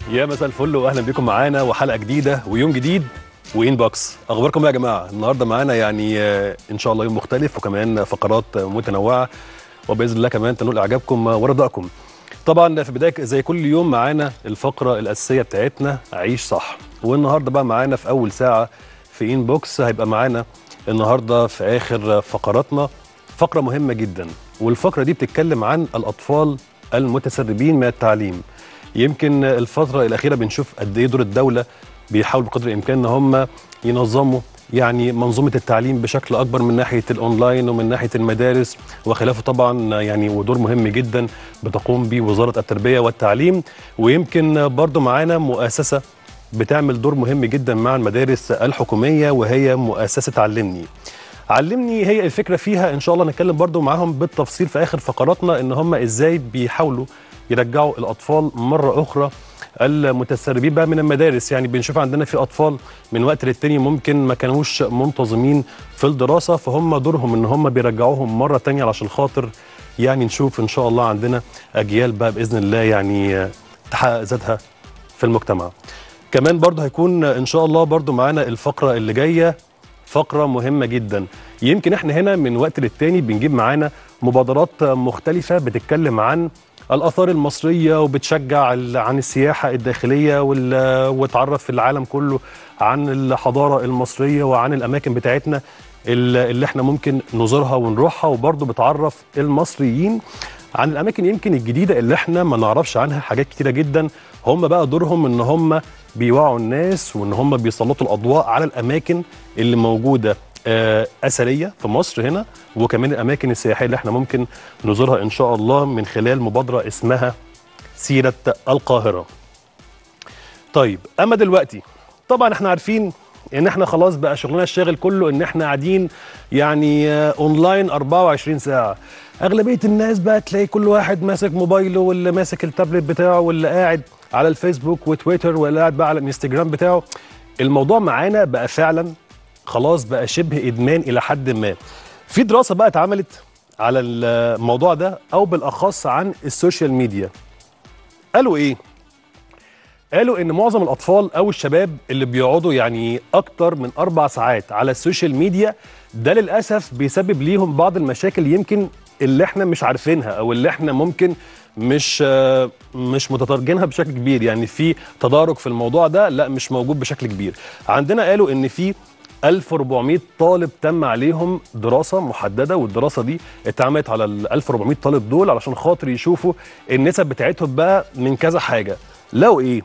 يا مساء الفل واهلا بكم معانا وحلقه جديده ويوم جديد وين بوكس اخباركم ايه يا جماعه النهارده معانا يعني آه، ان شاء الله يوم مختلف وكمان فقرات متنوعه وباذن الله كمان تنول اعجابكم ورضاكم طبعا في بدايه زي كل يوم معانا الفقره الاساسيه بتاعتنا عيش صح والنهارده بقى معانا في اول ساعه في ان بوكس هيبقى معانا النهارده في اخر فقراتنا فقره مهمه جدا والفقره دي بتتكلم عن الاطفال المتسربين من التعليم يمكن الفتره الاخيره بنشوف قد ايه دور الدوله بيحاول بقدر الامكان ان هم ينظموا يعني منظومه التعليم بشكل اكبر من ناحيه الاونلاين ومن ناحيه المدارس وخلافه طبعا يعني ودور مهم جدا بتقوم به وزاره التربيه والتعليم ويمكن برضو معانا مؤسسه بتعمل دور مهم جدا مع المدارس الحكوميه وهي مؤسسه علمني علمني هي الفكره فيها ان شاء الله نتكلم برضو معاهم بالتفصيل في اخر فقراتنا ان هم ازاي بيحاولوا يرجعوا الاطفال مره اخرى المتسربين بقى من المدارس يعني بنشوف عندنا في اطفال من وقت للتاني ممكن ما كانوش منتظمين في الدراسه فهم دورهم ان هم بيرجعوهم مره تانية علشان خاطر يعني نشوف ان شاء الله عندنا اجيال بقى باذن الله يعني تحقق ذاتها في المجتمع كمان برضه هيكون ان شاء الله برضه معانا الفقره اللي جايه فقره مهمه جدا يمكن احنا هنا من وقت للتاني بنجيب معانا مبادرات مختلفه بتتكلم عن الاثار المصريه وبتشجع ال- عن السياحه الداخليه وال- وتعرف العالم كله عن الحضاره المصريه وعن الاماكن بتاعتنا ال- اللي احنا ممكن نزورها ونروحها وبرضه بتعرف المصريين عن الاماكن يمكن الجديده اللي احنا ما نعرفش عنها حاجات كتيره جدا هم بقى دورهم ان هم بيوعوا الناس وان هم بيسلطوا الاضواء على الاماكن اللي موجوده آه، اثريه في مصر هنا وكمان الاماكن السياحيه اللي احنا ممكن نزورها ان شاء الله من خلال مبادره اسمها سيره القاهره. طيب اما دلوقتي طبعا احنا عارفين ان احنا خلاص بقى شغلنا الشاغل كله ان احنا قاعدين يعني آه، اونلاين 24 ساعه اغلبيه الناس بقى تلاقي كل واحد ماسك موبايله واللي ماسك التابلت بتاعه واللي قاعد على الفيسبوك وتويتر واللي قاعد بقى على الانستجرام بتاعه الموضوع معانا بقى فعلا خلاص بقى شبه ادمان الى حد ما في دراسه بقى اتعملت على الموضوع ده او بالاخص عن السوشيال ميديا قالوا ايه قالوا ان معظم الاطفال او الشباب اللي بيقعدوا يعني اكتر من اربع ساعات على السوشيال ميديا ده للاسف بيسبب ليهم بعض المشاكل يمكن اللي احنا مش عارفينها او اللي احنا ممكن مش آه، مش متترجمها بشكل كبير يعني في تدارك في الموضوع ده لا مش موجود بشكل كبير عندنا قالوا ان في 1400 طالب تم عليهم دراسه محدده والدراسه دي اتعملت على ال 1400 طالب دول علشان خاطر يشوفوا النسب بتاعتهم بقى من كذا حاجه لو ايه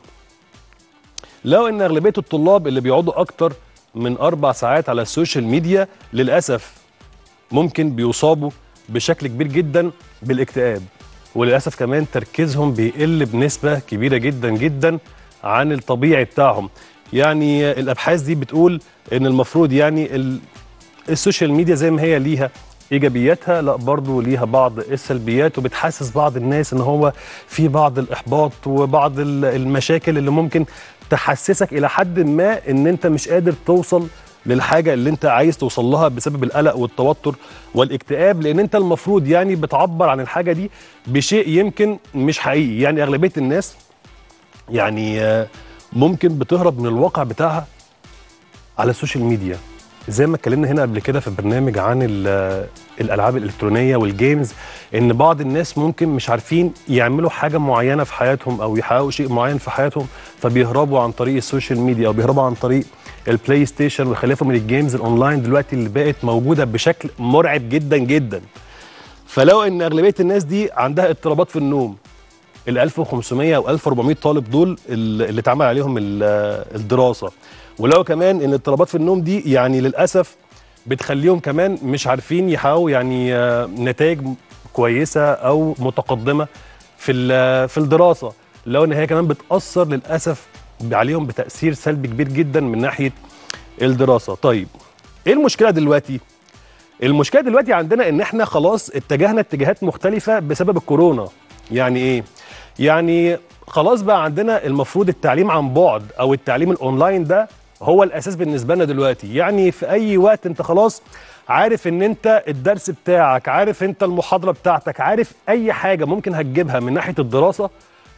لو ان اغلبيه الطلاب اللي بيقعدوا اكتر من اربع ساعات على السوشيال ميديا للاسف ممكن بيصابوا بشكل كبير جدا بالاكتئاب وللاسف كمان تركيزهم بيقل بنسبه كبيره جدا جدا عن الطبيعي بتاعهم يعني الابحاث دي بتقول ان المفروض يعني ال- السوشيال ميديا زي ما هي ليها ايجابياتها لا برضه ليها بعض السلبيات وبتحسس بعض الناس ان هو في بعض الاحباط وبعض ال- المشاكل اللي ممكن تحسسك الى حد ما ان انت مش قادر توصل للحاجه اللي انت عايز توصل لها بسبب القلق والتوتر والاكتئاب لان انت المفروض يعني بتعبر عن الحاجه دي بشيء يمكن مش حقيقي يعني اغلبيه الناس يعني آه، ممكن بتهرب من الواقع بتاعها على السوشيال ميديا زي ما اتكلمنا هنا قبل كده في برنامج عن ال- الالعاب الالكترونيه والجيمز ان بعض الناس ممكن مش عارفين يعملوا حاجه معينه في حياتهم او يحققوا شيء معين في حياتهم فبيهربوا عن طريق السوشيال ميديا او بيهربوا عن طريق البلاي ستيشن وخلافه من الجيمز الاونلاين دلوقتي اللي بقت موجوده بشكل مرعب جدا جدا فلو ان اغلبيه الناس دي عندها اضطرابات في النوم ال 1500 او 1400 طالب دول اللي اللي اتعمل عليهم ال- الدراسه ولو كمان ان الاضطرابات في النوم دي يعني للاسف بتخليهم كمان مش عارفين يحققوا يعني آه، نتائج كويسه او متقدمه في ال- في الدراسه لو ان هي كمان بتاثر للاسف عليهم بتاثير سلبي كبير جدا من ناحيه الدراسه طيب ايه المشكله دلوقتي المشكله دلوقتي عندنا ان احنا خلاص اتجهنا اتجاهات مختلفه بسبب الكورونا يعني ايه يعني خلاص بقى عندنا المفروض التعليم عن بعد او التعليم الاونلاين ده هو الاساس بالنسبه لنا دلوقتي يعني في اي وقت انت خلاص عارف ان انت الدرس بتاعك عارف انت المحاضره بتاعتك عارف اي حاجه ممكن هتجيبها من ناحيه الدراسه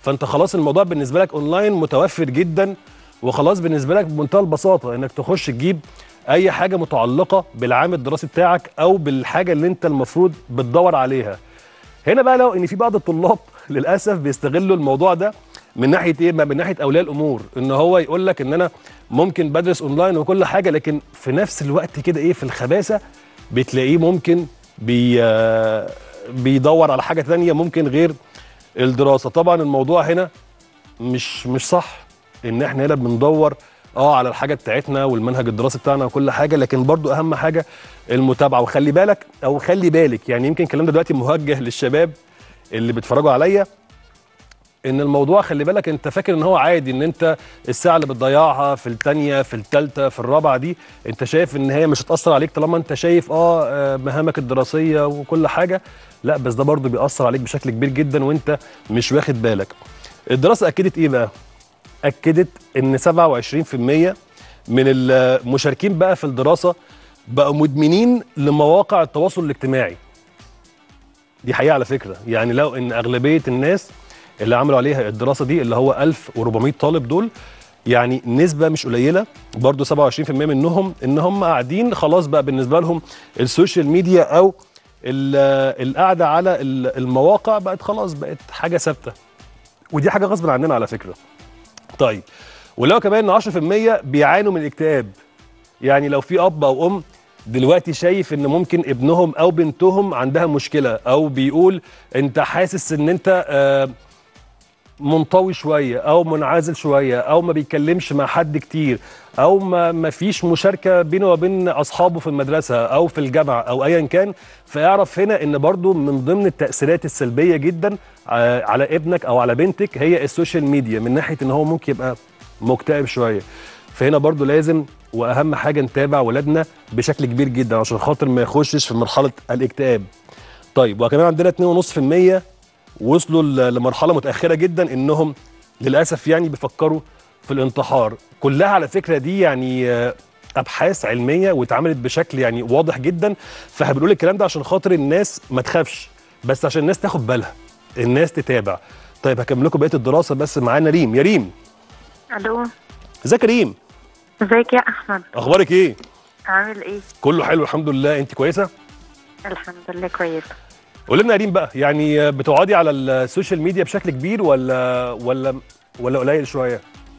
فانت خلاص الموضوع بالنسبه لك اونلاين متوفر جدا وخلاص بالنسبه لك بمنتهى البساطه انك تخش تجيب اي حاجه متعلقه بالعام الدراسي بتاعك او بالحاجه اللي انت المفروض بتدور عليها هنا بقى لو ان في بعض الطلاب للاسف بيستغلوا الموضوع ده من ناحيه ايه من ناحيه اولياء الامور ان هو يقول لك ان انا ممكن بدرس اونلاين وكل حاجه لكن في نفس الوقت كده ايه في الخباثه بتلاقيه ممكن بي بيدور على حاجه ثانيه ممكن غير الدراسه طبعا الموضوع هنا مش مش صح ان احنا هنا بندور اه على الحاجه بتاعتنا والمنهج الدراسي بتاعنا وكل حاجه لكن برضو اهم حاجه المتابعه وخلي بالك او خلي بالك يعني يمكن الكلام ده دلوقتي موجه للشباب اللي بيتفرجوا عليا ان الموضوع خلي بالك انت فاكر ان هو عادي ان انت الساعه اللي بتضيعها في الثانيه في الثالثه في الرابعه دي انت شايف ان هي مش هتاثر عليك طالما انت شايف اه مهامك الدراسيه وكل حاجه لا بس ده برضو بيأثر عليك بشكل كبير جدا وانت مش واخد بالك الدراسه اكدت ايه بقى اكدت ان 27% من المشاركين بقى في الدراسه بقوا مدمنين لمواقع التواصل الاجتماعي دي حقيقه على فكره يعني لو ان اغلبيه الناس اللي عملوا عليها الدراسه دي اللي هو 1400 طالب دول يعني نسبة مش قليلة برضو 27% منهم ان هم قاعدين خلاص بقى بالنسبة لهم السوشيال ميديا او القعدة على المواقع بقت خلاص بقت حاجة ثابتة ودي حاجة غصب عننا على فكرة طيب ولو كمان 10% بيعانوا من الاكتئاب يعني لو في اب او ام دلوقتي شايف ان ممكن ابنهم او بنتهم عندها مشكله او بيقول انت حاسس ان انت آه منطوي شويه او منعزل شويه او ما بيتكلمش مع حد كتير او ما ما فيش مشاركه بينه وبين اصحابه في المدرسه او في الجامعه او ايا كان فاعرف هنا ان برضو من ضمن التاثيرات السلبيه جدا على ابنك او على بنتك هي السوشيال ميديا من ناحيه ان هو ممكن يبقى مكتئب شويه فهنا برضو لازم واهم حاجه نتابع ولادنا بشكل كبير جدا عشان خاطر ما يخشش في مرحله الاكتئاب طيب وكمان عندنا 2.5% وصلوا لمرحله متاخره جدا انهم للاسف يعني بيفكروا في الانتحار كلها على فكره دي يعني ابحاث علميه واتعملت بشكل يعني واضح جدا فبنقول الكلام ده عشان خاطر الناس ما تخافش بس عشان الناس تاخد بالها الناس تتابع طيب هكمل لكم بقيه الدراسه بس معانا ريم يا ريم الو ازيك يا ريم ازيك يا احمد اخبارك ايه عامل ايه كله حلو الحمد لله انت كويسه الحمد لله كويسه قول لنا يا ريم بقى يعني بتقعدي على السوشيال ميديا بشكل كبير ولا ولا ولا قليل شويه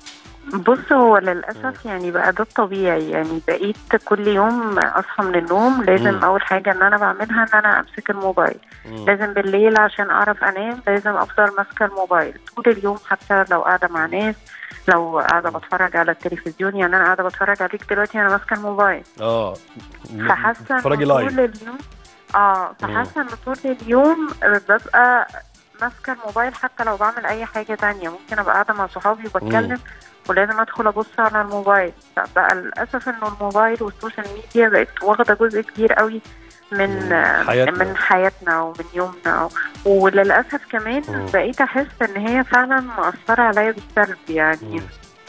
بص هو للاسف يعني بقى ده الطبيعي يعني بقيت كل يوم اصحى من النوم لازم مم. اول حاجه ان انا بعملها ان انا امسك الموبايل لازم بالليل عشان اعرف انام لازم افضل ماسكه الموبايل طول اليوم حتى لو قاعده مع ناس لو قاعده بتفرج على التلفزيون يعني انا قاعده بتفرج عليك دلوقتي انا ماسكه الموبايل اه فحاسه بتتفرجي ان طول لايف اليوم اه فحاسه ان طول اليوم ببقى ماسكه الموبايل حتى لو بعمل اي حاجه تانية ممكن ابقى قاعده مع صحابي وبتكلم ولازم ادخل ابص على الموبايل فبقى للاسف انه الموبايل والسوشيال ميديا بقت واخده جزء كبير قوي من مم. حياتنا. من حياتنا ومن يومنا وللاسف كمان مم. بقيت احس ان هي فعلا مأثره عليا بالسلب يعني مم.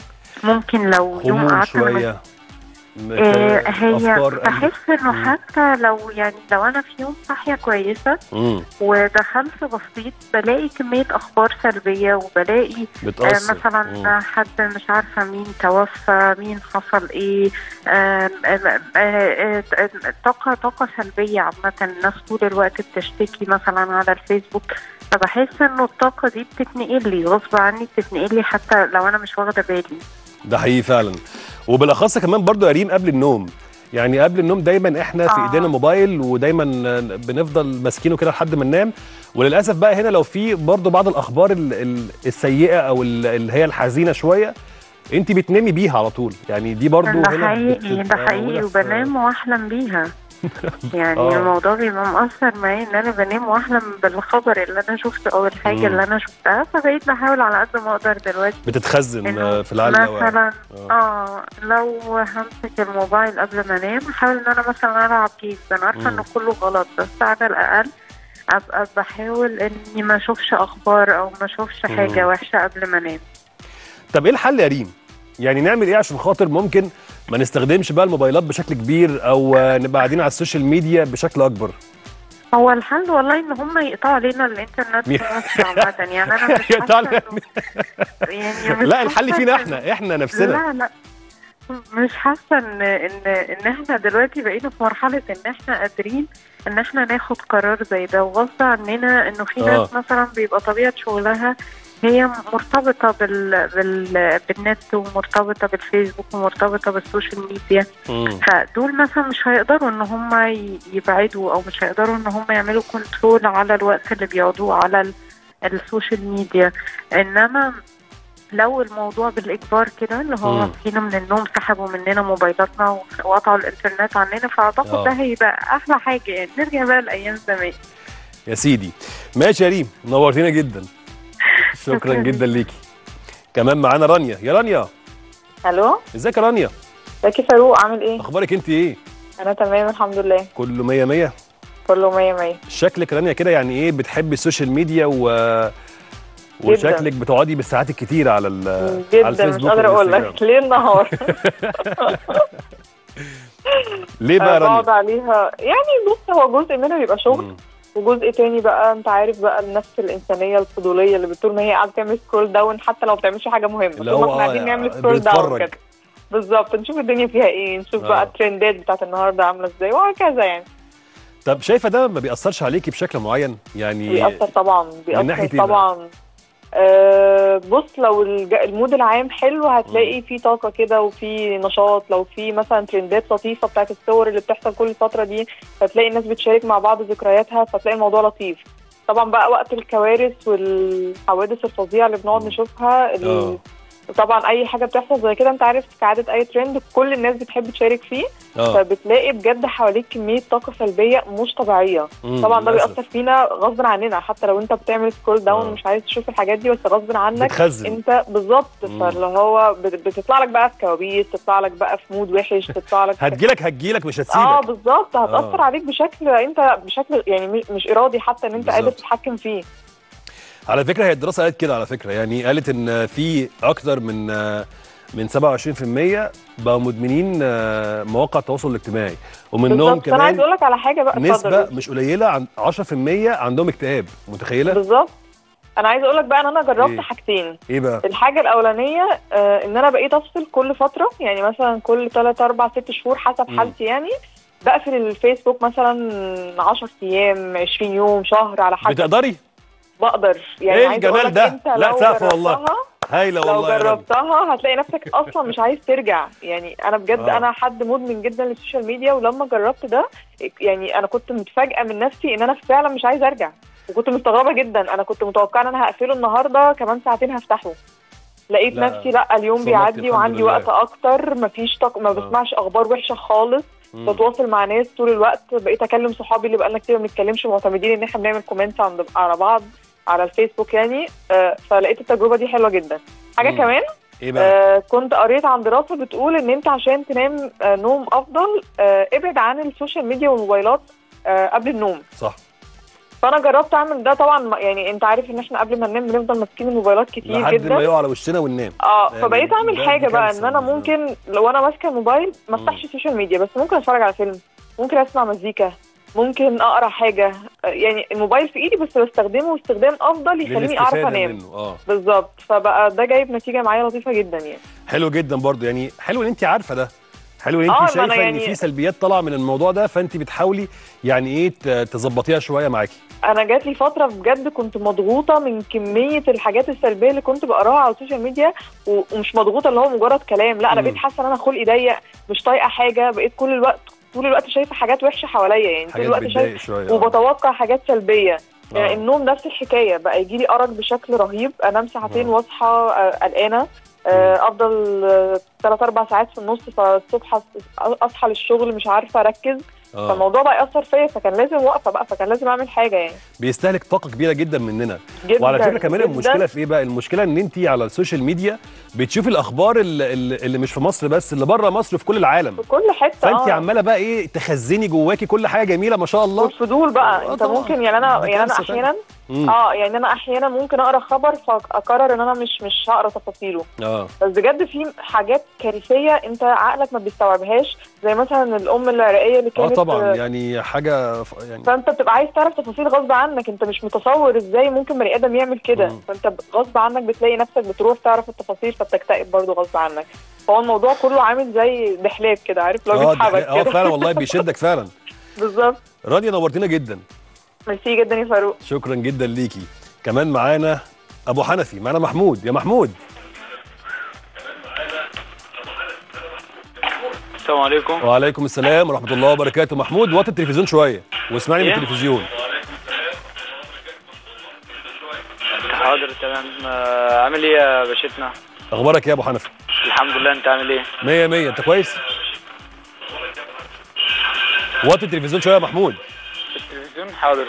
ممكن لو يوم خمول قعدت من شويه آه، هي أفكار قلب. بحس انه مم. حتى لو يعني لو انا في يوم صاحيه كويسه مم. ودخلت بصيت بلاقي كميه اخبار سلبيه وبلاقي آه بتأثر مثلا مم. حد مش عارفه مين توفى مين حصل ايه آم، آم، آه، آه، آه، طاقه طاقه سلبيه عامه الناس طول الوقت بتشتكي مثلا على الفيسبوك فبحس انه الطاقه دي بتتنقل لي غصب عني بتتنقل لي حتى لو انا مش واخده بالي ده حقيقي فعلا وبالاخص كمان برضو يا ريم قبل النوم يعني قبل النوم دايما احنا في آه. ايدينا موبايل ودايما بنفضل ماسكينه كده لحد ما ننام وللاسف بقى هنا لو في برضو بعض الاخبار ال- ال- السيئه او ال- اللي هي الحزينه شويه انت بتنامي بيها على طول يعني دي برضو ده هنا حقيقي ده بتبقى حقيقي موجودة في- وبنام واحلم بيها يعني آه. الموضوع بيبقى مؤثر معايا ان انا بنام واحلم بالخبر اللي انا شفته او الحاجه مم. اللي انا شفتها فبقيت بحاول على قد ما اقدر دلوقتي بتتخزن إنه آه، في العقل اللاواعي. مثلا آه. اه لو همسك الموبايل قبل ما انام احاول ان انا مثلا العب جيمز انا عارفه مم. انه كله غلط بس على الاقل ابقى بحاول اني ما اشوفش اخبار او ما اشوفش مم. حاجه وحشه قبل ما انام طب ايه الحل يا ريم؟ يعني نعمل ايه عشان خاطر ممكن ما نستخدمش بقى الموبايلات بشكل كبير او آه، نبقى قاعدين على السوشيال ميديا بشكل اكبر؟ هو الحل والله ان هم يقطعوا علينا الانترنت مين؟ في مصر عامة يعني انا مش يقطعوا حاسة علينا إنه- يعني مش لا الحل حاسة فينا إن- احنا احنا نفسنا لا لا مش حاسه ان ان ان احنا دلوقتي بقينا في مرحله ان احنا قادرين ان احنا ناخد قرار زي ده وغصب عننا انه في ناس مثلا بيبقى طبيعه شغلها هي مرتبطة بال... بال... بالنت ومرتبطة بالفيسبوك ومرتبطة بالسوشيال ميديا مم. فدول مثلا مش هيقدروا ان هم ي- يبعدوا او مش هيقدروا ان هم يعملوا كنترول على الوقت اللي بيقعدوه على ال... السوشيال ميديا انما لو الموضوع بالاجبار كده اللي هو مم. فينا من النوم سحبوا مننا موبايلاتنا وقطعوا الانترنت عننا فاعتقد آه. ده هيبقى احلى حاجه يعني نرجع بقى لايام زمان يا سيدي ماشي يا ريم نورتينا جدا شكرا شكراً جدا ليكي كمان معانا رانيا يا رانيا الو ازيك يا رانيا ازيك يا فاروق عامل ايه؟ اخبارك انت ايه انا تمام الحمد لله كله مية مية كله مية مية شكلك رانيا كده يعني ايه بتحبي السوشيال ميديا و وشكلك بتقعدي بالساعات الكتيرة على ال على جدا مش الفيسبوك قادره اقول والإنستجرام. لك ليل نهار ليه بقى يا بقعد رانيا؟ عليها يعني بص هو جزء منها بيبقى شغل مم. وجزء تاني بقى انت عارف بقى النفس الانسانيه الفضوليه اللي بتقول ما هي قاعده تعمل سكرول داون حتى لو ما بتعملش حاجه مهمه اللي طول ما هو احنا قاعدين آه، نعمل سكرول داون بنتفرج. كده بالظبط نشوف الدنيا فيها ايه نشوف آه. بقى الترندات بتاعت النهارده عامله ازاي وهكذا يعني طب شايفه ده ما بيأثرش عليكي بشكل معين يعني بيأثر طبعا ناحية بيأثر إيه بقى؟ طبعا آه بص لو الج- المود العام حلو هتلاقي في طاقة كده وفي نشاط لو في مثلا ترندات لطيفة بتاعت الصور اللي بتحصل كل فترة دي فتلاقي الناس بتشارك مع بعض ذكرياتها فتلاقي الموضوع لطيف طبعا بقى وقت الكوارث والحوادث الفظيعة اللي بنقعد مم. نشوفها ال- اه طبعا اي حاجة بتحصل زي كده انت عارف كعادة اي ترند كل الناس بتحب تشارك فيه اه فبتلاقي بجد حواليك كمية طاقة سلبية مش طبيعية مم، طبعا ده للأسف. بيأثر فينا غصب عننا حتى لو انت بتعمل سكرول داون آه. ومش عايز تشوف الحاجات دي بس غصب عنك بتخزن انت بالظبط مم. فاللي هو بت- بتطلع لك بقى في كوابيس تطلع لك بقى في مود وحش تطلع لك هتجيلك هتجيلك مش اه هتسيبك بالظبط هتأثر آه. عليك بشكل انت بشكل يعني م- مش ارادي حتى ان انت قادر بالظبط. تتحكم فيه على فكره هي الدراسه قالت كده على فكره يعني قالت ان في اكتر من من 27% بقوا مدمنين آه، مواقع التواصل الاجتماعي ومنهم بالظبط انا عايز كمان اقول لك على حاجه بقى نسبه اتفضل. مش قليله عن 10% عندهم اكتئاب متخيله بالظبط انا عايز اقول لك بقى ان انا جربت إيه؟ حاجتين ايه بقى الحاجة الأولانية آه إن أنا بقيت أفصل كل فترة يعني مثلا كل 3 4 6 شهور حسب مم. حالتي يعني بقفل الفيسبوك مثلا 10 أيام 20 يوم شهر على حسب بتقدري بقدر يعني إيه عايزة الجمال أقولك ده؟ أنت لا، لو سقف والله. جربتها- هايله لو والله يا رب جربتها هتلاقي نفسك اصلا مش عايز ترجع يعني انا بجد آه. انا حد مدمن جدا للسوشيال ميديا ولما جربت ده يعني انا كنت متفاجئه من نفسي ان انا فعلا مش عايزه ارجع وكنت مستغربه جدا انا كنت متوقعه ان انا هقفله النهارده كمان ساعتين هفتحه لقيت لا، نفسي لا اليوم صدقتي بيعدي الحمد وعندي لله. وقت اكتر مفيش طق... ما آه. بسمعش اخبار وحشه خالص مم. بتواصل مع ناس طول الوقت بقيت اكلم صحابي اللي بقالنا كتير ما بنتكلمش معتمدين ان احنا بنعمل كومنت عند على بعض على الفيسبوك يعني آه فلقيت التجربه دي حلوه جدا حاجه مم. كمان ايه بقى آه كنت قريت عن دراسه بتقول ان انت عشان تنام آه نوم افضل آه ابعد عن السوشيال ميديا والموبايلات آه قبل النوم صح فانا جربت اعمل ده طبعا ما- يعني انت عارف ان احنا قبل ما ننام بنفضل ماسكين الموبايلات كتير لحد ما جدا يقع على وشنا وننام اه يعني فبقيت اعمل ده- حاجه دي بقى كارثة ان انا بالنسبة ممكن لو انا ماسكه الموبايل ما مم. افتحش السوشيال ميديا بس ممكن اتفرج على فيلم ممكن اسمع مزيكا ممكن اقرا حاجه آه، يعني الموبايل في ايدي بس بستخدمه استخدام افضل يخليني اعرف للاستفادة انام منه اه بالظبط فبقى ده جايب نتيجه معايا لطيفه جدا يعني حلو جدا برضو يعني حلو ان انت عارفه ده حلو ان آه، ما انت أنا شايفه ان يعني- في سلبيات طالعه من الموضوع ده فانت بتحاولي يعني ايه ت- تظبطيها شويه معاكي انا جات لي فتره بجد كنت مضغوطه من كميه الحاجات السلبيه اللي كنت بقراها على السوشيال ميديا و- ومش مضغوطه اللي هو مجرد كلام لا انا مم. بقيت حاسه ان انا خلقي ضيق مش طايقه حاجه بقيت كل الوقت طول الوقت شايفه حاجات وحشه حواليا يعني طول حاجات الوقت شايفه بتضايق شويه آه. وبتوقع حاجات سلبيه يعني آه. النوم نفس الحكايه بقى يجي لي ارق بشكل رهيب انام ساعتين آه. واصحى آه، قلقانه آه، افضل ثلاث اربع ساعات في النص فالصبح أص- اصحى للشغل مش عارفه اركز آه. فالموضوع بقى ياثر فيا فكان لازم واقفه بقى فكان لازم اعمل حاجه يعني بيستهلك طاقه كبيره جدا مننا جدا وعلى فكره كمان جداً. المشكله في ايه بقى المشكله ان انت على السوشيال ميديا بتشوفي الاخبار اللي, اللي مش في مصر بس اللي بره مصر في كل العالم في كل حته فانت آه. عماله بقى ايه تخزني جواكي كل حاجه جميله ما شاء الله والفضول بقى آه انت طبعاً. ممكن يعني انا دي يعني انا كارثة احيانا مم. اه يعني انا احيانا ممكن اقرا خبر فاقرر ان انا مش مش هقرا تفاصيله اه بس بجد في حاجات كارثيه انت عقلك ما بيستوعبهاش زي مثلا الام العراقيه اللي اه كانت طبعا يعني حاجه ف- يعني فانت بتبقى عايز تعرف تفاصيل غصب عنك انت مش متصور ازاي ممكن بني ادم يعمل كده مم. فانت ب- غصب عنك بتلاقي نفسك بتروح تعرف التفاصيل فبتكتئب برضه غصب عنك فهو الموضوع كله عامل زي دحلاب كده عارف لو اه بيسحبك ده- اه كده فعلا والله بيشدك فعلا بالظبط رانيا نورتينا جدا ميرسي جدا يا فاروق شكرا جدا ليكي كمان معانا ابو حنفي معانا محمود يا محمود السلام عليكم وعليكم السلام ورحمه الله وبركاته محمود وطي التلفزيون شويه واسمعني من إيه؟ التلفزيون حاضر تمام آه، عامل ايه يا باشتنا اخبارك إيه يا ابو حنفي الحمد لله انت عامل ايه مية مية انت كويس وطي التلفزيون شويه يا محمود التلفزيون حاضر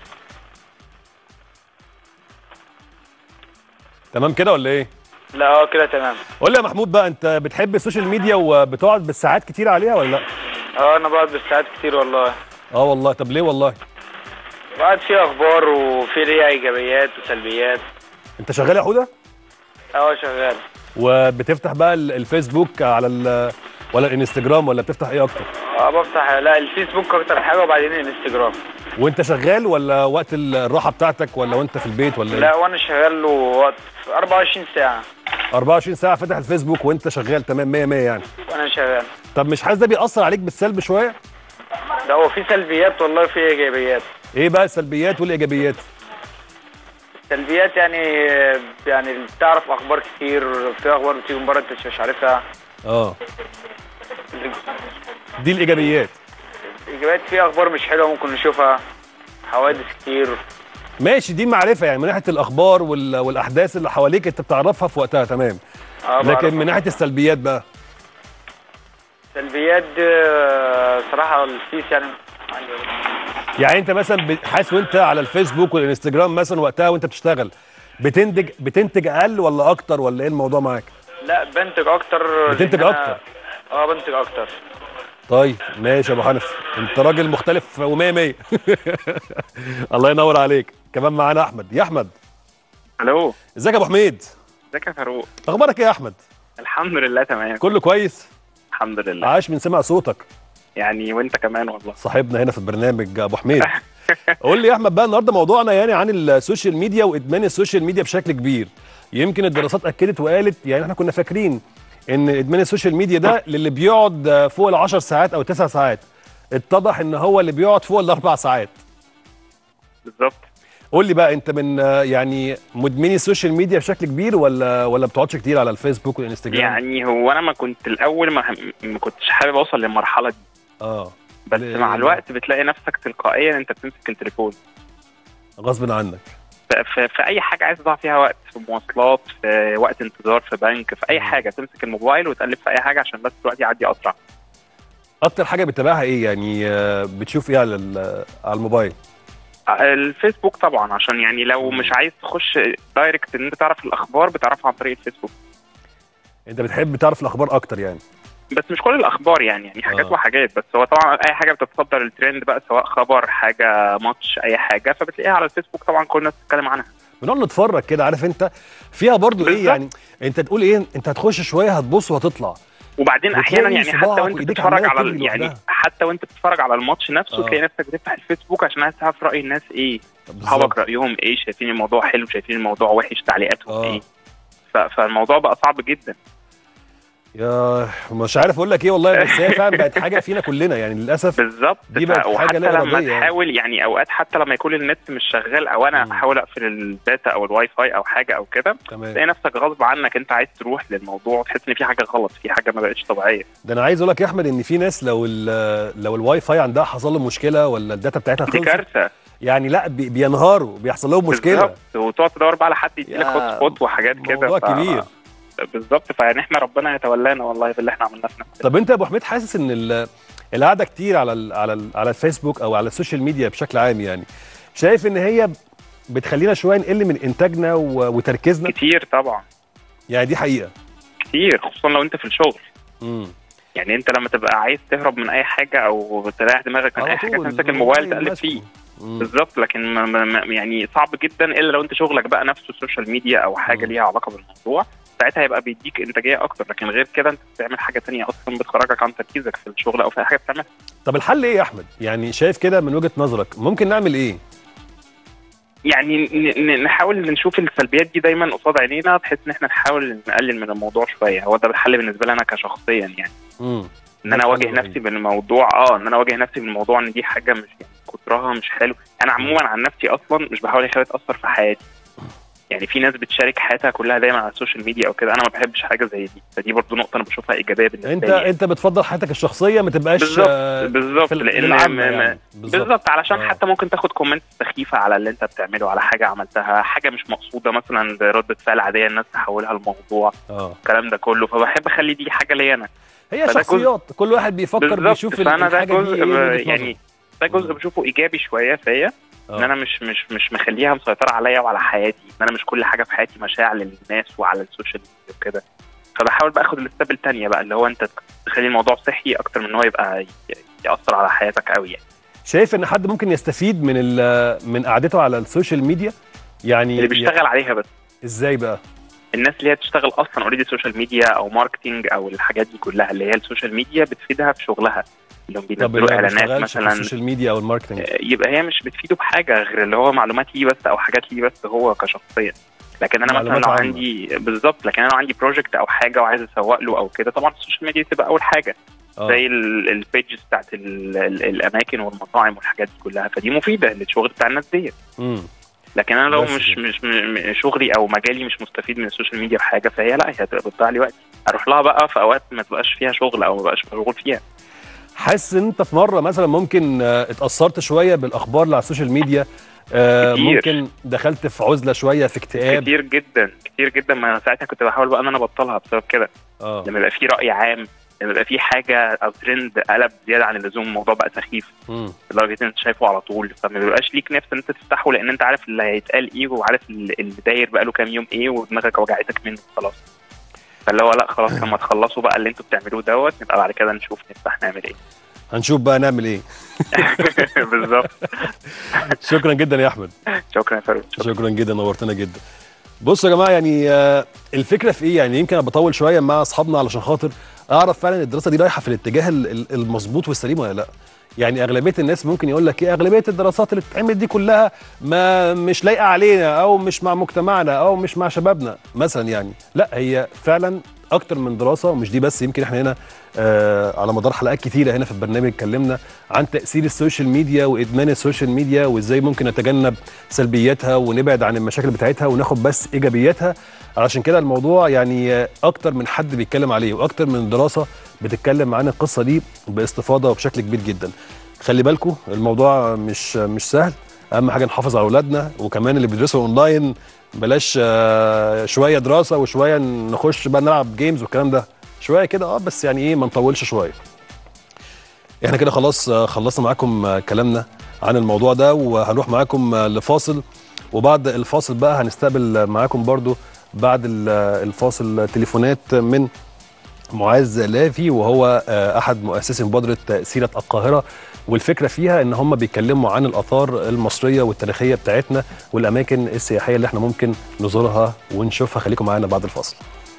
تمام كده ولا ايه لا اه كده تمام قول لي يا محمود بقى انت بتحب السوشيال ميديا وبتقعد بالساعات كتير عليها ولا لا اه انا بقعد بالساعات كتير والله اه والله طب ليه والله بقعد فيه اخبار وفي ليها ايجابيات وسلبيات انت شغال يا حوده اه شغال وبتفتح بقى ال- الفيسبوك على ال ولا الانستجرام ولا بتفتح ايه اكتر اه بفتح لا الفيسبوك اكتر حاجه وبعدين الانستجرام وانت شغال ولا وقت الراحه بتاعتك ولا وانت في البيت ولا لا ايه وانا شغال له وقت 24 ساعه 24 ساعه فاتح الفيسبوك وانت شغال تمام 100 100 يعني وانا شغال طب مش حاسس ده بيأثر عليك بالسلب شويه ده هو في سلبيات والله في ايجابيات ايه بقى السلبيات والايجابيات سلبيات يعني يعني بتعرف اخبار كتير في اخبار بتيجي من بره انت مش عارفها اه دي الايجابيات ايجابيات في اخبار مش حلوه ممكن نشوفها حوادث كتير ماشي دي معرفه يعني من ناحيه الاخبار وال... والاحداث اللي حواليك انت بتعرفها في وقتها تمام اه لكن بعرف. من ناحيه السلبيات بقى سلبيات آه، صراحه الفيس يعني يعني انت مثلا ب- حاسس وانت على الفيسبوك والانستجرام مثلا وقتها وانت بتشتغل بتنتج بتنتج اقل ولا اكتر ولا ايه الموضوع معاك لا بنتج اكتر بتنتج لأن أنا- أكتر؟ اه بنتج اكتر طيب ماشي يا ابو حنفي انت راجل مختلف و100 100 الله ينور عليك كمان معانا احمد يا احمد الو ازيك يا ابو حميد ازيك يا فاروق اخبارك ايه يا احمد الحمد لله تمام كله كويس الحمد لله عاش من سمع صوتك يعني وانت كمان والله صاحبنا هنا في البرنامج ابو حميد قول لي يا احمد بقى النهارده موضوعنا يعني عن السوشيال ميديا وادمان السوشيال ميديا بشكل كبير يمكن الدراسات اكدت وقالت يعني احنا كنا فاكرين ان ادمان السوشيال ميديا ده للي بيقعد فوق ال 10 ساعات او 9 ساعات اتضح ان هو اللي بيقعد فوق الاربع ساعات بالظبط قول لي بقى انت من آه، يعني مدمني السوشيال ميديا بشكل كبير ولا ولا بتقعدش كتير على الفيسبوك والانستجرام يعني هو انا ما كنت الاول ما, ما كنتش حابب اوصل للمرحله دي اه بس ليه- مع ليه؟ الوقت بتلاقي نفسك تلقائيا انت بتمسك التليفون غصب عنك ف- في, في اي حاجه عايز تضيع فيها وقت في مواصلات في وقت انتظار في بنك في اي حاجه تمسك الموبايل وتقلب في اي حاجه عشان بس الوقت يعدي اسرع اكتر حاجه بتتابعها ايه يعني آه، بتشوف ايه على ال- على الموبايل الفيسبوك طبعا عشان يعني لو مش عايز تخش دايركت ان انت تعرف الاخبار بتعرفها عن طريق الفيسبوك انت بتحب تعرف الاخبار اكتر يعني بس مش كل الاخبار يعني يعني حاجات آه. وحاجات بس هو طبعا اي حاجه بتتصدر الترند بقى سواء خبر حاجه ماتش اي حاجه فبتلاقيها على الفيسبوك طبعا كل الناس بتتكلم عنها بنقعد نتفرج كده عارف انت فيها برضو ايه بالظبط. يعني انت تقول ايه انت هتخش شويه هتبص وهتطلع وبعدين بتلاقي احيانا يعني صباعك حتى وانت وإيديك بتتفرج عمالة على تجري ال- يعني لوحدها. حتى وانت بتتفرج على الماتش نفسه آه. تلاقي نفسك بتفتح الفيسبوك عشان عايز تعرف راي الناس ايه بالظبط. اصحابك رايهم ايه شايفين الموضوع حلو شايفين الموضوع وحش تعليقاتهم آه. ايه ف- فالموضوع بقى صعب جدا يا مش عارف اقول لك ايه والله بس هي فعلا بقت حاجه فينا كلنا يعني للاسف بالظبط دي بقت ف- حاجة وحتى لا لما إرادية يعني. تحاول يعني اوقات حتى لما يكون النت مش شغال او انا مم. احاول اقفل الداتا او الواي فاي او حاجه او كده تمام تلاقي نفسك غصب عنك انت عايز تروح للموضوع وتحس ان في حاجه غلط في حاجه ما بقتش طبيعيه ده انا عايز اقول لك يا احمد ان في ناس لو ال- لو الواي فاي عندها حصل له مشكله ولا الداتا بتاعتها دي خلصت كارثه يعني لا بي- بينهاروا بيحصل لهم مشكله بالظبط وتقعد تدور بقى على حد يديلك يا هوت سبوت وحاجات كده موضوع ف- كبير بالظبط فيعني احنا ربنا يتولانا والله باللي احنا عملناه في نفسنا طب انت يا ابو حميد حاسس ان ال- القعده كتير على ال على ال على الفيسبوك او على السوشيال ميديا بشكل عام يعني شايف ان هي بتخلينا شويه نقل من انتاجنا و- وتركيزنا كتير طبعا يعني دي حقيقه كتير خصوصا لو انت في الشغل امم يعني انت لما تبقى عايز تهرب من اي حاجه او تريح دماغك من اي حاجه تمسك الموبايل تقلب فيه مم. بالظبط لكن ما ما ما- يعني صعب جدا الا لو انت شغلك بقى نفسه سوشيال ميديا او حاجه مم. ليها علاقه بالموضوع ساعتها هيبقى بيديك انتاجيه اكتر لكن غير كده انت بتعمل حاجه تانية اصلا بتخرجك عن تركيزك في الشغل او في اي حاجه بتعملها طب الحل ايه يا احمد يعني شايف كده من وجهه نظرك ممكن نعمل ايه يعني ن- ن- نحاول نشوف السلبيات دي دايما قصاد عينينا بحيث ان احنا نحاول نقلل من الموضوع شويه هو ده الحل بالنسبه لي انا كشخصيا يعني امم ان انا ده اواجه الحل نفسي بالموضوع اه ان انا اواجه نفسي بالموضوع ان دي حاجه مش يعني كترها مش حلو انا عموما عن نفسي اصلا مش بحاول اخليها تاثر في حياتي يعني في ناس بتشارك حياتها كلها دايما على السوشيال ميديا او كده انا ما بحبش حاجه زي دي فدي برضو نقطه انا بشوفها ايجابيه بالنسبه انت لي انت بتفضل حياتك الشخصيه ما تبقاش بالظبط آه، بالظبط في ال- لان للعامة ما- ما- يعني. بالظبط بالظبط علشان آه. حتى ممكن تاخد كومنت سخيفه على اللي انت بتعمله على حاجه عملتها حاجه مش مقصوده مثلا ردة فعل عاديه الناس تحولها لموضوع اه الكلام ده كله فبحب اخلي دي حاجه ليا انا هي فده شخصيات كل واحد بيفكر بالظبط بيشوف ال- فانا ده الحاجه دي جزء ايه من ب- وجهة يعني ده جزء مم. بشوفه ايجابي شويه فيا نظره. ان انا مش مش مش مخليها مسيطره عليا وعلى حياتي ان انا مش كل حاجه في حياتي مشاع للناس وعلى السوشيال ميديا وكده فبحاول بقى اخد الستيب الثانيه بقى اللي هو انت تخلي الموضوع صحي اكتر من ان هو يبقى ي- ياثر على حياتك قوي يعني شايف ان حد ممكن يستفيد من ال- من قعدته على السوشيال ميديا يعني اللي بيشتغل عليها بس ازاي بقى الناس اللي هي بتشتغل اصلا اوريدي سوشيال ميديا او ماركتينج او الحاجات دي كلها اللي هي السوشيال ميديا بتفيدها في شغلها اللي هم طب بينزلوا اللي ما اعلانات بيشتغلش في مثلا السوشيال ميديا او الماركتنج آه، يبقى هي مش بتفيده بحاجه غير اللي هو معلومات ليه بس او حاجات ليه بس هو كشخصيا لكن انا مثلا معلومات لو عامة. عندي بالظبط لكن انا لو عندي بروجكت او حاجه وعايز اسوق له او كده طبعا السوشيال ميديا تبقى اول حاجه اه زي البيجز بتاعت ال- ال- الاماكن والمطاعم والحاجات دي كلها فدي مفيده للشغل بتاع الناس ديت امم لكن انا لو بس مش كده. مش م- م- شغلي او مجالي مش مستفيد من السوشيال ميديا في حاجه فهي لا هي هتبقى بتضيع لي وقتي اروح لها بقى في اوقات ما تبقاش فيها شغل او ما بقاش مشغول فيها حاسس ان انت في مره مثلا ممكن آه، اتاثرت شويه بالاخبار اللي على السوشيال ميديا آه، كتير. ممكن دخلت في عزله شويه في اكتئاب كتير جدا كتير جدا ما انا ساعتها كنت بحاول بقى ان انا ابطلها بسبب كده اه لما يبقى في راي عام لما يبقى في حاجه او ترند قلب زياده عن اللزوم الموضوع بقى سخيف مم. لدرجه ان انت شايفه على طول فما بيبقاش ليك نفس ان انت تفتحه لان انت عارف اللي هيتقال ايه وعارف اللي اللي داير بقى له كام يوم ايه ودماغك وجعتك منه خلاص فاللي هو لا خلاص لما تخلصوا بقى اللي انتوا بتعملوه دوت نبقى بعد كده نشوف نفتح نعمل ايه هنشوف بقى نعمل ايه بالظبط شكرا جدا يا احمد شكرا يا فاروق شكرا. شكرا جدا نورتنا جدا بصوا يا جماعه يعني آه، الفكره في ايه يعني يمكن انا بطول شويه مع اصحابنا علشان خاطر اعرف فعلا الدراسه دي رايحه في الاتجاه ال- ال- المظبوط والسليم ولا لا يعني اغلبيه الناس ممكن يقول لك ايه اغلبيه الدراسات اللي بتتعمل دي كلها ما مش لايقه علينا او مش مع مجتمعنا او مش مع شبابنا مثلا يعني لا هي فعلا اكتر من دراسه ومش دي بس يمكن احنا هنا آه على مدار حلقات كتيره هنا في البرنامج اتكلمنا عن تاثير السوشيال ميديا وادمان السوشيال ميديا وازاي ممكن نتجنب سلبياتها ونبعد عن المشاكل بتاعتها وناخد بس ايجابياتها علشان كده الموضوع يعني آه، اكتر من حد بيتكلم عليه واكتر من دراسه بتتكلم عن القصه دي باستفاضه وبشكل كبير جدا خلي بالكم الموضوع مش مش سهل اهم حاجه نحافظ على اولادنا وكمان اللي بيدرسوا اونلاين بلاش آه، شويه دراسه وشويه نخش بقى نلعب جيمز والكلام ده شويه كده اه بس يعني ايه ما نطولش شويه احنا كده خلاص آه، خلصنا معاكم آه، كلامنا عن الموضوع ده وهنروح معاكم آه، لفاصل وبعد الفاصل بقى هنستقبل آه، معاكم برضو بعد ال- آه، الفاصل تليفونات من معاذ لافي وهو آه، احد مؤسسي مبادره سيره القاهره والفكره فيها ان هم بيتكلموا عن الاثار المصريه والتاريخيه بتاعتنا والاماكن السياحيه اللي احنا ممكن نزورها ونشوفها خليكم معانا بعد الفاصل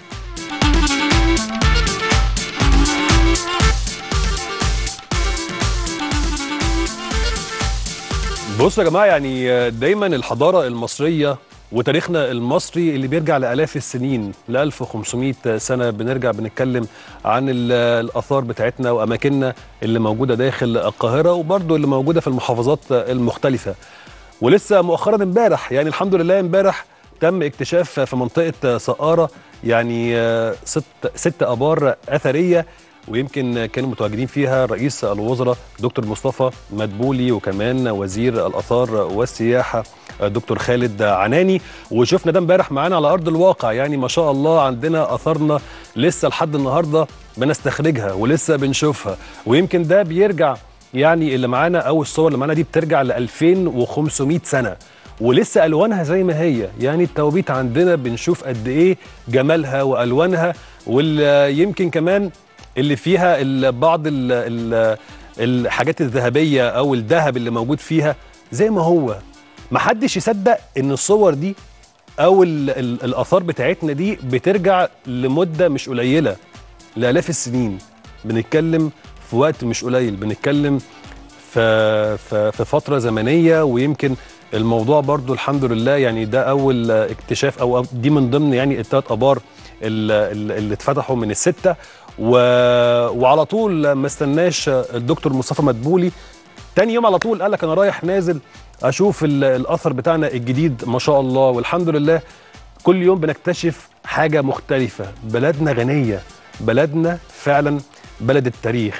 بصوا يا جماعه يعني دايما الحضاره المصريه وتاريخنا المصري اللي بيرجع لالاف السنين ل 1500 سنه بنرجع بنتكلم عن ال- الاثار بتاعتنا واماكننا اللي موجوده داخل القاهره وبرضه اللي موجوده في المحافظات المختلفه ولسه مؤخرا امبارح يعني الحمد لله امبارح تم اكتشاف في منطقه سقاره يعني آه، ست ست ابار اثريه ويمكن كانوا متواجدين فيها رئيس الوزراء دكتور مصطفى مدبولي وكمان وزير الاثار والسياحه دكتور خالد عناني وشفنا ده امبارح معانا على ارض الواقع يعني ما شاء الله عندنا اثارنا لسه لحد النهارده بنستخرجها ولسه بنشوفها ويمكن ده بيرجع يعني اللي معانا او الصور اللي معانا دي بترجع ل 2500 سنه ولسه الوانها زي ما هي يعني التوابيت عندنا بنشوف قد ايه جمالها والوانها ويمكن كمان اللي فيها ال- بعض ال ال الحاجات الذهبيه او الذهب اللي موجود فيها زي ما هو محدش يصدق ان الصور دي او ال ال الاثار بتاعتنا دي بترجع لمده مش قليله لالاف السنين بنتكلم في وقت مش قليل بنتكلم في في في فتره زمنيه ويمكن الموضوع برضو الحمد لله يعني ده اول اكتشاف او دي من ضمن يعني الثلاث ابار ال- ال- اللي اتفتحوا من السته و... وعلى طول ما استناش الدكتور مصطفى مدبولي تاني يوم على طول قال لك انا رايح نازل اشوف ال- الاثر بتاعنا الجديد ما شاء الله والحمد لله كل يوم بنكتشف حاجه مختلفه بلدنا غنيه بلدنا فعلا بلد التاريخ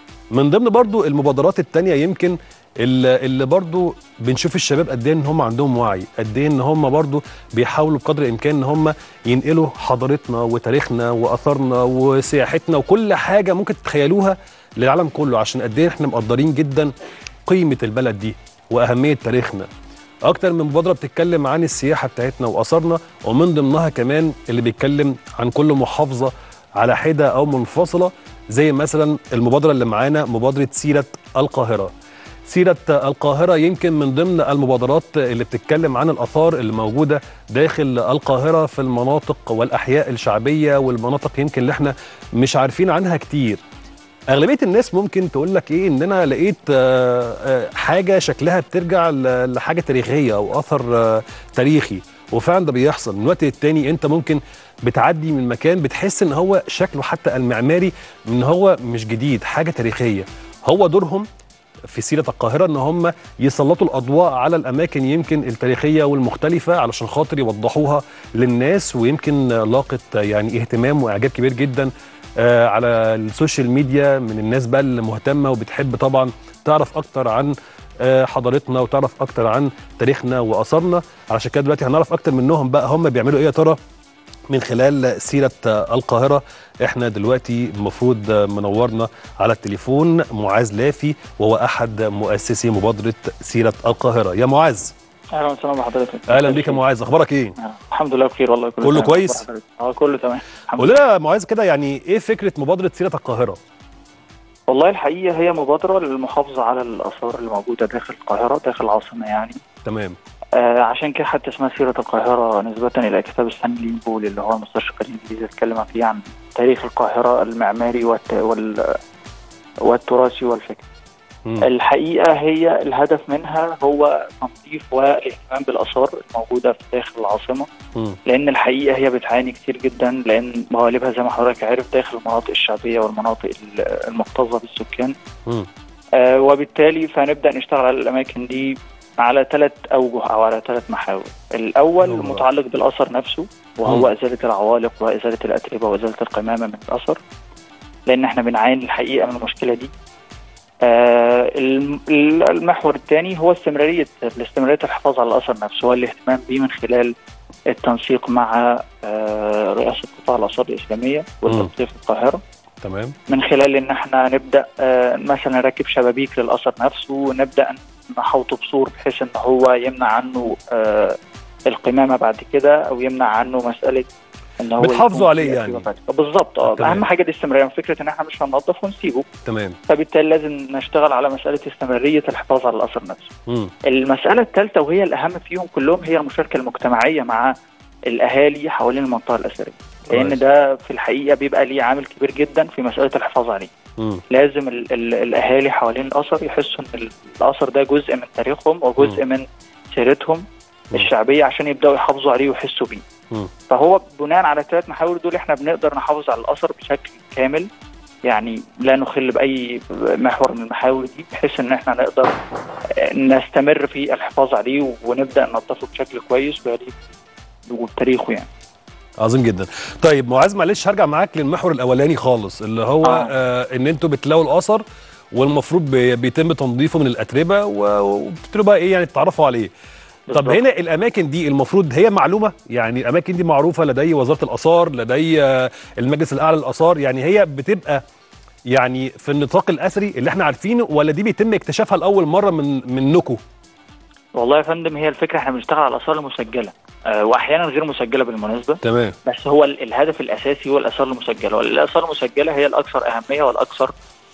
من ضمن برضو المبادرات التانية يمكن اللي اللي برضو بنشوف الشباب قد ايه ان هم عندهم وعي قد ايه ان هم برضو بيحاولوا بقدر الامكان ان هم ينقلوا حضارتنا وتاريخنا واثارنا وسياحتنا وكل حاجه ممكن تتخيلوها للعالم كله عشان قد ايه احنا مقدرين جدا قيمه البلد دي واهميه تاريخنا اكتر من مبادره بتتكلم عن السياحه بتاعتنا واثارنا ومن ضمنها كمان اللي بيتكلم عن كل محافظه على حده او منفصله زي مثلا المبادره اللي معانا مبادره سيره القاهره سيرة القاهرة يمكن من ضمن المبادرات اللي بتتكلم عن الآثار اللي موجودة داخل القاهرة في المناطق والأحياء الشعبية والمناطق يمكن اللي احنا مش عارفين عنها كتير أغلبية الناس ممكن تقول لك إيه إن أنا لقيت آه، آه، حاجة شكلها بترجع ل- لحاجة تاريخية أو أثر آه، تاريخي وفعلا ده بيحصل من وقت للتاني أنت ممكن بتعدي من مكان بتحس إن هو شكله حتى المعماري إن هو مش جديد حاجة تاريخية هو دورهم في سيرة القاهرة ان هم يسلطوا الاضواء على الاماكن يمكن التاريخيه والمختلفه علشان خاطر يوضحوها للناس ويمكن لاقت يعني اهتمام واعجاب كبير جدا آه، على السوشيال ميديا من الناس بقى اللي مهتمه وبتحب طبعا تعرف اكتر عن آه، حضارتنا وتعرف اكتر عن تاريخنا واثارنا علشان كده دلوقتي هنعرف اكتر منهم بقى هم بيعملوا ايه يا ترى من خلال سيرة القاهرة احنا دلوقتي المفروض منورنا على التليفون معاذ لافي وهو احد مؤسسي مبادرة سيرة القاهرة يا معاذ اهلا وسهلا بحضرتك اهلا بك يا معاذ اخبارك ايه آه، الحمد لله بخير والله كله كله تمام. كويس؟ أخبار حضرتك؟ اه كله تمام الحمد قول لله لنا يا معاذ كده يعني ايه فكرة مبادرة سيرة القاهرة والله الحقيقه هي مبادره للمحافظه على الاثار اللي موجوده داخل القاهره داخل العاصمه يعني تمام آه عشان كده حتى اسمها سيره القاهره نسبه الى كتاب ستانلي بول اللي هو المستشرق الانجليزي اتكلم فيه عن تاريخ القاهره المعماري والت... وال... والتراثي والفكري مم. الحقيقه هي الهدف منها هو تنظيف والاهتمام بالاثار الموجوده في داخل العاصمه مم. لان الحقيقه هي بتعاني كتير جدا لان مغالبها زي ما حضرتك عارف داخل المناطق الشعبيه والمناطق ال- المكتظه بالسكان مم. آه وبالتالي فهنبدا نشتغل على الاماكن دي على ثلاث اوجه او على ثلاث محاور الاول الله. متعلق بالاثر نفسه مم. وهو ازاله العوالق وازاله الاتربه وازاله القمامه من الاثر لان احنا بنعاني الحقيقه من المشكله دي آه الم- المحور الثاني هو استمراريه الاستمراريه الحفاظ على الاثر نفسه والاهتمام به من خلال التنسيق مع آه رئاسه قطاع الاثار الاسلاميه والتنسيق في القاهره تمام من خلال ان احنا نبدا آه، مثلا نركب شبابيك للاثر نفسه ونبدا نحوطه بسور بحيث ان هو يمنع عنه آه، القمامه بعد كده او يمنع عنه مساله ان هو بتحافظوا يكون عليه في يعني. أتربة بعد كده. بالظبط اه تمام. اهم حاجه الاستمراريه فكره ان احنا مش هننظف ونسيبه تمام فبالتالي لازم نشتغل على مساله استمراريه الحفاظ على الاثر نفسه مم. المساله الثالثه وهي الاهم فيهم كلهم هي المشاركه المجتمعيه مع الاهالي حوالين المنطقه الاثريه كويس. لان ده في الحقيقه بيبقى ليه عامل كبير جدا في مساله الحفاظ عليه مم. لازم ال ال الاهالي حوالين الاثر يحسوا ان ال- الاثر ده جزء من تاريخهم وجزء من سيرتهم مم. الشعبيه عشان يبداوا يحافظوا عليه ويحسوا بيه مم. فهو بناء على الثلاث محاور دول احنا بنقدر نحافظ على الاثر بشكل كامل يعني لا نخل باي محور من المحاور دي بحيث ان احنا نقدر نستمر في الحفاظ عليه ونبدا ننظفه بشكل كويس ويليق بتاريخه يعني عظيم جدا طيب معاذ معلش هرجع معاك للمحور الاولاني خالص اللي هو آه. آه. آه ان انتوا بتلاقوا الاثر والمفروض بي- بيتم تنظيفه من الاتربه و- وبتبتدوا بقى ايه يعني تتعرفوا عليه طب بالظبط. هنا الاماكن دي المفروض هي معلومه يعني الاماكن دي معروفه لدي وزاره الاثار لدي آه، المجلس الاعلى للاثار يعني هي بتبقى يعني في النطاق الاثري اللي احنا عارفينه ولا دي بيتم اكتشافها لاول مره من منكم والله يا فندم هي الفكره احنا بنشتغل على الاثار المسجله آه، واحيانا غير مسجله بالمناسبه تمام بس هو ال- الهدف الاساسي هو الاثار المسجله والاثار المسجله هي الاكثر اهميه والاكثر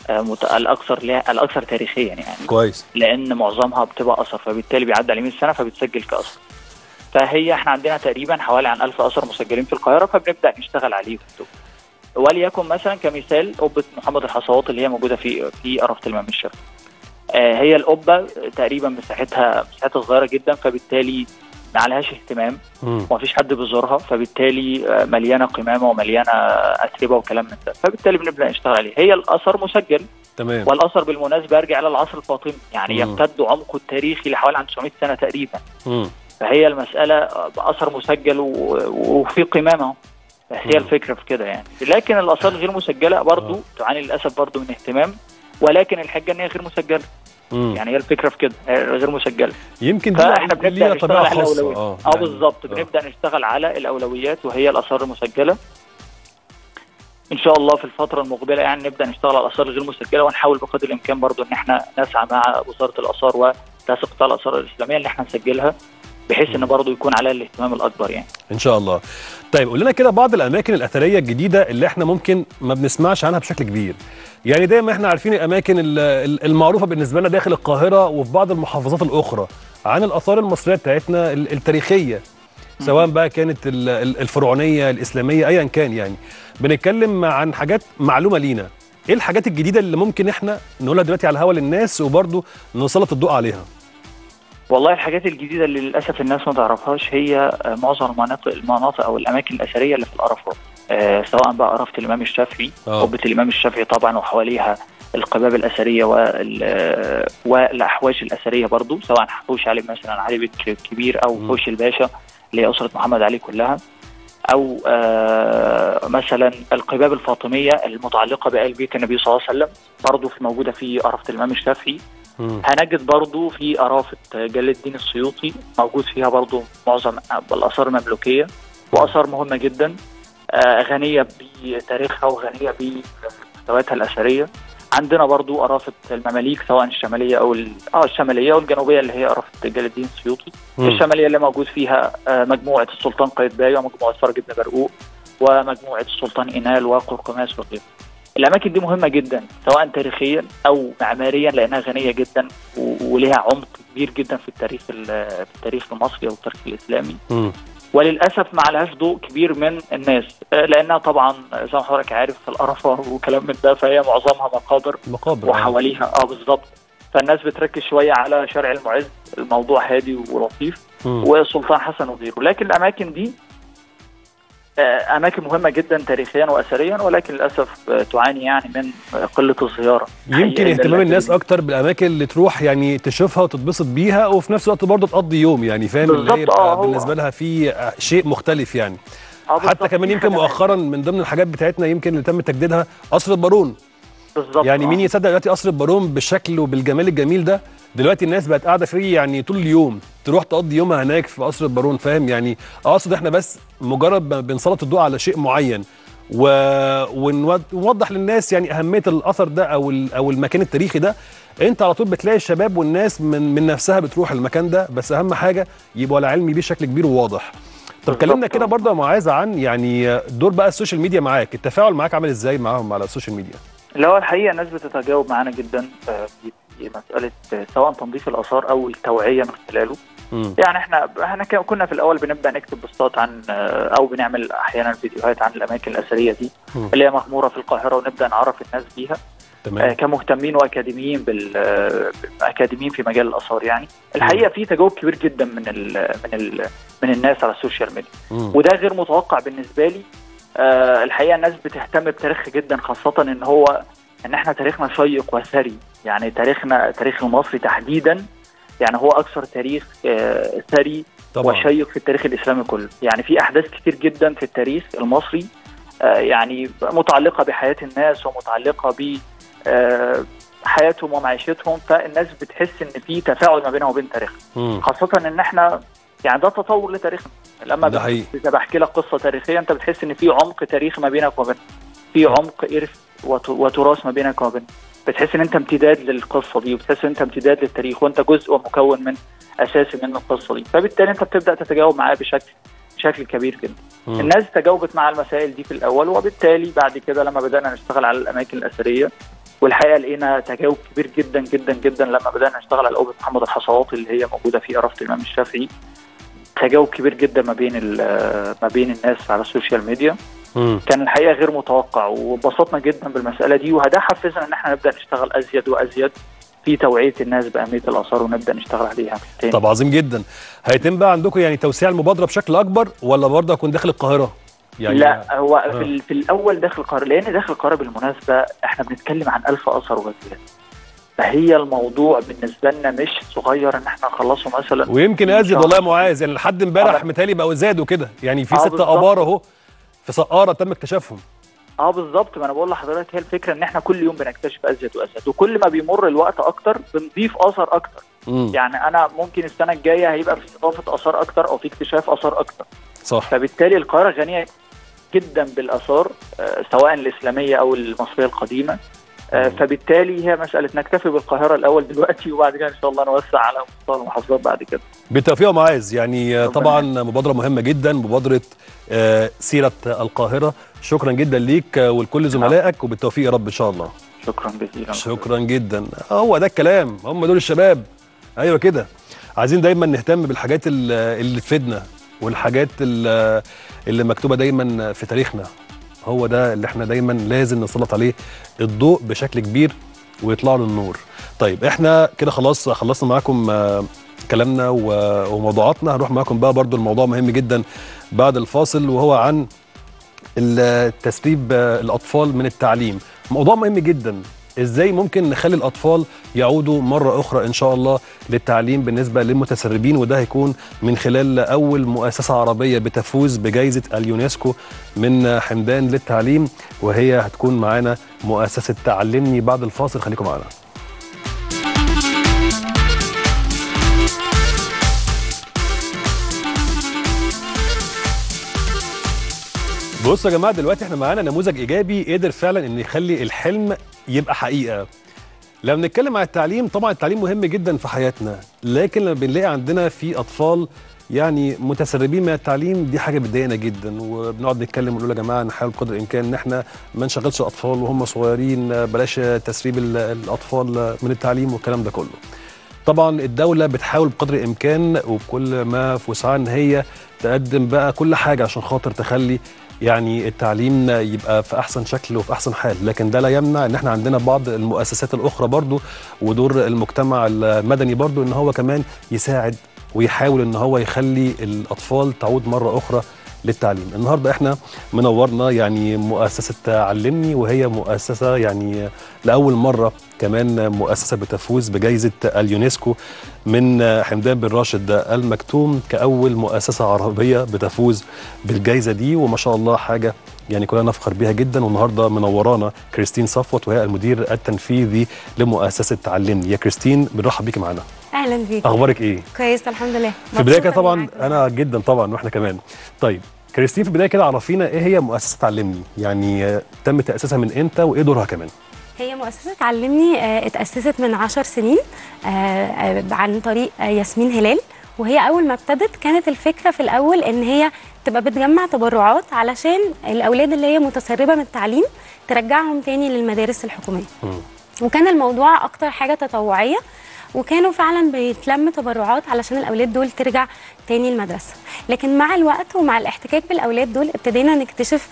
آه، مت- الاكثر لها الاكثر تاريخيا يعني كويس لان معظمها بتبقى اثر فبالتالي بيعدي عليه 100 سنه فبتسجل كاثر فهي احنا عندنا تقريبا حوالي عن 1000 اثر مسجلين في القاهره فبنبدا نشتغل عليه وليكن مثلا كمثال قبه محمد الحصوات اللي هي موجوده في في قرفه الامام الشافعي آه، هي القبه تقريبا مساحتها مساحتها صغيره جدا فبالتالي ما عليهاش اهتمام مم. ومفيش حد بيزورها فبالتالي آه، مليانه قمامه ومليانه اتربه وكلام من ده فبالتالي بنبدا نشتغل عليه هي الاثر مسجل تمام والاثر بالمناسبه يرجع الى العصر الفاطمي يعني مم. يمتد عمقه التاريخي لحوالي عن 900 سنه تقريبا مم. فهي المساله اثر مسجل و- وفي قمامه هي مم. الفكره في كده يعني لكن الاثار الغير مسجله برضو آه. تعاني للاسف برضو من اهتمام ولكن الحجه ان هي غير مسجله مم. يعني هي الفكره في كده هي غير مسجله يمكن دي فاحنا ليها بنبدا نشتغل طبيعه على خاصه الاولويات اه اه يعني- بالظبط آه. بنبدا نشتغل على الاولويات وهي الاثار المسجله ان شاء الله في الفتره المقبله يعني نبدا نشتغل على الاثار الغير مسجله ونحاول بقدر الامكان برضو ان احنا نسعى مع وزاره الاثار وتنسيق قطاع الاثار الاسلاميه اللي احنا نسجلها بحيث ان برضو يكون عليها الاهتمام الاكبر يعني ان شاء الله طيب قول لنا كده بعض الاماكن الاثريه الجديده اللي احنا ممكن ما بنسمعش عنها بشكل كبير يعني دايما احنا عارفين الاماكن ال- ال- المعروفه بالنسبه لنا داخل القاهره وفي بعض المحافظات الاخرى عن الاثار المصريه بتاعتنا ال- التاريخيه سواء بقى كانت ال- ال- الفرعونيه الاسلاميه ايا كان يعني بنتكلم عن حاجات معلومه لينا ايه الحاجات الجديده اللي ممكن احنا نقولها دلوقتي على الهوا للناس وبرضه نسلط الضوء عليها والله الحاجات الجديده اللي للاسف الناس ما تعرفهاش هي آه، معظم المناطق المناطق او الاماكن الاثريه اللي في الارافات آه، سواء بقى قرفه الامام الشافعي آه. قبه الامام الشافعي طبعا وحواليها القباب الاثريه وال- آه، والاحواش الاثريه برضو سواء حوش علي مثلا علي بك الكبير او مم. حوش الباشا اللي هي اسره محمد علي كلها او آه، مثلا القباب الفاطميه المتعلقه بآل بيت النبي صلى الله عليه وسلم برضو في موجوده في قرفه الامام الشافعي مم. هنجد برضو في قرافة جلال الدين السيوطي موجود فيها برضو معظم الآثار المملوكية وآثار مهمة جدا آه، غنية بتاريخها وغنية بمحتوياتها الأثرية عندنا برضو قرافة المماليك سواء الشمالية أو ال- اه الشمالية والجنوبية اللي هي قرافة جلال الدين السيوطي مم. الشمالية اللي موجود فيها آه، مجموعة السلطان قايتباي ومجموعة فرج بن برقوق ومجموعة السلطان إنال وقرقماس وغيره الأماكن دي مهمة جدا سواء تاريخيا أو معماريا لأنها غنية جدا و- ولها عمق كبير جدا في التاريخ ال- في التاريخ المصري أو التاريخ الإسلامي مم. وللاسف ما عليهاش ضوء كبير من الناس آه، لانها طبعا زي ما حضرتك عارف في القرفه وكلام من ده فهي معظمها مقابر مقابر آه. وحواليها اه بالظبط فالناس بتركز شويه على شارع المعز الموضوع هادي ولطيف مم. والسلطان حسن وغيره لكن الاماكن دي آه، اماكن مهمه جدا تاريخيا واثريا ولكن للاسف آه، تعاني يعني من آه، قله الزياره يمكن حقيقة اهتمام ده الناس الأكل. اكتر بالاماكن اللي تروح يعني تشوفها وتتبسط بيها وفي نفس الوقت برضه تقضي يوم يعني فاهم اللي بالظبط، هي يبقى آه، هو- بالنسبه لها في شيء مختلف يعني آه، حتى بالظبط، كمان في يمكن خدمات. مؤخرا من ضمن الحاجات بتاعتنا يمكن اللي تم تجديدها قصر البارون بالظبط يعني آه. مين يصدق دلوقتي قصر البارون بالشكل وبالجمال الجميل ده دلوقتي الناس بقت قاعده فيه يعني طول اليوم تروح تقضي يومها هناك في قصر البارون فاهم يعني اقصد احنا بس مجرد ما بنسلط الضوء على شيء معين و... ونود- ونوضح للناس يعني اهميه الاثر ده او ال... او المكان التاريخي ده انت على طول بتلاقي الشباب والناس من من نفسها بتروح المكان ده بس اهم حاجه يبقوا على علم بيه بشكل كبير وواضح طب بالظبط. كلمنا كده برضه يا معاذ عن يعني دور بقى السوشيال ميديا معاك التفاعل معاك عامل ازاي معاهم على السوشيال ميديا اللي هو الحقيقه الناس بتتجاوب معانا جدا آه، في في مساله آه، سواء تنظيف الاثار او التوعيه من خلاله مم. يعني احنا احنا ك- كنا في الاول بنبدا نكتب بوستات عن آه، او بنعمل احيانا فيديوهات عن الاماكن الاثريه دي مم. اللي هي مغموره في القاهره ونبدا نعرف الناس بيها آه، تمام كمهتمين واكاديميين بال آه، اكاديميين في مجال الاثار يعني الحقيقه في تجاوب كبير جدا من ال من ال من الناس على السوشيال ميديا مم. وده غير متوقع بالنسبه لي آه الحقيقه الناس بتهتم بتاريخ جدا خاصه ان هو ان احنا تاريخنا شيق وثري يعني تاريخنا تاريخ المصري تحديدا يعني هو اكثر تاريخ آه ثري طبعا وشيق في التاريخ الاسلامي كله يعني في احداث كتير جدا في التاريخ المصري آه يعني متعلقه بحياه الناس ومتعلقه ب آه حياتهم ومعيشتهم فالناس بتحس ان في تفاعل ما بينها وبين تاريخها مم. خاصة ان احنا يعني ده تطور لتاريخنا لما ده بت- حقيقي. إذا بحكي لك قصة تاريخية انت بتحس ان في عمق تاريخي ما بينك وبين في عمق إرث وت- وتراث ما بينك وبين بتحس ان انت امتداد للقصة دي وبتحس ان انت امتداد للتاريخ وانت جزء ومكون من اساسي من القصة دي فبالتالي انت بتبدأ تتجاوب معاه بشكل بشكل كبير جدا مم. الناس تجاوبت مع المسائل دي في الاول وبالتالي بعد كده لما بدأنا نشتغل على الاماكن الاثرية والحقيقه لقينا تجاوب كبير جدا جدا جدا لما بدانا نشتغل على اوبه محمد الحصوات اللي هي موجوده في قرافه الامام الشافعي تجاوب كبير جدا ما بين ال- ما بين الناس على السوشيال ميديا مم. كان الحقيقه غير متوقع وبسطنا جدا بالمساله دي وده حفزنا ان احنا نبدا نشتغل ازيد وازيد في توعيه الناس باهميه الاثار ونبدا نشتغل عليها تاني طب عظيم جدا هيتم بقى عندكم يعني توسيع المبادره بشكل اكبر ولا برضه هيكون داخل القاهره يعني لا هو آه. في, ال- في الاول داخل القاهره لان داخل القاهره بالمناسبه احنا بنتكلم عن ألف اثر وغزيات فهي الموضوع بالنسبه لنا مش صغير ان احنا نخلصه مثلا ويمكن إن ازيد شاء والله يا الله. معاذ يعني لحد امبارح آه. متهيألي بقوا زادوا كده يعني في آه، ستة بالظبط. ابار اهو في سقاره تم اكتشافهم اه بالظبط ما انا بقول لحضرتك هي الفكره ان احنا كل يوم بنكتشف ازيد وازيد وكل ما بيمر الوقت اكتر بنضيف اثر اكتر مم. يعني انا ممكن السنه الجايه هيبقى في اضافه اثار اكتر او في اكتشاف اثار اكتر صح فبالتالي القاهره غنيه جدا بالاثار آه، سواء الاسلاميه او المصريه القديمه آه، مم. فبالتالي هي مساله نكتفي بالقاهره الاول دلوقتي وبعد كده ان شاء الله نوسع على مستوى المحافظات بعد كده بالتوفيق يا معاذ يعني آه، ربنا طبعا مبادره مهمه جدا مبادره آه، سيره القاهره شكرا جدا ليك آه، ولكل زملائك وبالتوفيق يا رب ان شاء الله شكرا جزيلا شكرا جدا هو ده الكلام هم دول الشباب ايوه كده عايزين دايما نهتم بالحاجات ال- اللي تفيدنا والحاجات ال- اللي مكتوبه دايما في تاريخنا هو ده اللي احنا دايما لازم نسلط عليه الضوء بشكل كبير ويطلع له النور طيب احنا كده خلاص خلصنا معاكم آه، كلامنا و- وموضوعاتنا هنروح معاكم بقى برضو الموضوع مهم جدا بعد الفاصل وهو عن التسريب آه، الاطفال من التعليم موضوع مهم جدا ازاي ممكن نخلي الاطفال يعودوا مره اخرى ان شاء الله للتعليم بالنسبه للمتسربين وده هيكون من خلال اول مؤسسه عربيه بتفوز بجائزه اليونسكو من حمدان للتعليم وهي هتكون معانا مؤسسه تعلمني بعد الفاصل خليكم معانا بصوا يا جماعه دلوقتي احنا معانا نموذج ايجابي قدر فعلا ان يخلي الحلم يبقى حقيقه لما بنتكلم عن التعليم طبعا التعليم مهم جدا في حياتنا لكن لما بنلاقي عندنا في اطفال يعني متسربين من التعليم دي حاجه بتضايقنا جدا وبنقعد نتكلم ونقول يا جماعه نحاول بقدر الامكان ان احنا ما نشغلش الاطفال وهم صغيرين بلاش تسريب ال- الاطفال من التعليم والكلام ده كله طبعا الدولة بتحاول بقدر الإمكان وبكل ما في وسعها إن هي تقدم بقى كل حاجة عشان خاطر تخلي يعني التعليم يبقى في أحسن شكل وفي أحسن حال لكن ده لا يمنع إن احنا عندنا بعض المؤسسات الأخرى برضو ودور المجتمع المدني برضو إن هو كمان يساعد ويحاول إن هو يخلي الأطفال تعود مرة أخرى للتعليم النهارده احنا منورنا يعني مؤسسه علمني وهي مؤسسه يعني لاول مره كمان مؤسسه بتفوز بجائزه اليونسكو من حمدان بن راشد المكتوم كاول مؤسسه عربيه بتفوز بالجائزه دي وما شاء الله حاجه يعني كلنا نفخر بيها جدا والنهارده منورانا كريستين صفوت وهي المدير التنفيذي لمؤسسه علمني يا كريستين بنرحب بيكي معانا اهلا بيك اخبارك ايه كويس الحمد لله في البدايه كده مبسوطة طبعا إني معاك. انا جدا طبعا واحنا كمان طيب كريستين في البدايه كده عرفينا ايه هي مؤسسه علمني يعني آه، تم تاسيسها من امتى وايه دورها كمان هي مؤسسة علمني آه، اتأسست من عشر سنين آه، آه، عن طريق آه، ياسمين هلال وهي أول ما ابتدت كانت الفكرة في الأول إن هي تبقى بتجمع تبرعات علشان الأولاد اللي هي متسربة من التعليم ترجعهم تاني للمدارس الحكومية وكان الموضوع أكتر حاجة تطوعية وكانوا فعلا بيتلم تبرعات علشان الاولاد دول ترجع تاني المدرسه لكن مع الوقت ومع الاحتكاك بالاولاد دول ابتدينا نكتشف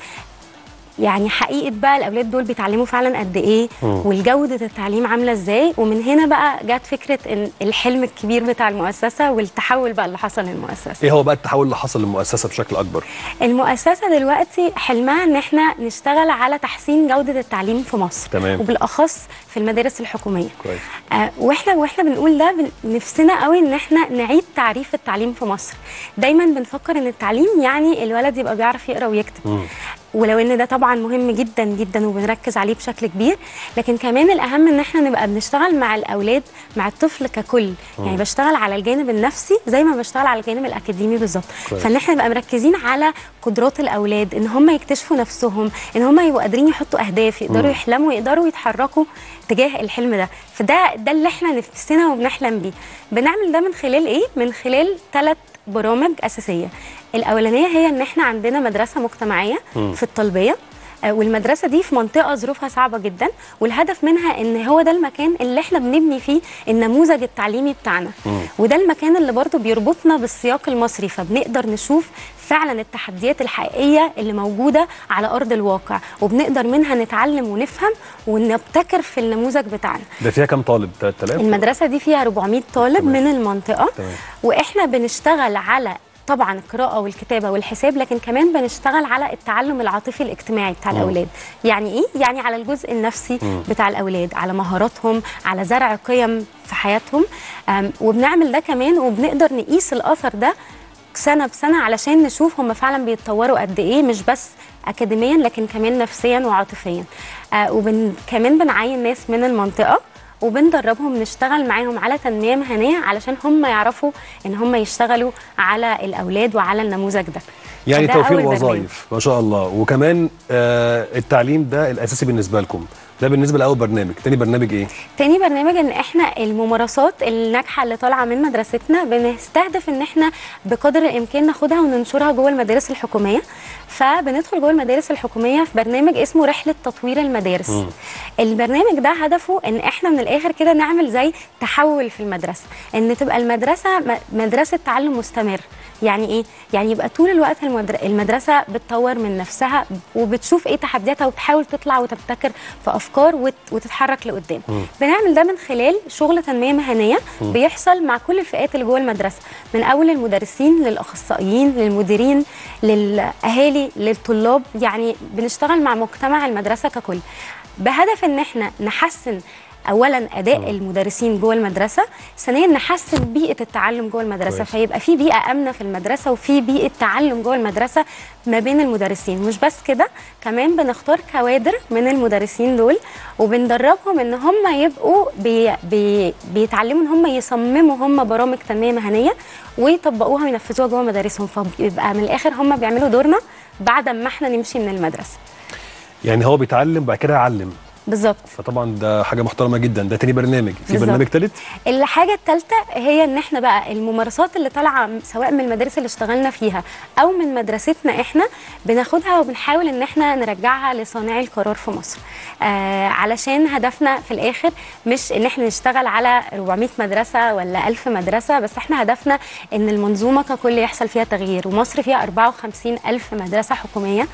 يعني حقيقه بقى الاولاد دول بيتعلموا فعلا قد ايه مم. والجوده التعليم عامله ازاي ومن هنا بقى جت فكره ان الحلم الكبير بتاع المؤسسه والتحول بقى اللي حصل للمؤسسه ايه هو بقى التحول اللي حصل للمؤسسه بشكل اكبر المؤسسه دلوقتي حلمها ان احنا نشتغل على تحسين جوده التعليم في مصر تمام. وبالاخص في المدارس الحكوميه كويس آه، واحنا واحنا بنقول ده بن- نفسنا قوي ان احنا نعيد تعريف التعليم في مصر دايما بنفكر ان التعليم يعني الولد يبقى بيعرف يقرا ويكتب مم. ولو ان ده طبعا مهم جدا جدا وبنركز عليه بشكل كبير لكن كمان الاهم ان احنا نبقى بنشتغل مع الاولاد مع الطفل ككل يعني بشتغل على الجانب النفسي زي ما بشتغل على الجانب الاكاديمي بالظبط كويس. فان احنا نبقى مركزين على قدرات الاولاد ان هم يكتشفوا نفسهم ان هم يبقوا قادرين يحطوا اهداف يقدروا مم. يحلموا يقدروا يتحركوا تجاه الحلم ده فده ده اللي احنا نفسنا وبنحلم بيه بنعمل ده من خلال ايه من خلال ثلاث برامج اساسيه الاولانيه هي ان احنا عندنا مدرسه مجتمعيه مم. في الطلبيه آه، والمدرسه دي في منطقه ظروفها صعبه جدا والهدف منها ان هو ده المكان اللي احنا بنبني فيه النموذج التعليمي بتاعنا وده المكان اللي برضو بيربطنا بالسياق المصري فبنقدر نشوف فعلا التحديات الحقيقيه اللي موجوده على ارض الواقع وبنقدر منها نتعلم ونفهم ونبتكر في النموذج بتاعنا ده فيها كام طالب 3000 المدرسه دي فيها 400 طالب تمام. من المنطقه تمام. واحنا بنشتغل على طبعا القراءة والكتابة والحساب لكن كمان بنشتغل على التعلم العاطفي الاجتماعي بتاع الأولاد يعني إيه؟ يعني على الجزء النفسي بتاع الأولاد على مهاراتهم على زرع قيم في حياتهم أم، وبنعمل ده كمان وبنقدر نقيس الأثر ده سنة بسنة علشان نشوف هم فعلا بيتطوروا قد إيه مش بس أكاديميا لكن كمان نفسيا وعاطفيا آه وبن كمان بنعين ناس من المنطقة وبندربهم نشتغل معاهم على تنميه مهنيه علشان هم يعرفوا ان هم يشتغلوا على الاولاد وعلى النموذج ده يعني فده توفير أول برنامج. وظائف ما شاء الله وكمان آه التعليم ده الاساسي بالنسبه لكم ده بالنسبه لاول برنامج تاني برنامج ايه تاني برنامج ان احنا الممارسات الناجحه اللي طالعه من مدرستنا بنستهدف ان احنا بقدر الامكان ناخدها وننشرها جوه المدارس الحكوميه فبندخل جوه المدارس الحكوميه في برنامج اسمه رحله تطوير المدارس مم. البرنامج ده هدفه ان احنا من الاخر كده نعمل زي تحول في المدرسه ان تبقى المدرسه م- مدرسه تعلم مستمر يعني ايه يعني يبقى طول الوقت المدر- المدرسه بتطور من نفسها وبتشوف ايه تحدياتها وبتحاول تطلع وتبتكر في افكار وت- وتتحرك لقدام بنعمل ده من خلال شغل تنميه مهنيه بيحصل مع كل الفئات اللي جوه المدرسه من اول المدرسين للاخصائيين للمديرين للاهالي للطلاب يعني بنشتغل مع مجتمع المدرسه ككل بهدف ان احنا نحسن اولا اداء المدرسين جوه المدرسه ثانيا نحسن بيئه التعلم جوه المدرسه كويس. فيبقى في بيئه امنه في المدرسه وفي بيئه تعلم جوه المدرسه ما بين المدرسين مش بس كده كمان بنختار كوادر من المدرسين دول وبندربهم ان هم يبقوا بي بي بيتعلموا ان هم يصمموا هم برامج تنميه مهنيه ويطبقوها وينفذوها جوه مدارسهم فبيبقى من الاخر هم بيعملوا دورنا بعد ما احنا نمشي من المدرسه يعني هو بيتعلم بعد كده يعلم بالظبط فطبعا ده حاجه محترمه جدا ده تاني برنامج في بالظبط. برنامج ثالث الحاجة الثالثة هي ان احنا بقى الممارسات اللي طالعة سواء من المدارس اللي اشتغلنا فيها او من مدرستنا احنا بناخدها وبنحاول ان احنا نرجعها لصانعي القرار في مصر آه علشان هدفنا في الاخر مش ان احنا نشتغل على 400 مدرسة ولا 1000 مدرسة بس احنا هدفنا ان المنظومة ككل يحصل فيها تغيير ومصر فيها 54 ألف مدرسة حكومية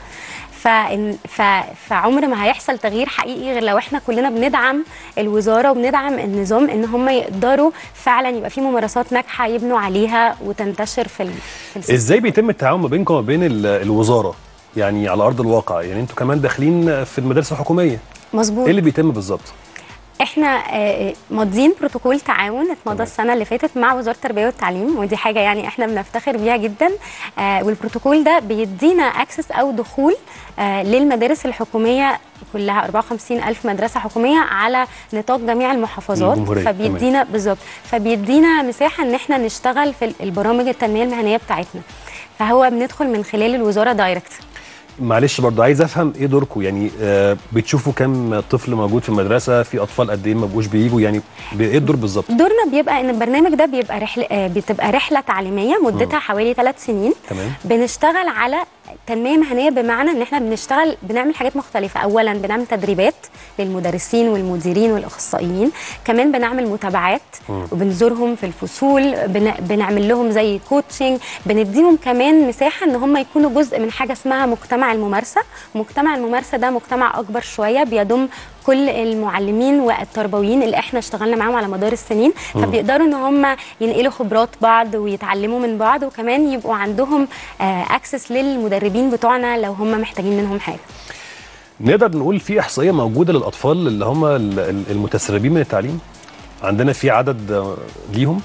فإن ف... فعمر ما هيحصل تغيير حقيقي غير لو احنا كلنا بندعم الوزاره وبندعم النظام ان هم يقدروا فعلا يبقى في ممارسات ناجحه يبنوا عليها وتنتشر في ال... في السيستم. ازاي بيتم التعاون ما بينكم وما بين ال- الوزاره يعني على ارض الواقع يعني انتوا كمان داخلين في المدارس الحكوميه مظبوط ايه اللي بيتم بالظبط احنا آه، ماضيين بروتوكول تعاون اتمضى تمام. السنه اللي فاتت مع وزاره التربيه والتعليم ودي حاجه يعني احنا بنفتخر بيها جدا آه، والبروتوكول ده بيدينا اكسس او دخول آه، للمدارس الحكوميه كلها 54 ألف مدرسة حكومية على نطاق جميع المحافظات الجمهورية، فبيدينا بالظبط فبيدينا مساحة ان احنا نشتغل في البرامج التنمية المهنية بتاعتنا فهو بندخل من خلال الوزارة دايركت معلش برضه عايز افهم ايه دوركم يعني آه بتشوفوا كام طفل موجود في المدرسه في اطفال قد ايه ما بقوش بيجوا يعني ب- ايه الدور بالظبط دورنا بيبقى ان البرنامج ده بيبقى رحله آه، بتبقى رحله تعليميه مدتها حوالي ثلاث سنين تمام بنشتغل على تنميه مهنيه بمعنى ان احنا بنشتغل بنعمل حاجات مختلفه اولا بنعمل تدريبات للمدرسين والمديرين والاخصائيين كمان بنعمل متابعات وبنزورهم في الفصول بن... بنعمل لهم زي كوتشنج بنديهم كمان مساحه ان هم يكونوا جزء من حاجه اسمها مجتمع الممارسه مجتمع الممارسه ده مجتمع اكبر شويه بيضم كل المعلمين والتربويين اللي احنا اشتغلنا معاهم على مدار السنين فبيقدروا ان هم ينقلوا خبرات بعض ويتعلموا من بعض وكمان يبقوا عندهم اكسس للمدربين بتوعنا لو هم محتاجين منهم حاجه نقدر نقول في احصائيه موجوده للاطفال اللي هم ال- ال- المتسربين من التعليم عندنا في عدد آه، ليهم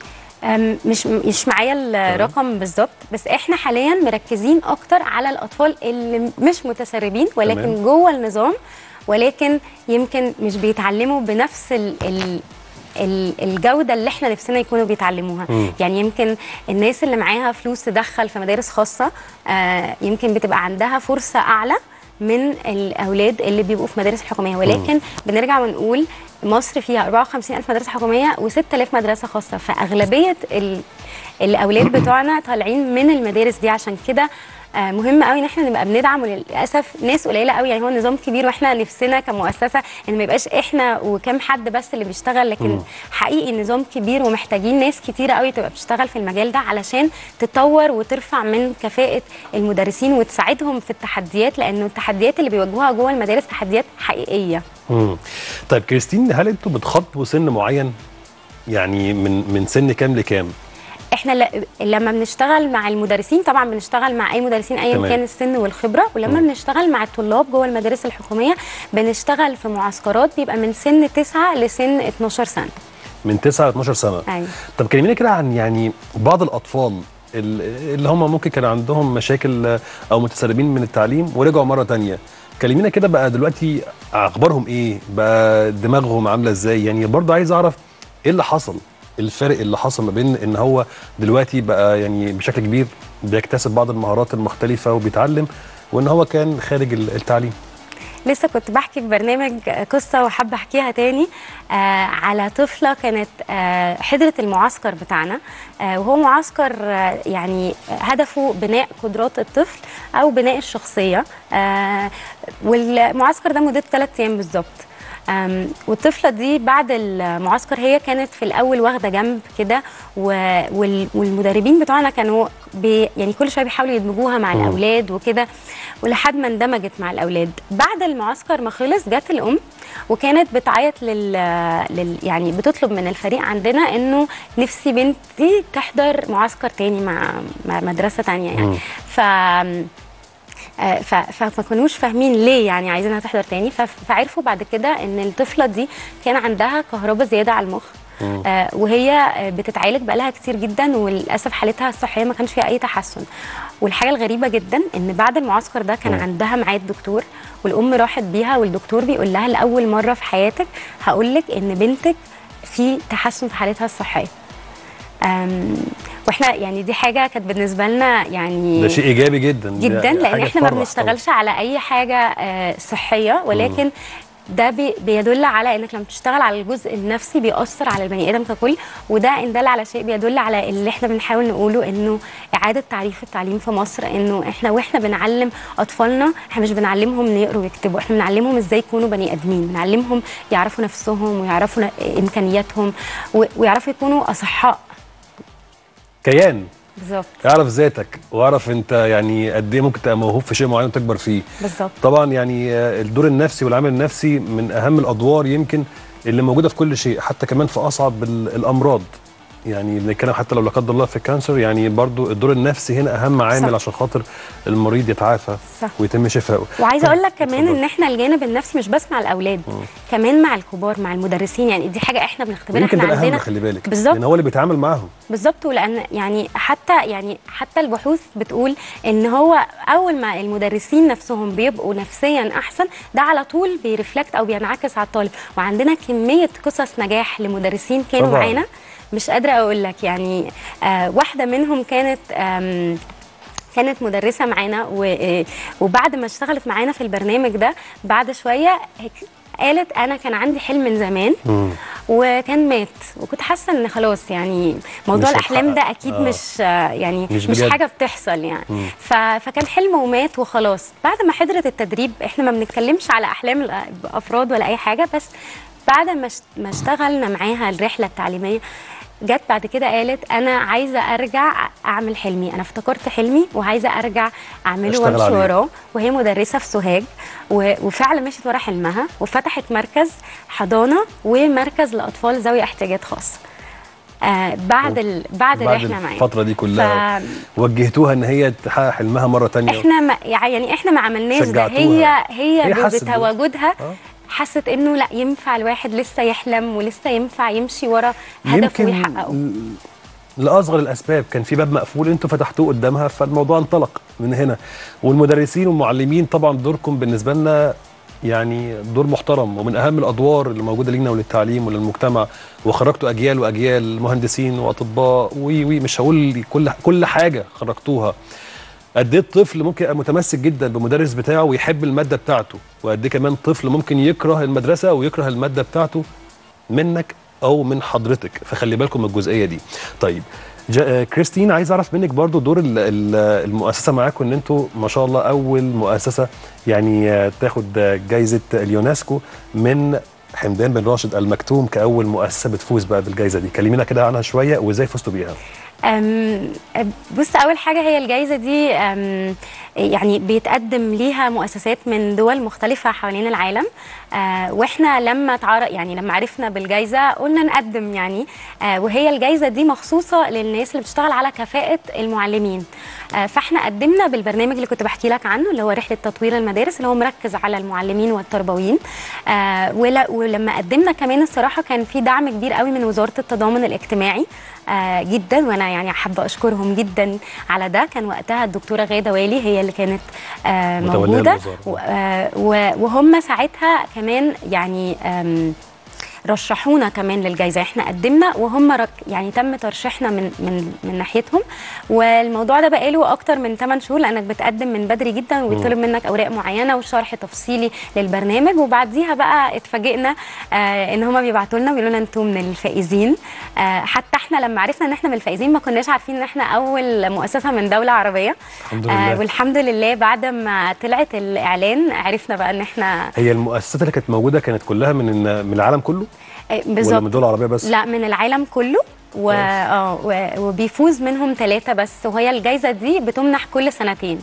أم، مش مش معايا الرقم بالظبط بس احنا حاليا مركزين اكتر على الاطفال اللي مش متسربين ولكن تمام. جوه النظام ولكن يمكن مش بيتعلموا بنفس ال ال ال- الجوده اللي احنا نفسنا يكونوا بيتعلموها مم. يعني يمكن الناس اللي معاها فلوس تدخل في مدارس خاصه آه يمكن بتبقى عندها فرصه اعلى من الاولاد اللي بيبقوا في مدارس حكوميه ولكن بنرجع ونقول مصر فيها 54 ألف مدرسة حكومية و6000 مدرسة خاصة فأغلبية ال... الأولاد بتوعنا طالعين من المدارس دي عشان كده آه، مهم قوي ان احنا نبقى بندعم وللاسف ناس قليله قوي يعني هو نظام كبير واحنا نفسنا كمؤسسه ان ما يبقاش احنا وكام حد بس اللي بيشتغل لكن مم. حقيقي النظام كبير ومحتاجين ناس كتيره قوي تبقى بتشتغل في المجال ده علشان تطور وترفع من كفاءه المدرسين وتساعدهم في التحديات لانه التحديات اللي بيواجهوها جوه المدارس تحديات حقيقيه مم. طيب كريستين هل انتوا بتخاطبوا سن معين يعني من من سن كام لكام احنا ل- لما بنشتغل مع المدرسين طبعا بنشتغل مع اي مدرسين ايا تمام. كان السن والخبره ولما مم. بنشتغل مع الطلاب جوه المدارس الحكوميه بنشتغل في معسكرات بيبقى من سن 9 لسن 12 سنه من 9 ل 12 سنه ايوه طب كلمينا كده عن يعني بعض الاطفال ال- اللي هم ممكن كان عندهم مشاكل آه، او متسربين من التعليم ورجعوا مره تانية كلمينا كده بقى دلوقتي اخبارهم ايه بقى دماغهم عامله ازاي يعني برضه عايز اعرف ايه اللي حصل الفرق اللي حصل ما بين ان هو دلوقتي بقى يعني بشكل كبير بيكتسب بعض المهارات المختلفه وبيتعلم وان هو كان خارج ال- التعليم لسه كنت بحكي في برنامج قصه وحابه احكيها تاني آه على طفله كانت آه حضرت المعسكر بتاعنا آه وهو معسكر آه يعني هدفه بناء قدرات الطفل او بناء الشخصيه آه والمعسكر ده مدته ثلاث ايام بالظبط أم، والطفله دي بعد المعسكر هي كانت في الاول واخده جنب كده و- وال- والمدربين بتوعنا كانوا بي يعني كل شويه بيحاولوا يدمجوها مع مم. الاولاد وكده ولحد ما اندمجت مع الاولاد بعد المعسكر ما خلص جت الام وكانت بتعيط لل, لل يعني بتطلب من الفريق عندنا انه نفسي بنتي تحضر معسكر تاني مع مع مدرسه تانيه يعني مم. ف آه، ف- فما كانوش فاهمين ليه يعني عايزينها تحضر تاني ف- فعرفوا بعد كده ان الطفله دي كان عندها كهرباء زياده على المخ مم. آه، وهي آه، بتتعالج بقالها كتير جدا وللاسف حالتها الصحيه ما كانش فيها اي تحسن والحاجه الغريبه جدا ان بعد المعسكر ده كان مم. عندها ميعاد دكتور والام راحت بيها والدكتور بيقول لها لاول مره في حياتك هقول لك ان بنتك في تحسن في حالتها الصحيه أم، واحنا يعني دي حاجه كانت بالنسبه لنا يعني ده شيء ايجابي جدا ده جدا لان حاجة احنا ما تفرح بنشتغلش على اي حاجه آه، صحيه ولكن ده بي بيدل على انك لما بتشتغل على الجزء النفسي بيأثر على البني ادم ككل وده ان دل على شيء بيدل على اللي احنا بنحاول نقوله انه اعاده تعريف التعليم في مصر انه احنا واحنا بنعلم اطفالنا احنا مش بنعلمهم إن يقروا ويكتبوا احنا بنعلمهم ازاي يكونوا بني ادمين بنعلمهم يعرفوا نفسهم ويعرفوا ن- امكانياتهم و- ويعرفوا يكونوا اصحاء كيان بالظبط اعرف ذاتك واعرف انت يعني قد ايه ممكن تبقى موهوب في شيء معين وتكبر فيه بالظبط طبعا يعني آه، الدور النفسي والعامل النفسي من اهم الادوار يمكن اللي موجوده في كل شيء حتى كمان في اصعب ال- الامراض يعني بنتكلم حتى لو لا قدر الله في الكانسر يعني برضو الدور النفسي هنا اهم عامل صح. عشان خاطر المريض يتعافى صح. ويتم شفائه وعايزه اقول لك كمان اتفضل. ان احنا الجانب النفسي مش بس مع الاولاد كمان مع الكبار مع المدرسين يعني دي حاجه احنا بنختبرها ويمكن ده احنا الاهم عندنا خلي بالك بالظبط. لان هو اللي بيتعامل معاهم بالظبط ولان يعني حتى يعني حتى البحوث بتقول ان هو اول ما المدرسين نفسهم بيبقوا نفسيا احسن ده على طول بيرفلكت او بينعكس على الطالب وعندنا كميه قصص نجاح لمدرسين كانوا طبعاً. معانا مش قادره اقول لك يعني آه واحده منهم كانت آم كانت مدرسه معانا و- آه، وبعد ما اشتغلت معانا في البرنامج ده بعد شويه هيك- قالت انا كان عندي حلم من زمان مم. وكان مات وكنت حاسه ان خلاص يعني موضوع مش الاحلام ده هيتحقق. اكيد آه. مش آه، يعني مش مش, بجد. حاجه بتحصل يعني مم. ف... فكان حلم ومات وخلاص بعد ما حضرت التدريب احنا ما بنتكلمش على احلام الافراد ولا اي حاجه بس بعد ما اشت- ما اشتغلنا معاها الرحله التعليميه جت بعد كده قالت انا عايزه ارجع اعمل حلمي انا افتكرت حلمي وعايزه ارجع اعمله أشتغل وامشي عليه. وراه وهي مدرسه في سوهاج و- وفعلا مشيت ورا حلمها وفتحت مركز حضانه ومركز لاطفال ذوي احتياجات خاصه آه بعد ال... بعد, بعد الرحله معايا الفتره دي كلها ف... وجهتوها ان هي تحقق حلمها مره تانية احنا ما يعني احنا ما عملناش ده شجعتوها. هي هي, هي حست بال- بتواجدها آه. حست انه لا ينفع الواحد لسه يحلم ولسه ينفع يمشي ورا هدفه ويحققه ل- لاصغر الاسباب كان في باب مقفول انتوا فتحتوه قدامها فالموضوع انطلق من هنا والمدرسين والمعلمين طبعا دوركم بالنسبه لنا يعني دور محترم ومن اهم الادوار اللي موجوده لينا وللتعليم وللمجتمع وخرجتوا اجيال واجيال مهندسين واطباء وي وي مش هقول كل كل حاجه خرجتوها قد ايه الطفل ممكن يبقى متمسك جدا بالمدرس بتاعه ويحب الماده بتاعته وقد ايه كمان طفل ممكن يكره المدرسه ويكره الماده بتاعته منك او من حضرتك فخلي بالكم من الجزئيه دي طيب جا- آه، كريستين عايز اعرف منك برضو دور ال- ال- المؤسسه معاكم ان انتوا ما شاء الله اول مؤسسه يعني آه، تاخد آه، جايزه اليونسكو من حمدان بن راشد المكتوم كاول مؤسسه بتفوز بقى بالجائزه دي كلمينا كده عنها شويه وازاي فزتوا بيها أم، بص اول حاجه هي الجائزه دي أم، يعني بيتقدم ليها مؤسسات من دول مختلفه حوالين العالم آه، واحنا لما تعرف يعني لما عرفنا بالجائزه قلنا نقدم يعني آه، وهي الجائزه دي مخصوصه للناس اللي بتشتغل على كفاءه المعلمين آه، فاحنا قدمنا بالبرنامج اللي كنت بحكي لك عنه اللي هو رحله تطوير المدارس اللي هو مركز على المعلمين والتربويين آه، ولا- ولما قدمنا كمان الصراحه كان في دعم كبير قوي من وزاره التضامن الاجتماعي آه، جدا وانا يعني حابه اشكرهم جدا على ده كان وقتها الدكتوره غاده والي هي اللي كانت آه، متولية موجوده الوزارة. و- آه، و- وهم ساعتها كمان يعني آم، رشحونا كمان للجائزه احنا قدمنا وهم رك يعني تم ترشيحنا من من من ناحيتهم والموضوع ده بقاله اكتر من 8 شهور لانك بتقدم من بدري جدا وبيطلب منك اوراق معينه وشرح تفصيلي للبرنامج وبعديها بقى اتفاجئنا آه ان هم بيبعتوا لنا بيقولوا لنا انتوا من الفائزين آه حتى احنا لما عرفنا ان احنا من الفائزين ما كناش عارفين ان احنا اول مؤسسه من دوله عربيه الحمد آه لله والحمد لله بعد ما طلعت الاعلان عرفنا بقى ان احنا هي المؤسسات اللي كانت موجوده كانت كلها من من العالم كله آه، ولا بالظبط من الدول العربيه بس لا من العالم كله و... كويس. آه و... وبيفوز منهم ثلاثة بس وهي الجائزة دي بتمنح كل سنتين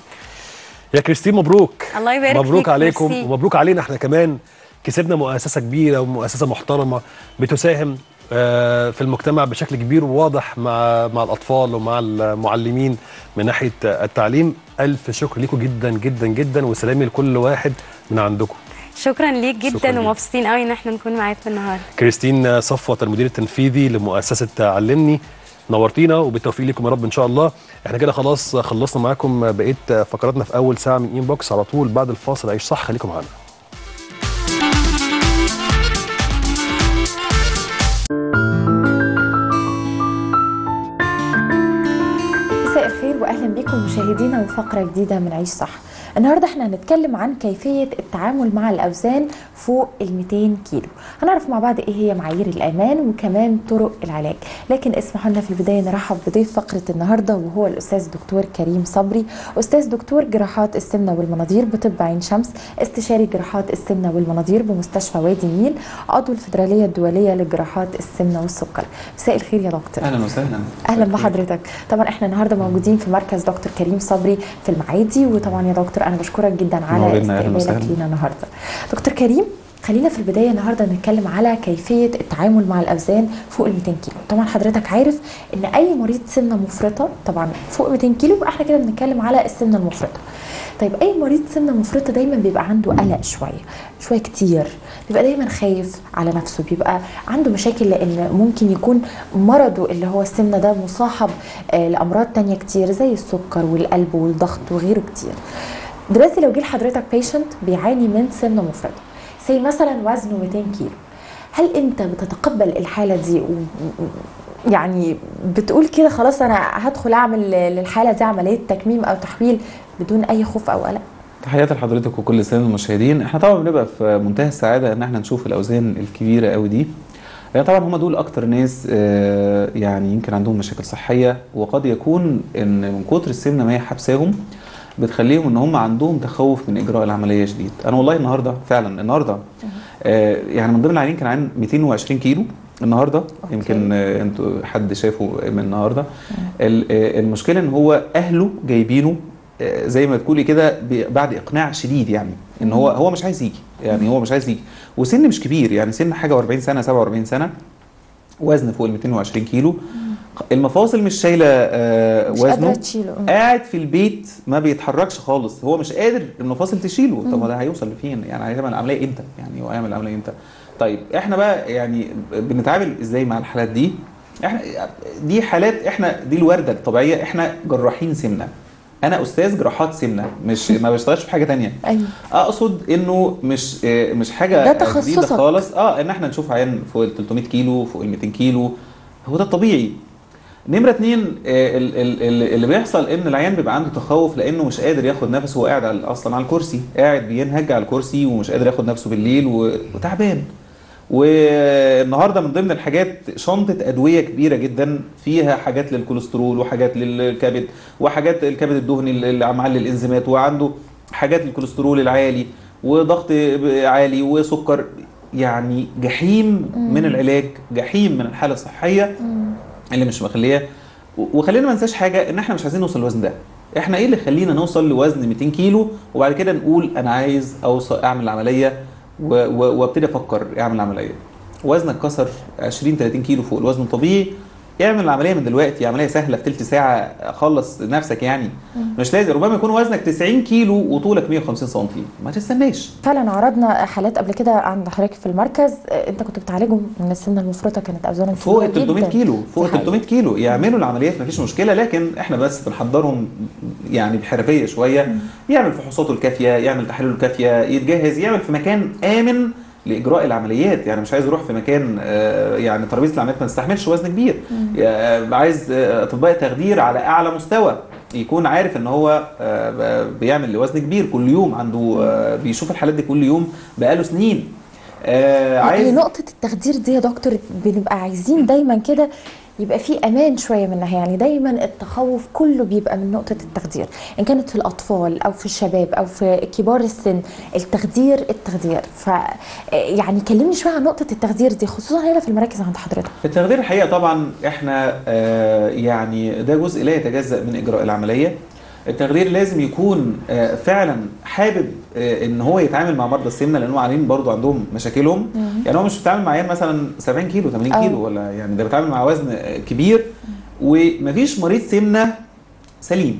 يا كريستين مبروك الله يبارك مبروك فيك، عليكم ميرسي. ومبروك علينا احنا كمان كسبنا مؤسسه كبيره ومؤسسه محترمه بتساهم آه، في المجتمع بشكل كبير وواضح مع مع الاطفال ومع المعلمين من ناحيه التعليم الف شكر ليكم جدا جدا جدا وسلامي لكل واحد من عندكم شكرا ليك جدا شكراً ليك. ومبسوطين قوي ان احنا نكون معاك النهارده كريستين صفوت المدير التنفيذي لمؤسسه علمني نورتينا وبالتوفيق لكم يا رب ان شاء الله احنا كده خلاص خلصنا معاكم بقيه فقراتنا في اول ساعه من انبوكس على طول بعد الفاصل عيش صح خليكم معانا مساء الخير واهلا بكم مشاهدينا وفقره جديده من عيش صح النهارده احنا هنتكلم عن كيفيه التعامل مع الاوزان فوق ال 200 كيلو هنعرف مع بعض ايه هي معايير الامان وكمان طرق العلاج لكن اسمحوا لنا في البدايه نرحب بضيف فقره النهارده وهو الاستاذ دكتور كريم صبري استاذ دكتور جراحات السمنه والمناظير بطب عين شمس استشاري جراحات السمنه والمناظير بمستشفى وادي النيل عضو الفدراليه الدوليه لجراحات السمنه والسكر مساء الخير يا دكتور اهلا وسهلا اهلا بحضرتك طبعا احنا النهارده موجودين في مركز دكتور كريم صبري في المعادي وطبعا يا دكتور انا بشكرك جدا على نورنا، أهلاً استقبالك وسهلاً. لينا النهارده دكتور كريم خلينا في البدايه النهارده نتكلم على كيفيه التعامل مع الاوزان فوق ال 200 كيلو طبعا حضرتك عارف ان اي مريض سمنه مفرطه طبعا فوق 200 كيلو يبقى احنا كده بنتكلم على السمنه المفرطه طيب اي مريض سمنه مفرطه دايما بيبقى عنده قلق شويه شويه كتير بيبقى دايما خايف على نفسه بيبقى عنده مشاكل لان ممكن يكون مرضه اللي هو السمنه ده مصاحب آه، لامراض تانية كتير زي السكر والقلب والضغط وغيره كتير دلوقتي لو جه لحضرتك بيشنت بيعاني من سمنه مفرطه زي مثلا وزنه 200 كيلو هل انت بتتقبل الحاله دي و... يعني بتقول كده خلاص انا هدخل اعمل للحاله دي عمليه تكميم او تحويل بدون اي خوف او قلق تحياتي لحضرتك وكل الساده المشاهدين احنا طبعا بنبقى في منتهى السعاده ان احنا نشوف الاوزان الكبيره قوي دي يعني طبعا هم دول اكتر ناس آه، يعني يمكن عندهم مشاكل صحيه وقد يكون ان من كتر السمنه ما هي حبساهم بتخليهم ان هم عندهم تخوف من اجراء العمليه شديد انا والله النهارده فعلا النهارده آه، يعني من ضمن العيانين كان عن 220 كيلو النهارده يمكن آه، انتوا حد شافه من النهارده ال- آه، المشكله ان هو اهله جايبينه آه، زي ما تقولي كده ب- بعد اقناع شديد يعني ان هو هو مش عايز يجي يعني هو مش عايز يجي وسن مش كبير يعني سن حاجه و40 سنه 47 سنه وزن فوق ال 220 كيلو المفاصل مش شايله آه، مش قادره وزنه تشيله قاعد في البيت ما بيتحركش خالص هو مش قادر المفاصل تشيله طب ما ده هيوصل لفين يعني هيعمل العمليه امتى يعني هو هيعمل العمليه امتى طيب احنا بقى يعني بنتعامل ازاي مع الحالات دي احنا دي حالات احنا دي الورده الطبيعيه احنا جراحين سمنه انا استاذ جراحات سمنه مش ما بشتغلش في حاجه تانية ايوه اقصد انه مش آه، مش حاجه ده جديده تخصصك. خالص اه ان احنا نشوف عيان فوق ال 300 كيلو فوق ال 200 كيلو هو ده الطبيعي نمرة اتنين آه، ال- ال- ال- اللي بيحصل ان العيان بيبقى عنده تخوف لانه مش قادر ياخد نفسه وهو قاعد على اصلا على الكرسي قاعد بينهج على الكرسي ومش قادر ياخد نفسه بالليل و- وتعبان والنهارده من ضمن الحاجات شنطه ادويه كبيره جدا فيها حاجات للكوليسترول وحاجات للكبد وحاجات الكبد الدهني اللي معلي الانزيمات وعنده حاجات للكوليسترول العالي وضغط عالي وسكر يعني جحيم من العلاج جحيم من الحاله الصحيه اللي مش مخليه وخلينا ما ننساش حاجه ان احنا مش عايزين نوصل للوزن ده احنا ايه اللي يخلينا نوصل لوزن 200 كيلو وبعد كده نقول انا عايز اوصل اعمل عمليه و- و- وابتدي افكر اعمل عمليه وزنك كسر 20 30 كيلو فوق الوزن الطبيعي اعمل العمليه من دلوقتي عمليه سهله في تلت ساعه خلص نفسك يعني مش لازم ربما يكون وزنك 90 كيلو وطولك 150 سم ما تستناش فعلا عرضنا حالات قبل كده عند حضرتك في المركز آه، انت كنت بتعالجهم من السمنه المفرطه كانت اوزانهم فوق ال كبيرة 300 جداً. كيلو فوق دي ال حقيقة. 300 كيلو يعملوا العمليات مفيش مشكله لكن احنا بس بنحضرهم يعني بحرفيه شويه يعمل فحوصاته الكافيه يعمل تحاليله الكافيه يتجهز يعمل في مكان امن لاجراء العمليات يعني مش عايز يروح في مكان آه، يعني ترابيزه العمليات ما تستحملش وزن كبير آه، عايز آه، اطباء تخدير على اعلى مستوى يكون عارف ان هو آه، بيعمل لوزن كبير كل يوم عنده آه، بيشوف الحالات دي كل يوم بقاله سنين آه، هي عايز نقطة التخدير دي يا دكتور بنبقى عايزين دايما كده يبقى في امان شويه منها يعني دايما التخوف كله بيبقى من نقطه التخدير ان كانت في الاطفال او في الشباب او في كبار السن التخدير التخدير ف يعني كلمني شويه عن نقطه التخدير دي خصوصا هنا في المراكز عند حضرتك في التخدير الحقيقه طبعا احنا آه، يعني ده جزء لا يتجزا من اجراء العمليه التخدير لازم يكون آه، فعلا حابب آه، ان هو يتعامل مع مرضى السمنه لانهم عاملين برضو عندهم مشاكلهم يعني هو مش بيتعامل مع عيان مثلا 70 كيلو 80 أو. كيلو ولا يعني ده بيتعامل مع وزن آه، كبير ومفيش مريض سمنه سليم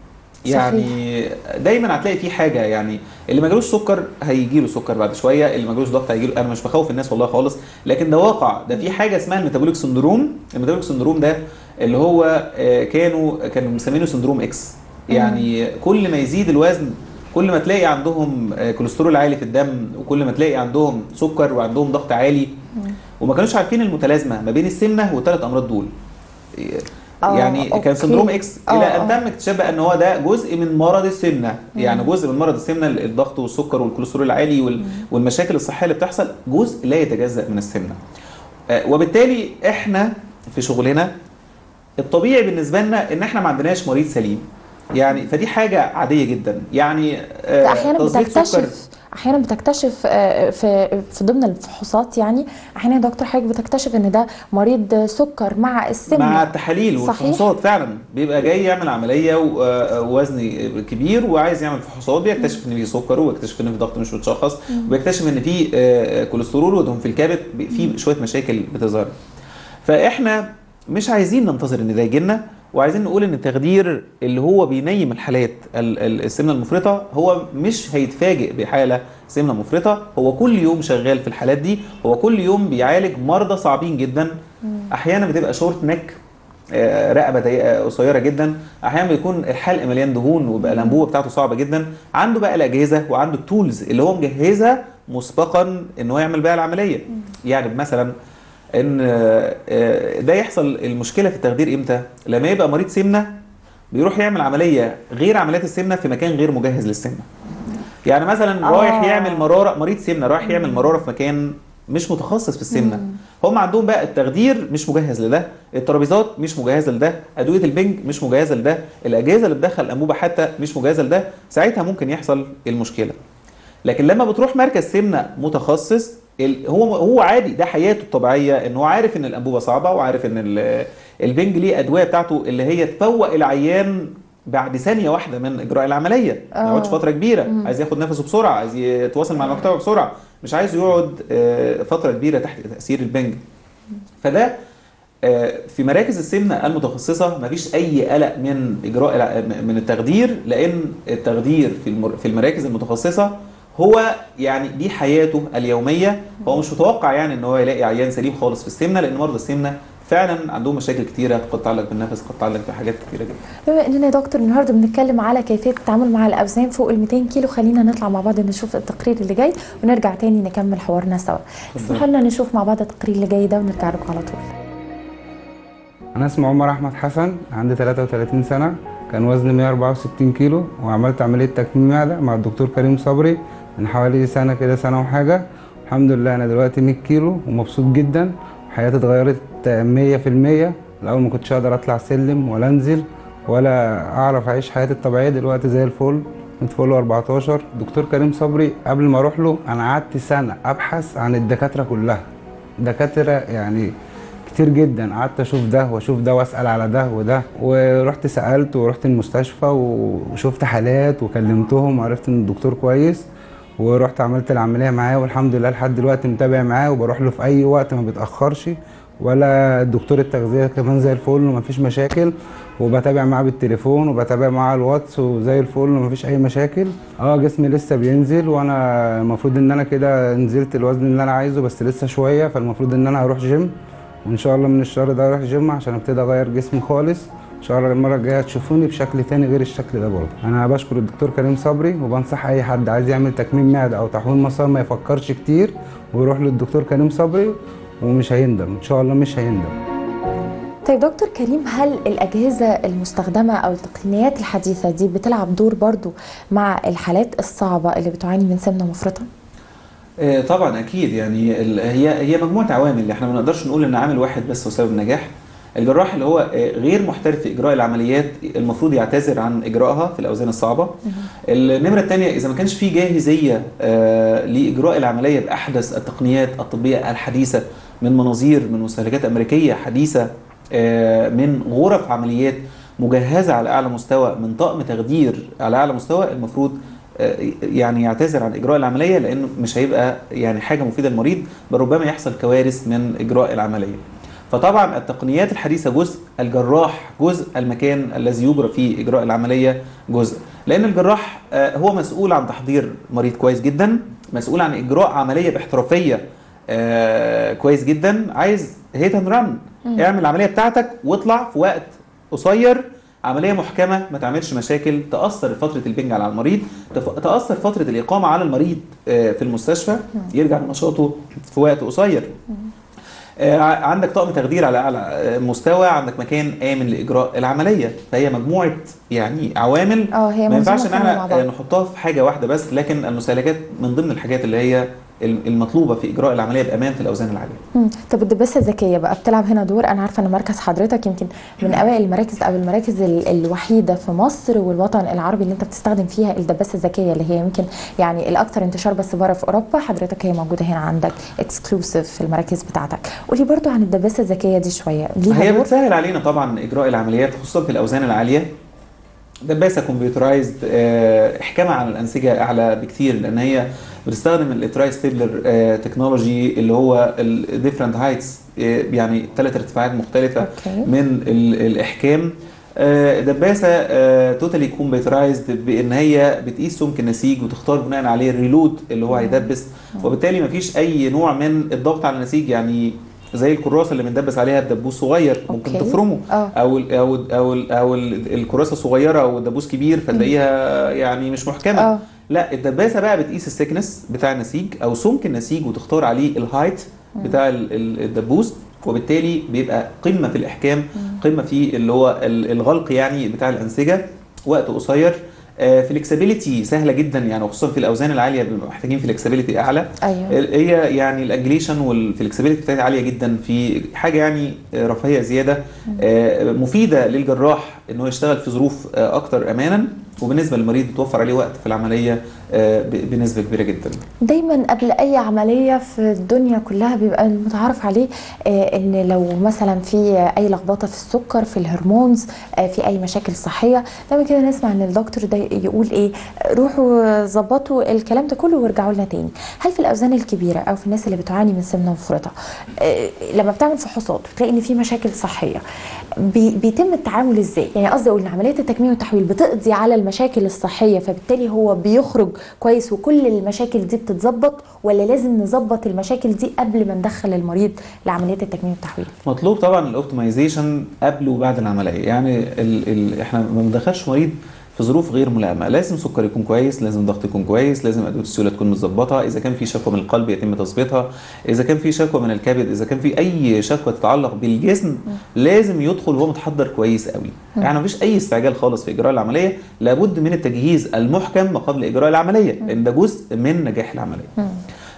يعني دايما هتلاقي في حاجه يعني اللي ما جالوش سكر هيجي له سكر بعد شويه اللي ما جالوش ضغط هيجي له انا مش بخوف الناس والله خالص لكن ده واقع ده في حاجه اسمها الميتابوليك سندروم الميتابوليك سندروم ده اللي هو آه، كانوا كانوا مسمينه سندروم اكس يعني كل ما يزيد الوزن كل ما تلاقي عندهم آه، كوليسترول عالي في الدم وكل ما تلاقي عندهم سكر وعندهم ضغط عالي وما كانوش عارفين المتلازمه ما بين السمنه والثلاث امراض دول آه، يعني كان أوكي. سندروم اكس آه، الى آه. ان تم اكتشاف بقى ان هو ده جزء من مرض السمنه يعني جزء من مرض السمنه الضغط والسكر والكوليسترول العالي وال- والمشاكل الصحيه اللي بتحصل جزء لا يتجزا من السمنه آه، وبالتالي احنا في شغلنا الطبيعي بالنسبه لنا ان احنا ما عندناش مريض سليم يعني فدي حاجه عاديه جدا يعني آه، ده احيانا تصديق سكر- بتكتشف احيانا بتكتشف آه، في في ضمن الفحوصات يعني احيانا يا دكتور حضرتك بتكتشف ان ده مريض سكر مع السمنه مع التحاليل صحيح. والفحوصات فعلا بيبقى جاي يعمل عمليه و- آه، وزن كبير وعايز يعمل فحوصات بيكتشف ان في سكر ويكتشف ان في ضغط مش متشخص وبيكتشف ان في آه، كوليسترول ودهون في الكبد بي- في شويه مشاكل بتظهر فاحنا مش عايزين ننتظر ان ده يجي لنا وعايزين نقول ان التخدير اللي هو بينيم الحالات ال- ال- السمنه المفرطه هو مش هيتفاجئ بحاله سمنه مفرطه هو كل يوم شغال في الحالات دي هو كل يوم بيعالج مرضى صعبين جدا احيانا بتبقى شورت نك آه، رقبه ضيقه قصيره جدا احيانا بيكون الحلق مليان دهون ويبقى الانبوبه بتاعته صعبه جدا عنده بقى الاجهزه وعنده التولز اللي هو مجهزها مسبقا ان هو يعمل بقى العمليه يعني مثلا ان آه، آه، ده يحصل المشكله في التخدير امتى لما يبقى مريض سمنه بيروح يعمل عمليه غير عمليات السمنه في مكان غير مجهز للسمنه يعني مثلا آه. رايح يعمل مراره مريض سمنه رايح يعمل مراره في مكان مش متخصص في السمنه هم عندهم بقى التخدير مش مجهز لده الترابيزات مش مجهزه لده ادويه البنج مش مجهزه لده الاجهزه اللي بتدخل الانبوبه حتى مش مجهزه لده ساعتها ممكن يحصل المشكله لكن لما بتروح مركز سمنه متخصص ال- هو هو عادي ده حياته الطبيعيه ان هو عارف ان الانبوبه صعبه وعارف ان ال- البنج ليه ادويه بتاعته اللي هي تفوق العيان بعد ثانيه واحده من اجراء العمليه ما يقعدش فتره كبيره عايز ياخد نفسه بسرعه عايز يتواصل مع المكتبه بسرعه مش عايز يقعد آه، فتره كبيره تحت تاثير البنج فده آه، في مراكز السمنه المتخصصه مفيش اي قلق من اجراء الع- من التخدير لان التخدير في المر- في المراكز المتخصصه هو يعني دي حياته اليوميه هو مش متوقع يعني ان هو يلاقي عيان سليم خالص في السمنه لان مرضى السمنه فعلا عندهم مشاكل كتيره قد تتعلق بالنفس قد تتعلق بحاجات كتيره جدا بما اننا يا دكتور النهارده بنتكلم على كيفيه التعامل مع الاوزان فوق ال 200 كيلو خلينا نطلع مع بعض نشوف التقرير اللي جاي ونرجع تاني نكمل حوارنا سوا اسمحوا لنا نشوف مع بعض التقرير اللي جاي ده ونرجع لكم على طول أنا اسمي عمر أحمد حسن عندي 33 سنة كان وزني 164 كيلو وعملت عملية تكميم معدة مع الدكتور كريم صبري من حوالي سنة كده سنة وحاجة الحمد لله انا دلوقتي 100 كيلو ومبسوط جدا حياتي اتغيرت 100% الاول ما كنتش اقدر اطلع سلم ولا انزل ولا اعرف اعيش حياتي الطبيعيه دلوقتي زي الفل متفولو 14 دكتور كريم صبري قبل ما اروح له انا قعدت سنه ابحث عن الدكاتره كلها دكاتره يعني كتير جدا قعدت اشوف ده واشوف ده واسال على ده وده ورحت سالت ورحت المستشفى وشفت حالات وكلمتهم وعرفت ان الدكتور كويس ورحت عملت العمليه معاه والحمد لله لحد دلوقتي متابع معاه وبروح له في اي وقت ما بيتاخرش ولا دكتور التغذيه كمان زي الفل ومفيش مشاكل وبتابع معاه بالتليفون وبتابع معاه على الواتس وزي الفل ومفيش اي مشاكل اه جسمي لسه بينزل وانا المفروض ان انا كده نزلت الوزن اللي انا عايزه بس لسه شويه فالمفروض ان انا هروح جيم وان شاء الله من الشهر ده اروح جيم عشان ابتدي اغير جسمي خالص ان شاء الله المره الجايه تشوفوني بشكل تاني غير الشكل ده برضه انا بشكر الدكتور كريم صبري وبنصح اي حد عايز يعمل تكميم معده او تحويل مسار ما يفكرش كتير ويروح للدكتور كريم صبري ومش هيندم ان شاء الله مش هيندم طيب دكتور كريم هل الأجهزة المستخدمة أو التقنيات الحديثة دي بتلعب دور برضو مع الحالات الصعبة اللي بتعاني من سمنة مفرطة؟ آه، طبعا اكيد يعني ال- هي هي مجموعه عوامل احنا ما نقدرش نقول ان عامل واحد بس هو سبب النجاح الجراح اللي هو آه، غير محترف في اجراء العمليات المفروض يعتذر عن اجرائها في الاوزان الصعبه النمره الثانيه اذا ما كانش في جاهزيه آه، لاجراء العمليه باحدث التقنيات الطبيه الحديثه من مناظير من مستهلكات امريكيه حديثه آه، من غرف عمليات مجهزه على اعلى مستوى من طقم تخدير على اعلى مستوى المفروض آه، يعني يعتذر عن اجراء العمليه لانه مش هيبقى يعني حاجه مفيده للمريض بل ربما يحصل كوارث من اجراء العمليه. فطبعا التقنيات الحديثه جزء الجراح جزء المكان الذي يجرى فيه اجراء العمليه جزء لان الجراح آه، هو مسؤول عن تحضير مريض كويس جدا مسؤول عن اجراء عمليه باحترافيه آه، كويس جدا عايز هيت اند ران اعمل العمليه بتاعتك واطلع في وقت قصير عمليه محكمه ما تعملش مشاكل تاثر فتره البنج على المريض تف- تاثر فتره الاقامه على المريض آه، في المستشفى يرجع لنشاطه في وقت قصير آه، ع- عندك طقم تخدير على اعلى آه، مستوى عندك مكان امن لاجراء العمليه فهي مجموعه يعني عوامل اه هي ما ينفعش ان منظومة كاملة مع احنا بعض. آه، نحطها في حاجه واحده بس لكن المسالكات من ضمن الحاجات اللي هي ال- المطلوبه في اجراء العمليه بامان في الاوزان العاليه مم. طب الدباسه الذكيه بقى بتلعب هنا دور انا عارفه ان مركز حضرتك يمكن من اوائل المراكز او المراكز ال- الوحيده في مصر والوطن العربي اللي انت بتستخدم فيها الدباسه الذكيه اللي هي يمكن يعني الاكثر انتشار بس بره في اوروبا حضرتك هي موجوده هنا عندك اكسكلوسيف في المراكز بتاعتك قولي برضو عن الدباسه الذكيه دي شويه ليها هي دور بتسهل علينا طبعا اجراء العمليات خصوصا في الاوزان العاليه دباسه كمبيوترايزد احكامها على الانسجه اعلى بكتير لان هي بتستخدم الاتراي ستيبلر تكنولوجي اللي هو الديفرنت هايتس يعني ثلاث ارتفاعات مختلفه أوكي. من ال- الاحكام آه، دباسه توتالي كمبيوترايزد بان هي بتقيس سمك النسيج وتختار بناء عليه الريلود اللي هو هيدبس وبالتالي مفيش اي نوع من الضغط على النسيج يعني زي الكراسه اللي بندبس عليها بدبوس صغير ممكن أوكي. تفرمه اه او ال او ال او ال او ال الكراسه صغيره والدبوس كبير فتلاقيها يعني مش محكمه اه لا الدباسه بقى بتقيس السكنس بتاع النسيج او سمك النسيج وتختار عليه الهايت بتاع ال- ال- الدبوس وبالتالي بيبقى قمه في الاحكام قمه في اللي هو ال- الغلق يعني بتاع الانسجه وقت قصير فليكسبيليتي سهله جدا يعني وخصوصا في الاوزان العاليه بنبقى محتاجين فليكسبيليتي اعلى ايوه هي يعني الانجليشن والفلكسبيليتي بتاعتها عاليه جدا في حاجه يعني رفاهيه زياده آه، مفيده للجراح ان هو يشتغل في ظروف آه، اكتر امانا وبالنسبه للمريض بتوفر عليه وقت في العمليه آه، ب- بنسبه كبيره جدا دايما قبل اي عمليه في الدنيا كلها بيبقى المتعارف عليه آه، ان لو مثلا في اي لخبطه في السكر في الهرمونز آه، في اي مشاكل صحيه دايما كده نسمع ان الدكتور ده يقول ايه روحوا ظبطوا الكلام ده كله وارجعوا لنا تاني هل في الاوزان الكبيره او في الناس اللي بتعاني من سمنه مفرطه آه، لما بتعمل فحوصات وتلاقي ان في مشاكل صحيه بي بيتم التعامل ازاي يعني قصدي اقول ان عمليه التكميم والتحويل بتقضي على المشاكل الصحيه فبالتالي هو بيخرج كويس وكل المشاكل دي بتتظبط ولا لازم نظبط المشاكل دي قبل ما ندخل المريض لعمليه التكميم والتحويل مطلوب طبعا الاوبتمايزيشن قبل وبعد العمليه يعني ال ال احنا ما بندخلش مريض في ظروف غير ملائمه لازم سكر يكون كويس لازم ضغط يكون كويس لازم ادويه السيوله تكون متظبطه اذا كان في شكوى من القلب يتم تظبيطها اذا كان في شكوى من الكبد اذا كان في اي شكوى تتعلق بالجسم لازم يدخل وهو متحضر كويس قوي يعني مفيش اي استعجال خالص في اجراء العمليه لابد من التجهيز المحكم ما قبل اجراء العمليه لان ده جزء من نجاح العمليه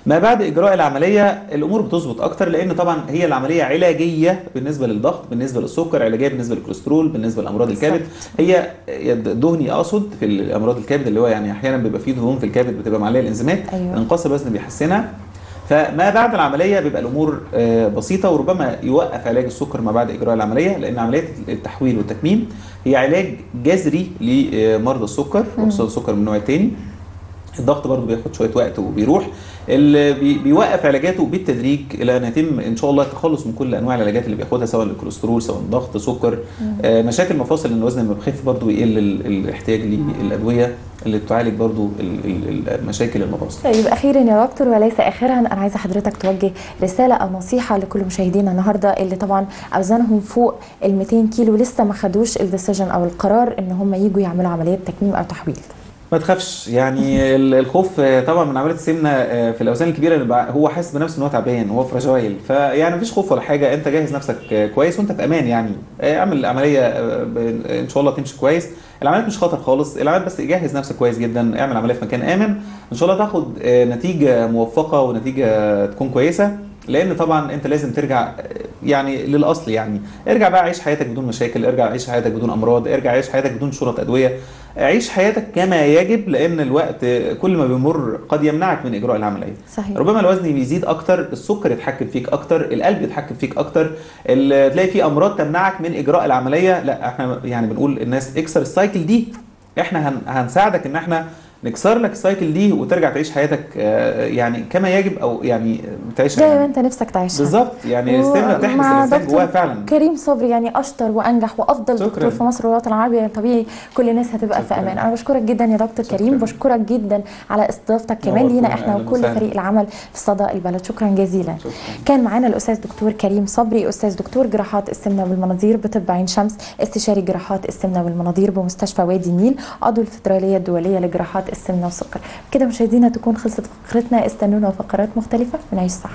ما بعد اجراء العمليه الامور بتظبط اكتر لان طبعا هي العمليه علاجيه بالنسبه للضغط بالنسبه للسكر علاجيه بالنسبه للكوليسترول بالنسبه لامراض الكبد هي دهني اقصد في امراض الكبد اللي هو يعني احيانا بيبقى فيه دهون في الكبد بتبقى معليه الانزيمات أيوة. انقاص الوزن بيحسنها فما بعد العمليه بيبقى الامور آه، بسيطه وربما يوقف علاج السكر ما بعد اجراء العمليه لان عمليه التحويل والتكميم هي علاج جذري لمرضى السكر وخصوصا السكر من النوع الثاني الضغط برضه بياخد شويه وقت وبيروح اللي بي- بيوقف علاجاته بالتدريج الى ان يتم ان شاء الله التخلص من كل انواع العلاجات اللي بياخدها سواء الكوليسترول سواء ضغط سكر آه مشاكل مفاصل ان الوزن لما بيخف برضه يقل ال- الاحتياج للادويه اللي بتعالج برضه ال- ال- ال- مشاكل المفاصل طيب اخيرا يا دكتور وليس اخرا انا عايزه حضرتك توجه رساله او نصيحه لكل مشاهدينا النهارده اللي طبعا اوزانهم فوق ال 200 كيلو لسه ما خدوش الديسيجن او القرار ان هم يجوا يعملوا عمليه تكميم او تحويل ما تخافش يعني ال- الخوف آه، طبعا من عمليه السمنه آه، في الاوزان الكبيره اللي بع- هو حاسس بنفسه ان هو تعبان هو فراجايل فيعني مفيش خوف ولا حاجه انت جاهز نفسك آه، كويس وانت في امان يعني آه، اعمل العمليه آه، ب- ان شاء الله تمشي كويس العمليات مش خطر خالص العمليات بس جهز نفسك كويس جدا اعمل عمليه في مكان امن ان شاء الله تاخد آه، نتيجه موفقه ونتيجه تكون كويسه لان طبعا انت لازم ترجع آه، يعني للاصل يعني ارجع بقى عيش حياتك بدون مشاكل ارجع عيش حياتك بدون امراض ارجع عيش حياتك بدون شرط ادويه عيش حياتك كما يجب لان الوقت كل ما بيمر قد يمنعك من اجراء العمليه صحيح ربما الوزن بيزيد اكتر السكر يتحكم فيك اكتر القلب يتحكم فيك اكتر ال- تلاقي في امراض تمنعك من اجراء العمليه لا احنا يعني بنقول الناس اكسر السايكل دي احنا هن هنساعدك ان احنا نكسر لك السايكل دي وترجع تعيش حياتك آه، يعني كما يجب او يعني تعيشها زي ما يعني. انت نفسك تعيشها بالظبط يعني السمنه بتحبس ومع الانسان دكتور جواه فعلا كريم صبري يعني اشطر وانجح وافضل شكراً. دكتور في مصر والوطن العربي يعني طبيعي كل الناس هتبقى في شكراً. امان انا بشكرك جدا يا دكتور كريم بشكرك جدا على استضافتك كمان نورتونا، لينا احنا أهلاً وكل وسهلاً. فريق العمل في صدى البلد شكرا جزيلا شكراً. كان معانا الاستاذ دكتور كريم صبري استاذ دكتور جراحات السمنه والمناظير بطب عين شمس استشاري جراحات السمنه والمناظير بمستشفى وادي النيل عضو الفدراليه الدوليه لجراحات السمنه والسكر كده مشاهدينا تكون خلصت فقرتنا استنونا فقرات مختلفه ونعيش صح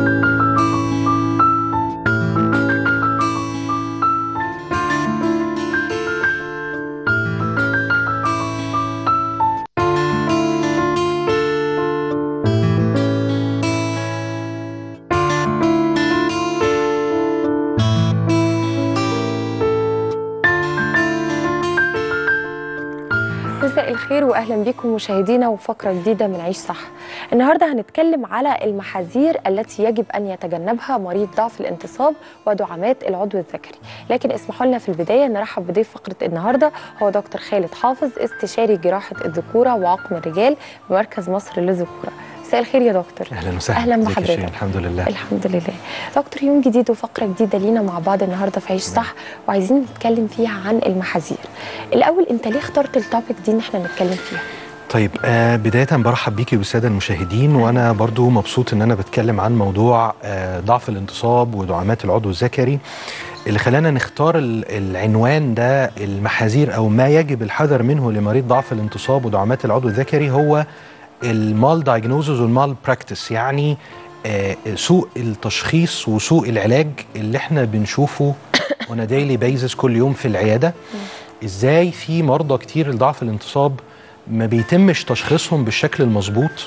مساء الخير واهلا بكم مشاهدينا وفقره جديده من عيش صح. النهارده هنتكلم على المحاذير التي يجب ان يتجنبها مريض ضعف الانتصاب ودعامات العضو الذكري، لكن اسمحوا لنا في البدايه نرحب بضيف فقره النهارده هو دكتور خالد حافظ استشاري جراحه الذكوره وعقم الرجال بمركز مصر للذكوره. مساء الخير يا دكتور. اهلا وسهلا اهلا ازيك يا بحضرتك. شيرين؟ الحمد لله الحمد لله دكتور يوم جديد وفقره جديده لينا مع بعض النهارده في عيش صح وعايزين نتكلم فيها عن المحاذير الاول انت ليه اخترت التوبيك دي ان احنا نتكلم فيها طيب آه بدايه برحب بيكي بالساده المشاهدين وانا برضو مبسوط ان انا بتكلم عن موضوع آه ضعف الانتصاب ودعامات العضو الذكري اللي خلانا نختار ال- العنوان ده المحاذير او ما يجب الحذر منه لمريض ضعف الانتصاب ودعامات العضو الذكري هو المال دايجنوزز والمال براكتس يعني آه، سوء التشخيص وسوء العلاج اللي احنا بنشوفه on a daily basis كل يوم في العياده ازاي في مرضى كتير لضعف الانتصاب ما بيتمش تشخيصهم بالشكل المظبوط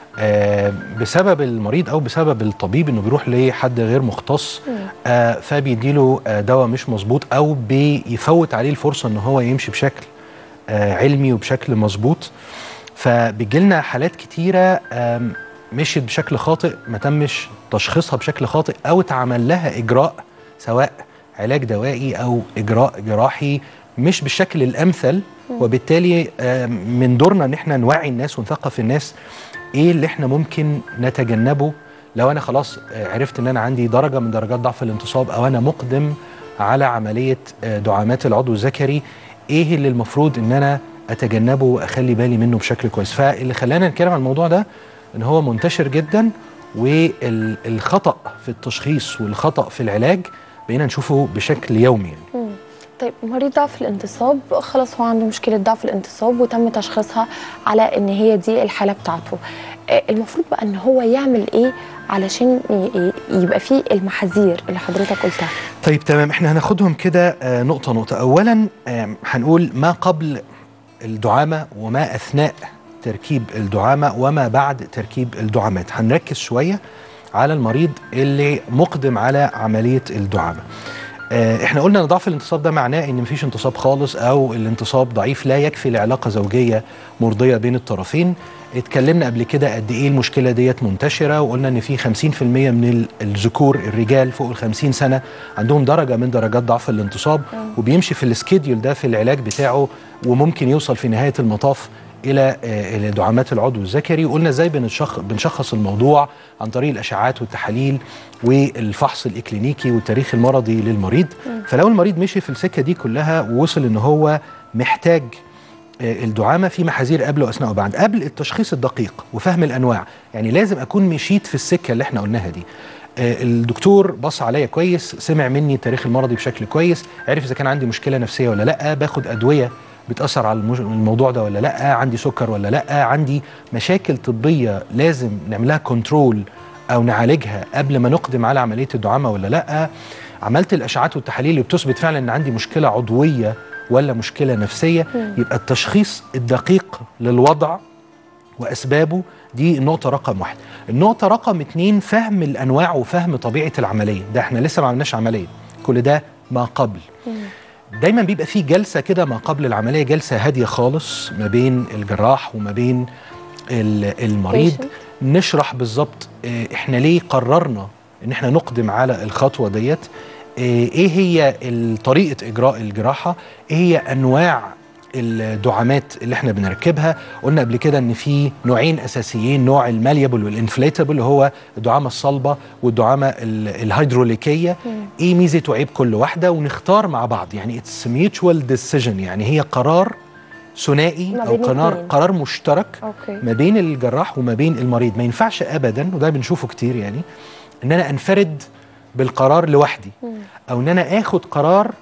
آه، بسبب المريض او بسبب الطبيب انه بيروح لحد غير مختص آه، فبيديله آه، دواء مش مظبوط او بيفوت عليه الفرصه ان هو يمشي بشكل آه، علمي وبشكل مظبوط فبيجيلنا حالات كتيره آم، مشيت بشكل خاطئ ما تمش تشخيصها بشكل خاطئ او اتعمل لها اجراء سواء علاج دوائي او اجراء جراحي مش بالشكل الامثل وبالتالي آم، من دورنا ان احنا نوعي الناس ونثقف الناس ايه اللي احنا ممكن نتجنبه لو انا خلاص آه، عرفت ان انا عندي درجه من درجات ضعف الانتصاب او انا مقدم على عمليه آه، دعامات العضو الذكري ايه اللي المفروض ان انا اتجنبه واخلي بالي منه بشكل كويس فاللي خلانا نتكلم عن الموضوع ده ان هو منتشر جدا والخطا في التشخيص والخطا في العلاج بقينا نشوفه بشكل يومي يعني. مم. طيب مريض ضعف الانتصاب خلاص هو عنده مشكله ضعف الانتصاب وتم تشخيصها على ان هي دي الحاله بتاعته آه، المفروض بقى ان هو يعمل ايه علشان ي- ي- يبقى فيه المحاذير اللي حضرتك قلتها طيب تمام احنا هناخدهم كده آه، نقطة نقطة أولا آم، هنقول ما قبل الدعامة وما أثناء تركيب الدعامه وما بعد تركيب الدعامات هنركز شويه على المريض اللي مقدم على عمليه الدعامه آه، احنا قلنا ان ضعف الانتصاب ده معناه ان مفيش انتصاب خالص او الانتصاب ضعيف لا يكفي لعلاقه زوجيه مرضيه بين الطرفين اتكلمنا قبل كده قد ايه المشكله ديت منتشره وقلنا ان في 50% من ال- الذكور الرجال فوق ال 50 سنه عندهم درجه من درجات ضعف الانتصاب وبيمشي في السكيديول ده في العلاج بتاعه وممكن يوصل في نهايه المطاف الى آه، إلى دعامات العضو الذكري وقلنا ازاي بنشخ بنشخص الموضوع عن طريق الاشعاعات والتحاليل والفحص الاكلينيكي والتاريخ المرضي للمريض فلو المريض مشي في السكه دي كلها ووصل ان هو محتاج آه، الدعامه في محاذير قبل واثناء وبعد قبل التشخيص الدقيق وفهم الانواع يعني لازم اكون مشيت في السكه اللي احنا قلناها دي آه، الدكتور بص عليا كويس سمع مني التاريخ المرضي بشكل كويس عرف اذا كان عندي مشكله نفسيه ولا لا باخد ادويه بتاثر على المج- الموضوع ده ولا لا عندي سكر ولا لا عندي مشاكل طبيه لازم نعملها كنترول او نعالجها قبل ما نقدم على عمليه الدعامه ولا لا عملت الاشعاعات والتحاليل اللي بتثبت فعلا ان عندي مشكله عضويه ولا مشكله نفسيه مم. يبقى التشخيص الدقيق للوضع واسبابه دي النقطه رقم واحد النقطه رقم اتنين فهم الانواع وفهم طبيعه العمليه ده احنا لسه ما عملناش عمليه كل ده ما قبل دايما بيبقى في جلسه كده ما قبل العمليه جلسه هاديه خالص ما بين الجراح وما بين ال- المريض Patient. نشرح بالظبط آه، احنا ليه قررنا ان احنا نقدم على الخطوه ديت آه، ايه هي ال- طريقه اجراء الجراحه ايه هي انواع الدعامات اللي احنا بنركبها قلنا قبل كده ان في نوعين اساسيين نوع الماليبل والانفليتبل هو الدعامه الصلبه والدعامه ال- الهيدروليكيه ايه ميزه وعيب كل واحده ونختار مع بعض يعني اتس ميوتشوال ديسيجن يعني هي قرار ثنائي ما او بين قرار اتنين. قرار مشترك اوكي ما بين الجراح وما بين المريض ما ينفعش ابدا وده بنشوفه كتير يعني ان انا انفرد بالقرار لوحدي او ان انا اخد قرار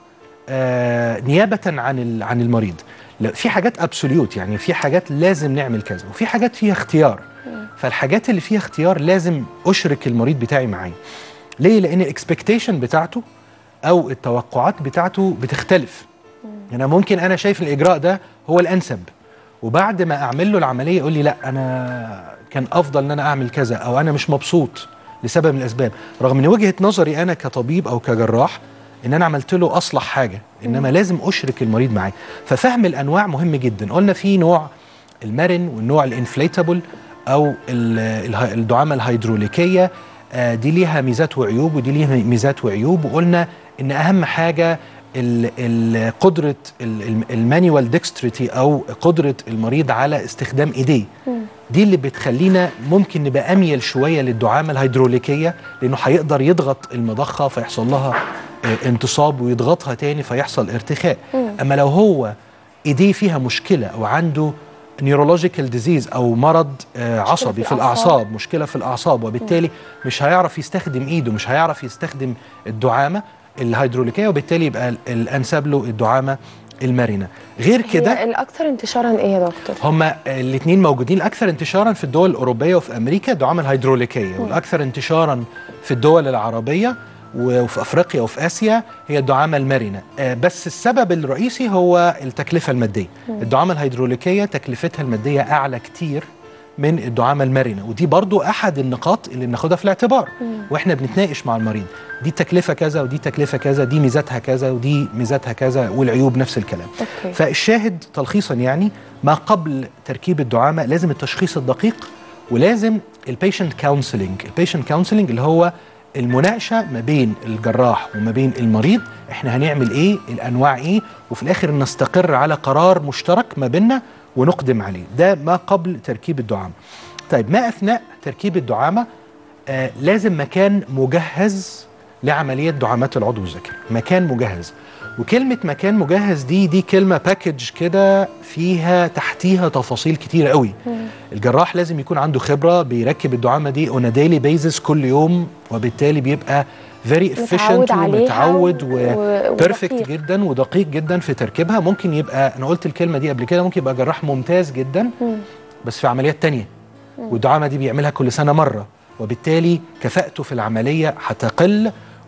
آه نيابه عن ال- عن المريض لا في حاجات ابسوليوت يعني في حاجات لازم نعمل كذا وفي حاجات فيها اختيار فالحاجات اللي فيها اختيار لازم اشرك المريض بتاعي معايا ليه لان الاكسبكتيشن بتاعته او التوقعات بتاعته بتختلف يعني ممكن انا شايف الاجراء ده هو الانسب وبعد ما اعمل له العمليه يقول لي لا انا كان افضل ان انا اعمل كذا او انا مش مبسوط لسبب من الاسباب رغم ان وجهه نظري انا كطبيب او كجراح ان انا عملت له اصلح حاجه انما لازم اشرك المريض معايا ففهم الانواع مهم جدا قلنا في نوع المرن والنوع الانفليتابل او ال- اله- الدعامه الهيدروليكيه آه، دي ليها ميزات وعيوب ودي ليها ميزات وعيوب وقلنا ان اهم حاجه ال- ال- قدره المانيوال ديكستريتي او قدره المريض على استخدام ايديه دي اللي بتخلينا ممكن نبقى اميل شويه للدعامه الهيدروليكيه لانه هيقدر يضغط المضخه فيحصل لها آه، انتصاب ويضغطها تاني فيحصل ارتخاء مم. اما لو هو ايديه فيها مشكله او عنده نيورولوجيكال ديزيز او مرض آه، عصبي في الأعصاب. الاعصاب مشكله في الاعصاب وبالتالي مش هيعرف يستخدم ايده مش هيعرف يستخدم الدعامه الهيدروليكيه وبالتالي يبقى ال- الانسب له الدعامه المرنه غير كده هي الاكثر انتشارا ايه يا دكتور هما الاثنين موجودين الاكثر انتشارا في الدول الاوروبيه وفي امريكا الدعامه الهيدروليكيه والاكثر انتشارا في الدول العربيه وفي افريقيا وفي اسيا هي الدعامه المرنه آه، بس السبب الرئيسي هو التكلفه الماديه مم. الدعامه الهيدروليكيه تكلفتها الماديه اعلى كتير من الدعامه المرنه ودي برضو احد النقاط اللي بناخدها في الاعتبار مم. واحنا بنتناقش مع المريض دي تكلفه كذا ودي تكلفه كذا دي ميزاتها كذا ودي ميزاتها كذا والعيوب نفس الكلام اوكي فالشاهد تلخيصا يعني ما قبل تركيب الدعامه لازم التشخيص الدقيق ولازم البيشنت كونسلنج البيشنت كونسلنج اللي هو المناقشه ما بين الجراح وما بين المريض احنا هنعمل ايه الانواع ايه وفي الاخر نستقر على قرار مشترك ما بيننا ونقدم عليه ده ما قبل تركيب الدعامه طيب ما اثناء تركيب الدعامه آه لازم مكان مجهز لعمليه دعامات العضو الذكري مكان مجهز وكلمه مكان مجهز دي دي كلمه باكج كده فيها تحتيها تفاصيل كتير قوي الجراح لازم يكون عنده خبره بيركب الدعامه دي اون ديلي بيزس كل يوم وبالتالي بيبقى فيري متعود افيشنت عليها ومتعود و- وبيرفكت ودقيق. جدا ودقيق جدا في تركيبها ممكن يبقى انا قلت الكلمه دي قبل كده ممكن يبقى جراح ممتاز جدا مم. بس في عمليات تانية والدعامه دي بيعملها كل سنه مره وبالتالي كفاءته في العمليه هتقل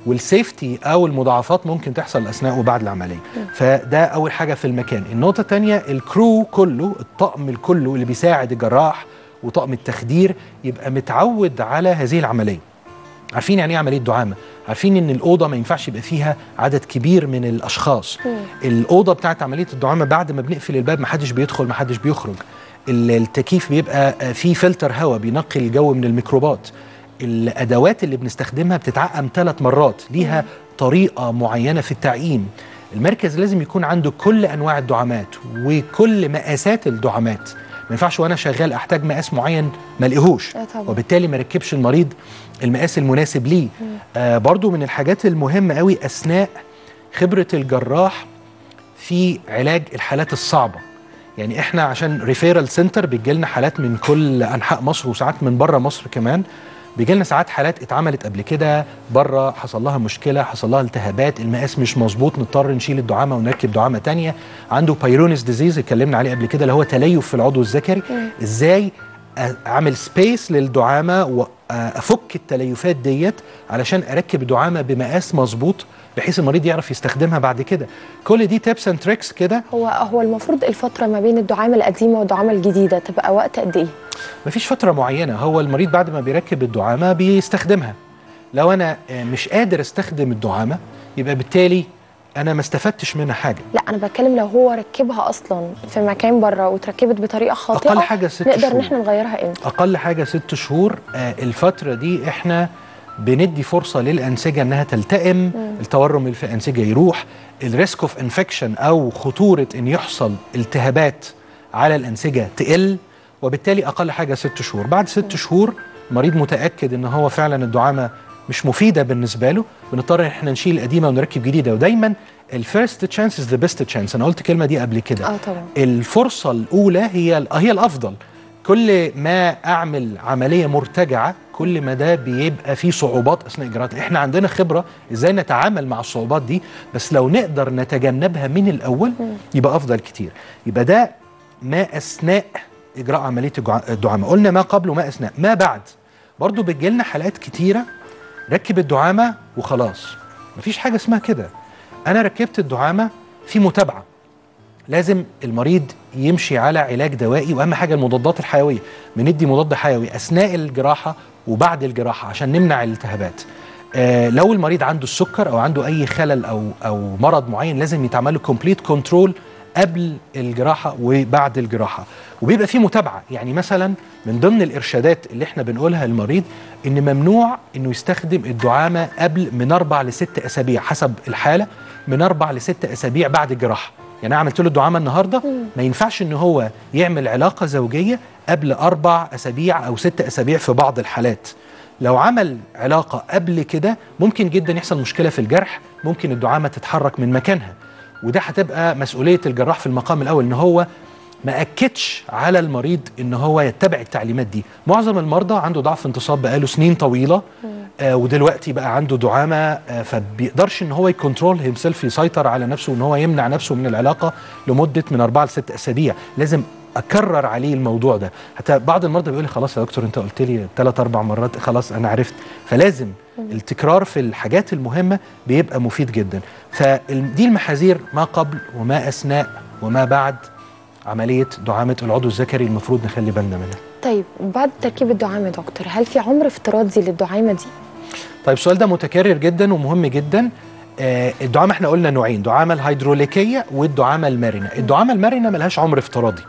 والسيفتي او المضاعفات ممكن تحصل اثناء وبعد العمليه فده اول حاجه في المكان النقطه الثانيه الكرو كله الطقم الكله اللي بيساعد الجراح وطقم التخدير يبقى متعود على هذه العمليه عارفين يعني ايه عمليه دعامه عارفين ان الاوضه ما ينفعش يبقى فيها عدد كبير من الاشخاص الاوضه بتاعت عمليه الدعامه بعد ما بنقفل الباب ما حدش بيدخل ما حدش بيخرج ال- التكييف بيبقى آه، فيه فلتر هواء بينقي الجو من الميكروبات الادوات اللي بنستخدمها بتتعقم ثلاث مرات ليها طريقه معينه في التعقيم المركز لازم يكون عنده كل انواع الدعامات وكل مقاسات الدعامات ما ينفعش وانا شغال احتاج مقاس معين ما الاقيهوش آه طبعاً. وبالتالي ما ركبش المريض المقاس المناسب ليه آه برضو من الحاجات المهمه قوي اثناء خبره الجراح في علاج الحالات الصعبه يعني احنا عشان ريفيرال سنتر بيجي لنا حالات من كل انحاء مصر وساعات من بره مصر كمان بيجي لنا ساعات حالات اتعملت قبل كده بره حصل لها مشكله حصل لها التهابات المقاس مش مظبوط نضطر نشيل الدعامه ونركب دعامه تانية عنده بايرونس ديزيز اتكلمنا عليه قبل كده اللي هو تليف في العضو الذكري ازاي اعمل سبيس للدعامه وافك التليفات ديت علشان اركب دعامه بمقاس مظبوط بحيث المريض يعرف يستخدمها بعد كده كل دي تيبس اند تريكس كده هو هو المفروض الفتره ما بين الدعامه القديمه والدعامه الجديده تبقى وقت قد ايه مفيش فترة معينة هو المريض بعد ما بيركب الدعامة بيستخدمها لو أنا آه، مش قادر استخدم الدعامة يبقى بالتالي أنا ما استفدتش منها حاجة لا انا بتكلم لو هو ركبها اصلا في مكان بره وتركبت بطريقه خاطئه أقل حاجة ست نقدر شهور. ان احنا نغيرها امتى أقل حاجة ست شهور آه، الفترة دي إحنا بندي فرصة للأنسجة إنها تلتئم التورم اللي في الأنسجة يروح الريسك اوف انفكشن أو خطورة إن يحصل التهابات على الأنسجة تقل وبالتالي أقل حاجة ست شهور بعد ست شهور مريض متأكد إن هو فعلا الدعامة مش مفيدة بالنسبة له بنضطر إن إحنا نشيل القديمة ونركب جديدة ودايما الفيرست تشانس از ذا بيست تشانس أنا قلت الكلمة دي قبل كده اه طبعا الفرصة الأولى هي هي الأفضل كل ما أعمل عملية مرتجعة كل ما ده بيبقى فيه صعوبات أثناء إجراءاتها إحنا عندنا خبرة إزاي نتعامل مع الصعوبات دي بس لو نقدر نتجنبها من الأول يبقى أفضل كتير يبقى ده ما أثناء إجراء عملية الجع- الدعامة قلنا ما قبل وما أثناء ما بعد برضو بتجيلنا حالات كتيرة ركب الدعامة وخلاص مفيش حاجة اسمها كده أنا ركبت الدعامة في متابعة لازم المريض يمشي على علاج دوائي واهم حاجه المضادات الحيويه بندي مضاد حيوي اثناء الجراحه وبعد الجراحه عشان نمنع الالتهابات آه لو المريض عنده السكر او عنده اي خلل او او مرض معين لازم يتعمل له كومبليت كنترول قبل الجراحه وبعد الجراحه وبيبقى في متابعه يعني مثلا من ضمن الارشادات اللي احنا بنقولها للمريض ان ممنوع انه يستخدم الدعامه قبل من اربع لست اسابيع حسب الحاله من اربع لست اسابيع بعد الجراحه يعني انا عملت له الدعامه النهارده ما ينفعش ان هو يعمل علاقه زوجيه قبل اربع اسابيع او ست اسابيع في بعض الحالات لو عمل علاقه قبل كده ممكن جدا يحصل مشكله في الجرح ممكن الدعامه تتحرك من مكانها وده هتبقى مسؤوليه الجراح في المقام الاول ان هو ما اكدش على المريض ان هو يتبع التعليمات دي معظم المرضى عنده ضعف انتصاب بقاله سنين طويله آه ودلوقتي بقى عنده دعامه آه فبيقدرش ان هو يكنترول هيمسيلف يسيطر على نفسه ان هو يمنع نفسه من العلاقه لمده من اربعه لست اسابيع لازم اكرر عليه الموضوع ده حتى بعض المرضى بيقول لي خلاص يا دكتور انت قلت لي ثلاث اربع مرات خلاص انا عرفت فلازم التكرار في الحاجات المهمه بيبقى مفيد جدا فدي المحاذير ما قبل وما اثناء وما بعد عمليه دعامه العضو الذكري المفروض نخلي بالنا منها طيب بعد تركيب الدعامه يا دكتور هل في عمر افتراضي للدعامه دي طيب السؤال ده متكرر جدا ومهم جدا آه الدعامه احنا قلنا نوعين دعامه الهيدروليكيه والدعامه المرنه الدعامه المرنه ملهاش عمر افتراضي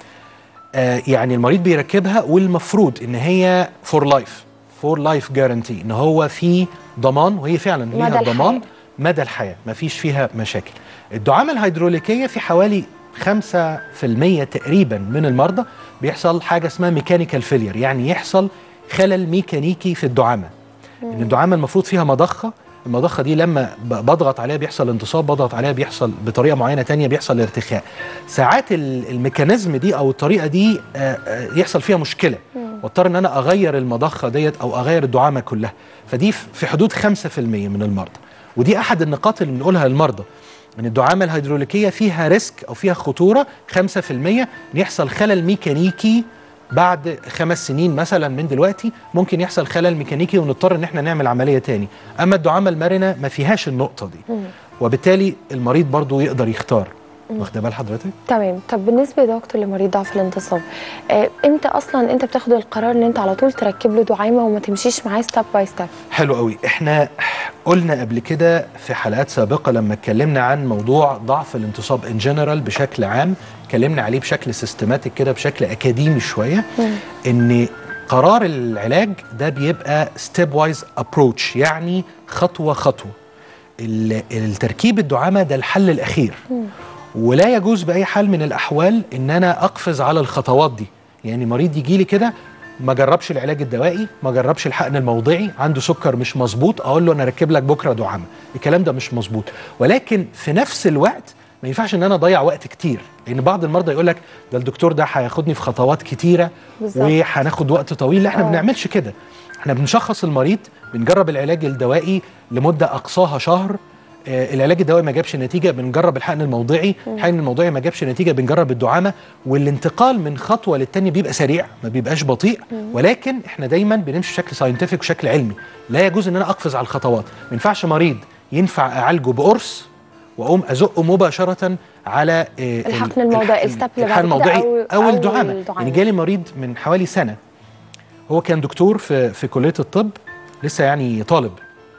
آه يعني المريض بيركبها والمفروض ان هي فور لايف فور لايف جارانتي ان هو في ضمان وهي فعلا مدى ليها الحياة. ضمان مدى الحياه مفيش فيها مشاكل الدعامه الهيدروليكيه في حوالي 5% تقريبا من المرضى بيحصل حاجه اسمها ميكانيكال فيلير يعني يحصل خلل ميكانيكي في الدعامه ان الدعامه المفروض فيها مضخه المضخه دي لما ب- بضغط عليها بيحصل انتصاب بضغط عليها بيحصل بطريقه معينه تانية بيحصل ارتخاء ساعات ال- الميكانيزم دي او الطريقه دي آه، آه، يحصل فيها مشكله واضطر ان انا اغير المضخه ديت او اغير الدعامه كلها فدي ف- في حدود 5% من المرضى ودي احد النقاط اللي بنقولها للمرضى ان الدعامه الهيدروليكيه فيها ريسك او فيها خطوره 5% ان يحصل خلل ميكانيكي بعد خمس سنين مثلا من دلوقتي ممكن يحصل خلل ميكانيكي ونضطر ان احنا نعمل عمليه تاني اما الدعامه المرنه ما فيهاش النقطه دي وبالتالي المريض برضو يقدر يختار واخده بال حضرتك تمام طب بالنسبه يا دكتور لمريض ضعف الانتصاب آه، امتى اصلا انت بتاخد القرار ان انت على طول تركب له دعامه وما تمشيش معاه ستيب باي ستيب حلو قوي احنا قلنا قبل كده في حلقات سابقه لما اتكلمنا عن موضوع ضعف الانتصاب ان جنرال بشكل عام اتكلمنا عليه بشكل سيستماتيك كده بشكل اكاديمي شويه ان قرار العلاج ده بيبقى ستيب وايز ابروتش يعني خطوه خطوه ال- التركيب الدعامه ده الحل الاخير ولا يجوز باي حال من الاحوال ان انا اقفز على الخطوات دي يعني مريض يجي لي كده ما جربش العلاج الدوائي ما جربش الحقن الموضعي عنده سكر مش مظبوط اقول له انا اركب لك بكره دعامه الكلام ده مش مظبوط ولكن في نفس الوقت ما ينفعش ان انا اضيع وقت كتير لان بعض المرضى يقول لك ده الدكتور ده هياخدني في خطوات كتيره بالظبط. وهناخد وقت طويل لا احنا ما آه. بنعملش كده احنا بنشخص المريض بنجرب العلاج الدوائي لمده اقصاها شهر آه، العلاج الدوائي ما جابش نتيجه بنجرب الحقن الموضعي الحقن الموضعي ما جابش نتيجه بنجرب الدعامه والانتقال من خطوه للتانيه بيبقى سريع ما بيبقاش بطيء ولكن احنا دايما بنمشي بشكل ساينتفك وشكل علمي لا يجوز ان انا اقفز على الخطوات ما ينفعش مريض ينفع اعالجه بقرص واقوم ازقه مباشره على آه، ال- الحقن الموضعي، الستep اللي الحقن بعد كده الموضعي أو- او أو الدعامه الدعامة. يعني جالي مريض من حوالي سنه هو كان دكتور في في كليه الطب لسه يعني طالب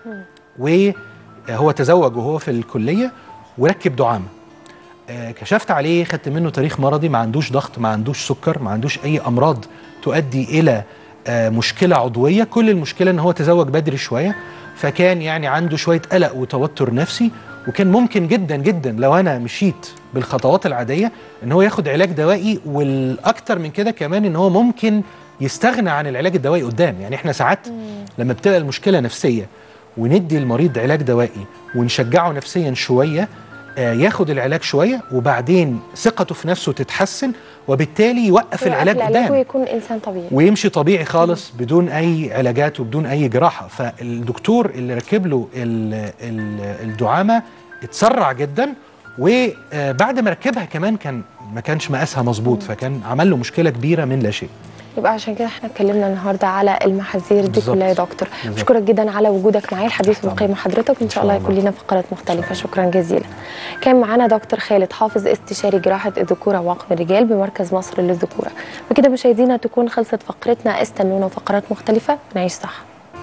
وهو تزوج وهو في الكليه وركب دعامه آه، كشفت عليه خدت منه تاريخ مرضي ما عندوش ضغط ما عندوش سكر ما عندوش اي امراض تؤدي الى آه، مشكله عضويه كل المشكله ان هو تزوج بدري شويه فكان يعني عنده شويه قلق وتوتر نفسي وكان ممكن جدا جدا لو انا مشيت بالخطوات العاديه ان هو ياخد علاج دوائي والاكتر من كده كمان ان هو ممكن يستغنى عن العلاج الدوائي قدام يعني احنا ساعات لما بتبقى المشكله نفسيه وندي المريض علاج دوائي ونشجعه نفسيا شويه آه، ياخد العلاج شويه وبعدين ثقته في نفسه تتحسن وبالتالي يوقف العلاج العلاج قدام ويكون انسان طبيعي ويمشي طبيعي خالص بدون اي علاجات وبدون اي جراحه فالدكتور اللي ركب له ال- ال- الدعامه اتسرع جدا وبعد ما ركبها كمان كان ما كانش مقاسها مظبوط فكان عمل له مشكله كبيره من لا شيء يبقى عشان كده احنا اتكلمنا النهارده على المحاذير دي بالظبط. كلها يا دكتور بالظبط. بشكرك جدا على وجودك معايا الحديث والقيم مع حضرتك وان شاء الله الله. يكون لنا فقرات مختلفه شكرا جزيلا كان معانا دكتور خالد حافظ استشاري جراحه الذكوره وعقم الرجال بمركز مصر للذكوره بكده مشاهدينا تكون خلصت فقرتنا استنونا فقرات مختلفه نعيش صح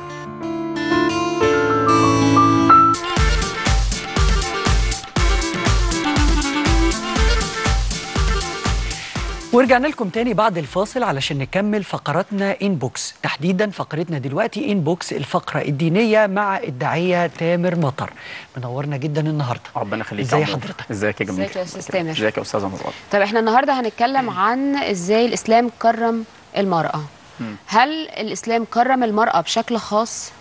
ورجعنا لكم تاني بعد الفاصل علشان نكمل فقراتنا انبوكس تحديدا فقرتنا دلوقتي انبوكس الفقرة الدينية مع الداعية تامر مطر منورنا جدا النهاردة ربنا يخليك ازاي يا عمرو. حضرتك ازيك يا جميل ازيك يا استاذ تامر ازيك يا استاذه مراد طب احنا النهارده هنتكلم عن ازاي الاسلام كرم المرأة مم. هل الاسلام كرم المرأة بشكل خاص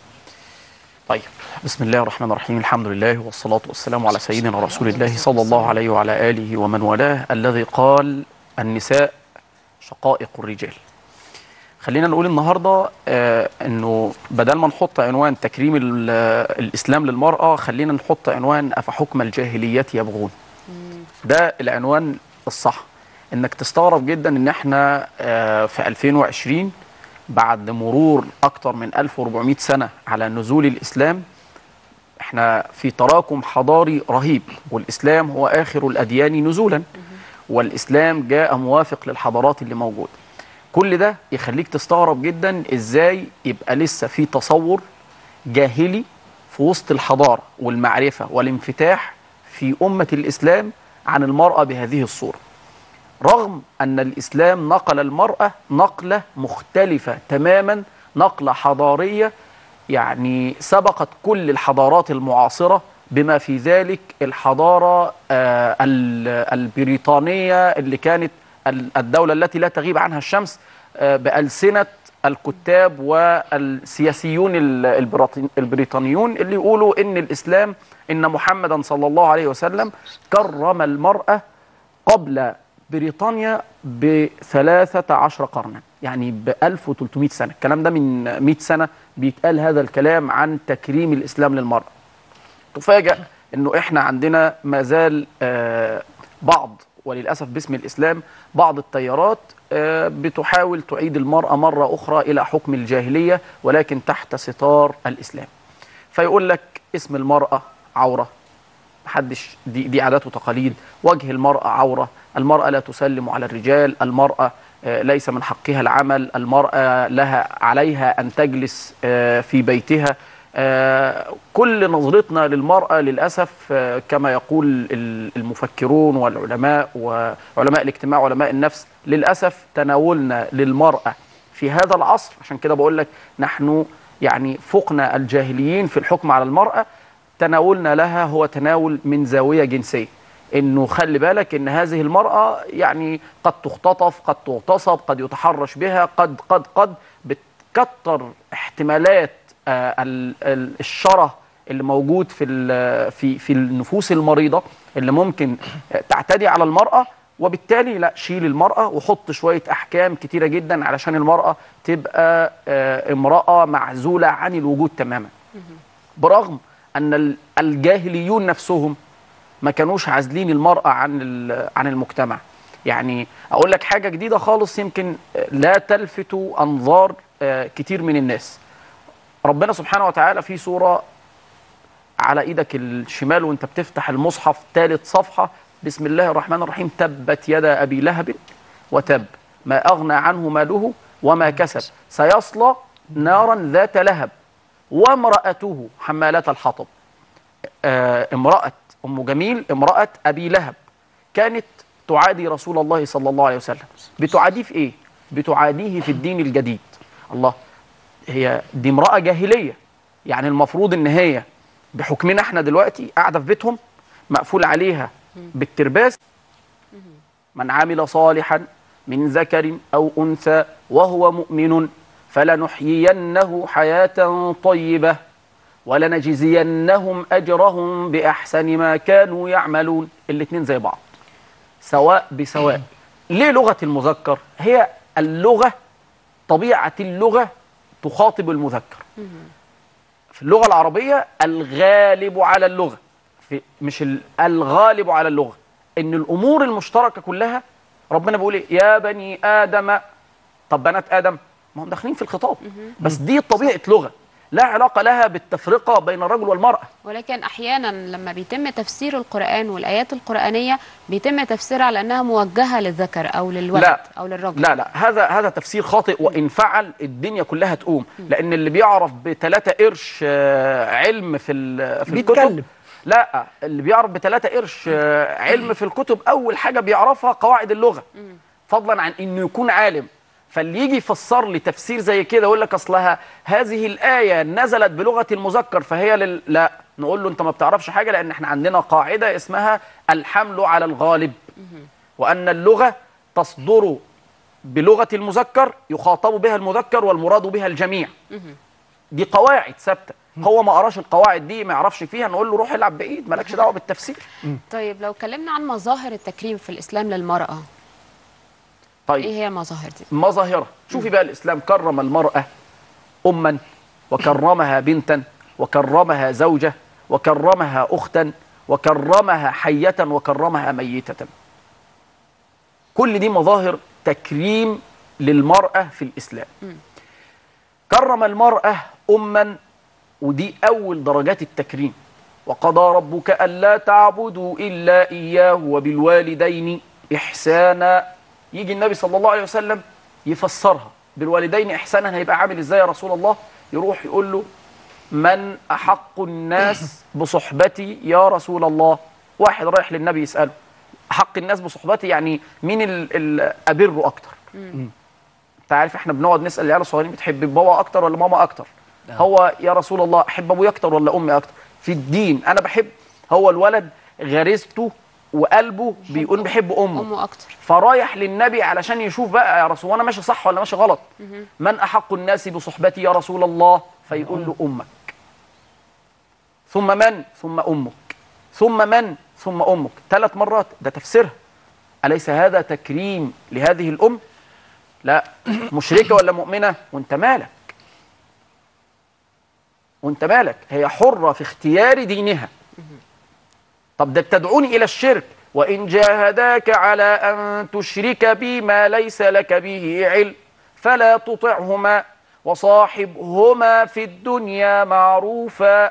طيب بسم الله الرحمن الرحيم الحمد لله والصلاة والسلام على سيدنا رسول الله صلى الله عليه وعلى آله ومن والاه الذي قال النساء شقائق الرجال خلينا نقول النهاردة آه أنه بدل ما نحط عنوان تكريم ال- آه، الإسلام للمرأة خلينا نحط عنوان أفحكم الجاهلية يبغون ده العنوان الصح انك تستغرب جدا ان احنا آه، في 2020 بعد مرور اكتر من 1400 سنه على نزول الاسلام احنا في تراكم حضاري رهيب والاسلام هو اخر الاديان نزولا والاسلام جاء موافق للحضارات اللي موجوده كل ده يخليك تستغرب جدا ازاي يبقى لسه في تصور جاهلي في وسط الحضاره والمعرفه والانفتاح في امه الاسلام عن المراه بهذه الصوره رغم أن الإسلام نقل المرأة نقلة مختلفة تماما نقلة حضارية يعني سبقت كل الحضارات المعاصرة بما في ذلك الحضارة آه، ال- البريطانية اللي كانت ال- الدولة التي لا تغيب عنها الشمس آه، بألسنة الكتاب والسياسيون ال- البريطان- البريطانيون اللي يقولوا إن الإسلام إن محمدا صلى الله عليه وسلم كرم المرأة قبل بريطانيا بثلاثة عشر قرنا يعني ب 1300 سنة الكلام ده من 100 سنة بيتقال هذا الكلام عن تكريم الإسلام للمرأة تفاجأ أنه إحنا عندنا ما زال آه، بعض وللاسف باسم الاسلام بعض التيارات آه، بتحاول تعيد المراه مره اخرى الى حكم الجاهليه ولكن تحت ستار الاسلام فيقول لك اسم المراه عوره محدش دي دي عادات وتقاليد وجه المرأة عورة المرأة لا تسلم على الرجال المرأة آه، ليس من حقها العمل المرأة لها عليها أن تجلس آه، في بيتها آه، كل نظرتنا للمرأة للأسف آه، كما يقول ال- المفكرون والعلماء وعلماء الاجتماع وعلماء النفس للأسف تناولنا للمرأة في هذا العصر عشان كده بقول لك نحن يعني فقنا الجاهليين في الحكم على المرأة تناولنا لها هو تناول من زاوية جنسية انه خلي بالك ان هذه المرأة يعني قد تختطف قد تغتصب قد يتحرش بها قد قد قد بتكتر احتمالات آه، ال- ال- الشره اللي موجود في ال- في في النفوس المريضة اللي ممكن آه، تعتدي على المرأة وبالتالي لا شيل المرأة وحط شوية أحكام كتيرة جدا علشان المرأة تبقى آه، امرأة معزولة عن الوجود تماما برغم ان ال- الجاهليون نفسهم ما كانوش عازلين المراه عن ال- عن المجتمع يعني اقول لك حاجه جديده خالص يمكن لا تلفت انظار آه، كتير من الناس ربنا سبحانه وتعالى في سوره على ايدك الشمال وانت بتفتح المصحف ثالث صفحه بسم الله الرحمن الرحيم تبت يدا ابي لهب وتب ما اغنى عنه ماله وما كسب سيصلى نارا ذات لهب وامرأته حمالة الحطب آه امرأة أم جميل امرأة أبي لهب كانت تعادي رسول الله صلى الله عليه وسلم بتعاديه في إيه؟ بتعاديه في الدين الجديد الله هي دي امرأة جاهلية يعني المفروض إن هي بحكمنا احنا دلوقتي قاعدة في بيتهم مقفول عليها بالترباس من عمل صالحا من ذكر أو أنثى وهو مؤمن فلنحيينه حياة طيبة ولنجزينهم أجرهم بأحسن ما كانوا يعملون الاتنين زي بعض سواء بسواء ليه لغة المذكر هي اللغة طبيعة اللغة تخاطب المذكر في اللغة العربية الغالب على اللغة في مش ال- الغالب على اللغة إن الأمور المشتركة كلها ربنا بيقول إيه؟ يا بني آدم طب بنات آدم ما هم داخلين في الخطاب بس دي طبيعة لغة لا علاقة لها بالتفرقة بين الرجل والمرأة ولكن احيانا لما بيتم تفسير القران والايات القرانيه بيتم تفسيرها على انها موجهه للذكر او للولد لا. او للرجل لا لا هذا هذا تفسير خاطئ وان فعل الدنيا كلها تقوم لان اللي بيعرف بثلاثة قرش آه، علم في ال- في الكتب بيتكلم. لا اللي بيعرف بثلاثة قرش آه، علم في الكتب اول حاجه بيعرفها قواعد اللغه فضلا عن انه يكون عالم فاللي يجي يفسر لي تفسير زي كده يقول لك اصلها هذه الايه نزلت بلغه المذكر فهي لل... لا نقول له انت ما بتعرفش حاجه لان احنا عندنا قاعده اسمها الحمل على الغالب وان اللغه تصدر بلغه المذكر يخاطب بها المذكر والمراد بها الجميع دي قواعد ثابته هو ما قراش القواعد دي ما يعرفش فيها نقول له روح العب بعيد مالكش دعوه بالتفسير طيب لو اتكلمنا عن مظاهر التكريم في الاسلام للمراه طيب ايه هي المظاهر دي مظاهرها شوفي بقى الإسلام كرم المرأة أما وكرمها بنتا وكرمها زوجة وكرمها أختا وكرمها حية وكرمها ميتة كل دي مظاهر تكريم للمرأة في الإسلام كرم المرأة أما ودي أول درجات التكريم وقضى ربك ألا تعبدوا إلا إياه وبالوالدين إحسانا يجي النبي صلى الله عليه وسلم يفسرها بالوالدين إحسانا هيبقى عامل إزاي يا رسول الله يروح يقول له من أحق الناس بصحبتي يا رسول الله واحد رايح للنبي يسأله أحق الناس بصحبتي يعني مين ال- ال- أبره أكتر انت عارف احنا بنقعد نسال العيال الصغيرين بتحب بابا اكتر ولا ماما اكتر آه. هو يا رسول الله احب ابويا اكتر ولا امي اكتر في الدين انا بحب هو الولد غريزته وقلبه بيقول بحب امه امه اكتر فرايح للنبي علشان يشوف بقى يا رسول الله انا ماشي صح ولا ماشي غلط من احق الناس بصحبتي يا رسول الله فيقول له امك ثم من ثم امك ثم من ثم امك ثلاث مرات ده تفسيرها اليس هذا تكريم لهذه الام لا مشركه ولا مؤمنه وانت مالك وانت مالك هي حره في اختيار دينها طب ده بتدعوني الى الشرك وإن جاهداك على أن تشرك بي ما ليس لك به علم فلا تطعهما وصاحبهما في الدنيا معروفا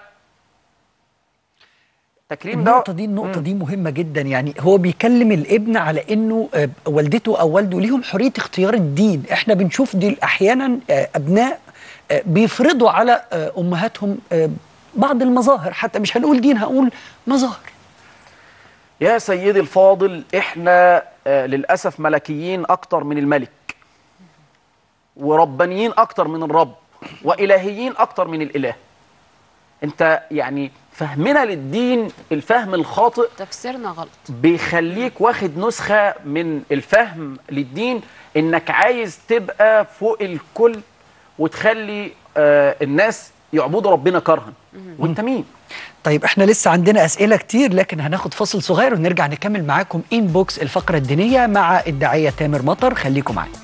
تكريم ده النقطة دي النقطة دي مهمة جدا يعني هو بيكلم الابن على انه آه، والدته او والده ليهم حرية اختيار الدين احنا بنشوف دي احيانا آه، ابناء آه، بيفرضوا على آه، امهاتهم آه، بعض المظاهر حتى مش هنقول دين هنقول مظاهر يا سيدي الفاضل احنا آه، للأسف ملكيين أكتر من الملك وربانيين أكتر من الرب وإلهيين أكتر من الإله انت يعني فهمنا للدين الفهم الخاطئ تفسيرنا غلط بيخليك واخد نسخة من الفهم للدين انك عايز تبقى فوق الكل وتخلي آه الناس يعبدوا ربنا كرها وانت مين طيب احنا لسه عندنا اسئله كتير لكن هناخد فاصل صغير ونرجع نكمل معاكم ان بوكس الفقره الدينيه مع الداعيه تامر مطر خليكم معانا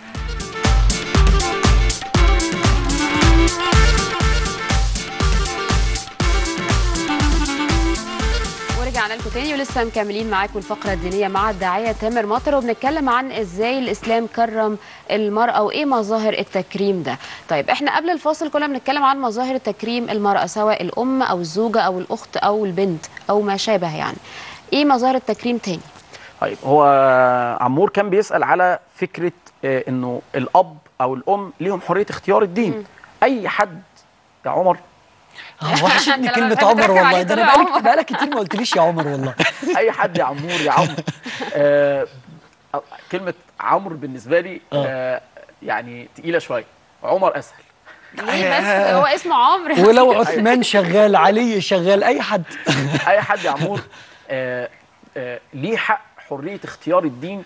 ورجعنا لكم تاني ولسه مكملين معاكم الفقره الدينيه مع الداعيه تامر مطر وبنتكلم عن ازاي الاسلام كرم المراه وايه مظاهر التكريم ده طيب احنا قبل الفاصل كنا بنتكلم عن مظاهر تكريم المراه سواء الام او الزوجه او الاخت او البنت او ما شابه يعني ايه مظاهر التكريم تاني طيب هو عمور كان بيسأل على فكرة آه، انه الاب او الام ليهم حرية اختيار الدين اي حد يا عمر اه وحشتني أنت لما كلمه بتحب عمر تركب والله عليه ده تقول انا يا بقالك عمر. بقالك كتير ما قلتليش يا عمر والله اي حد يا عمور يا عمر آه كلمة عمرو بالنسبة لي آه يعني تقيلة شوية عمر اسهل ليه بس هو اسمه عمرو ولو عثمان شغال علي شغال اي حد اي حد يا عمور آه آه ليه حق حريه اختيار الدين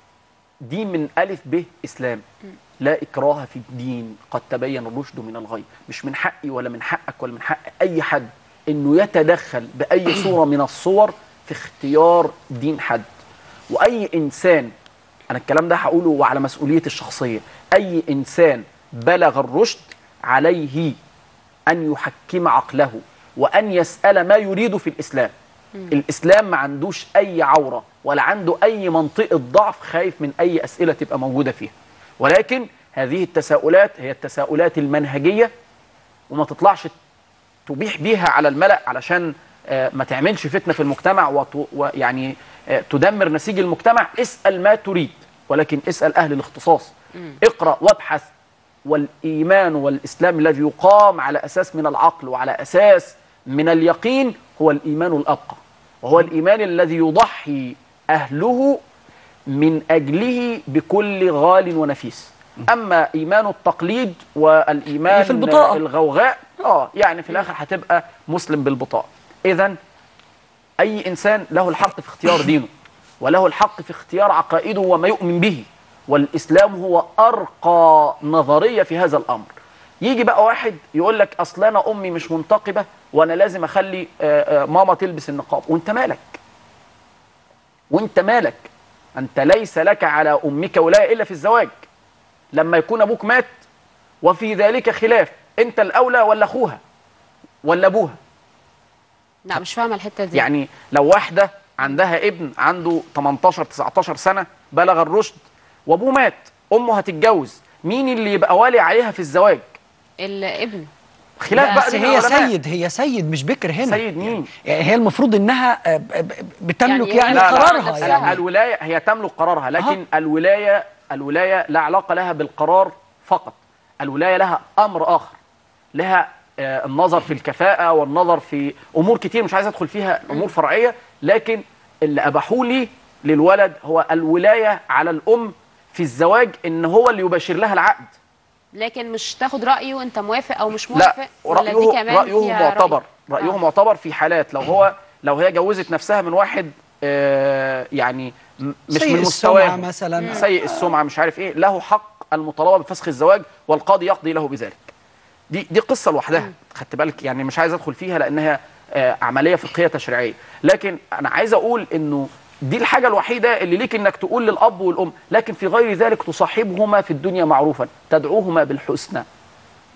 دي من الف ب اسلام لا اكراه في الدين قد تبين الرشد من الغي مش من حقي ولا من حقك ولا من حق اي حد انه يتدخل باي صوره من الصور في اختيار دين حد واي انسان انا الكلام ده هقوله وعلى مسؤوليتي الشخصيه اي انسان بلغ الرشد عليه ان يحكم عقله وان يسال ما يريد في الاسلام الاسلام ما عندوش اي عوره ولا عنده اي منطقه ضعف خايف من اي اسئله تبقى موجوده فيها ولكن هذه التساؤلات هي التساؤلات المنهجيه وما تطلعش تبيح بيها على الملأ علشان آه، ما تعملش فتنه في المجتمع وت- ويعني آه، تدمر نسيج المجتمع اسال ما تريد ولكن اسال اهل الاختصاص اقرا وابحث والايمان والاسلام الذي يقام على اساس من العقل وعلى اساس من اليقين هو الايمان الابقى وهو الايمان الذي يضحي اهله من اجله بكل غال ونفيس اما ايمان التقليد والايمان اللي في البطاقة. الغوغاء اه يعني في الاخر هتبقى مسلم بالبطاقه اذا اي انسان له الحق في اختيار دينه وله الحق في اختيار عقائده وما يؤمن به والاسلام هو ارقى نظريه في هذا الامر يجي بقى واحد يقول لك اصل انا امي مش منتقبه وانا لازم اخلي آه، آه، ماما تلبس النقاب وانت مالك وانت مالك انت ليس لك على امك ولايه الا في الزواج لما يكون ابوك مات وفي ذلك خلاف انت الاولى ولا اخوها ولا ابوها لا مش فاهمه الحته دي يعني لو واحده عندها ابن عنده 18 19 سنه بلغ الرشد وابوه مات امه هتتجوز مين اللي يبقى والي عليها في الزواج الابن خلاف بقى بس بين هي العلماء. سيد هي سيد مش بكر هنا سيد مين يعني هي المفروض انها آه، ب- ب- بتملك يعني يعني, لا لا قرارها لا يعني الولايه هي تملك قرارها لكن الولايه الولايه لا علاقه لها بالقرار فقط الولايه لها امر اخر لها آه، النظر في الكفاءه والنظر في امور كتير مش عايز ادخل فيها امور فرعيه لكن اللي اباحوا لي للولد هو الولايه على الام في الزواج ان هو اللي يباشر لها العقد لكن مش تاخد رايه وانت موافق او مش موافق لا ولا دي رايه كمان رايه فيها معتبر رأي؟ رايه معتبر في حالات لو هو لو هي جوزت نفسها من واحد آه يعني م- مش سيء من السمعة مستواه مثلاً. سيء السمعه مش عارف ايه له حق المطالبه بفسخ الزواج والقاضي يقضي له بذلك دي دي قصه لوحدها خدت بالك يعني مش عايز ادخل فيها لانها آه عمليه فقهيه تشريعيه لكن انا عايز اقول انه دي الحاجة الوحيدة اللي ليك انك تقول للأب والأم لكن في غير ذلك تصاحبهما في الدنيا معروفا تدعوهما بالحسنى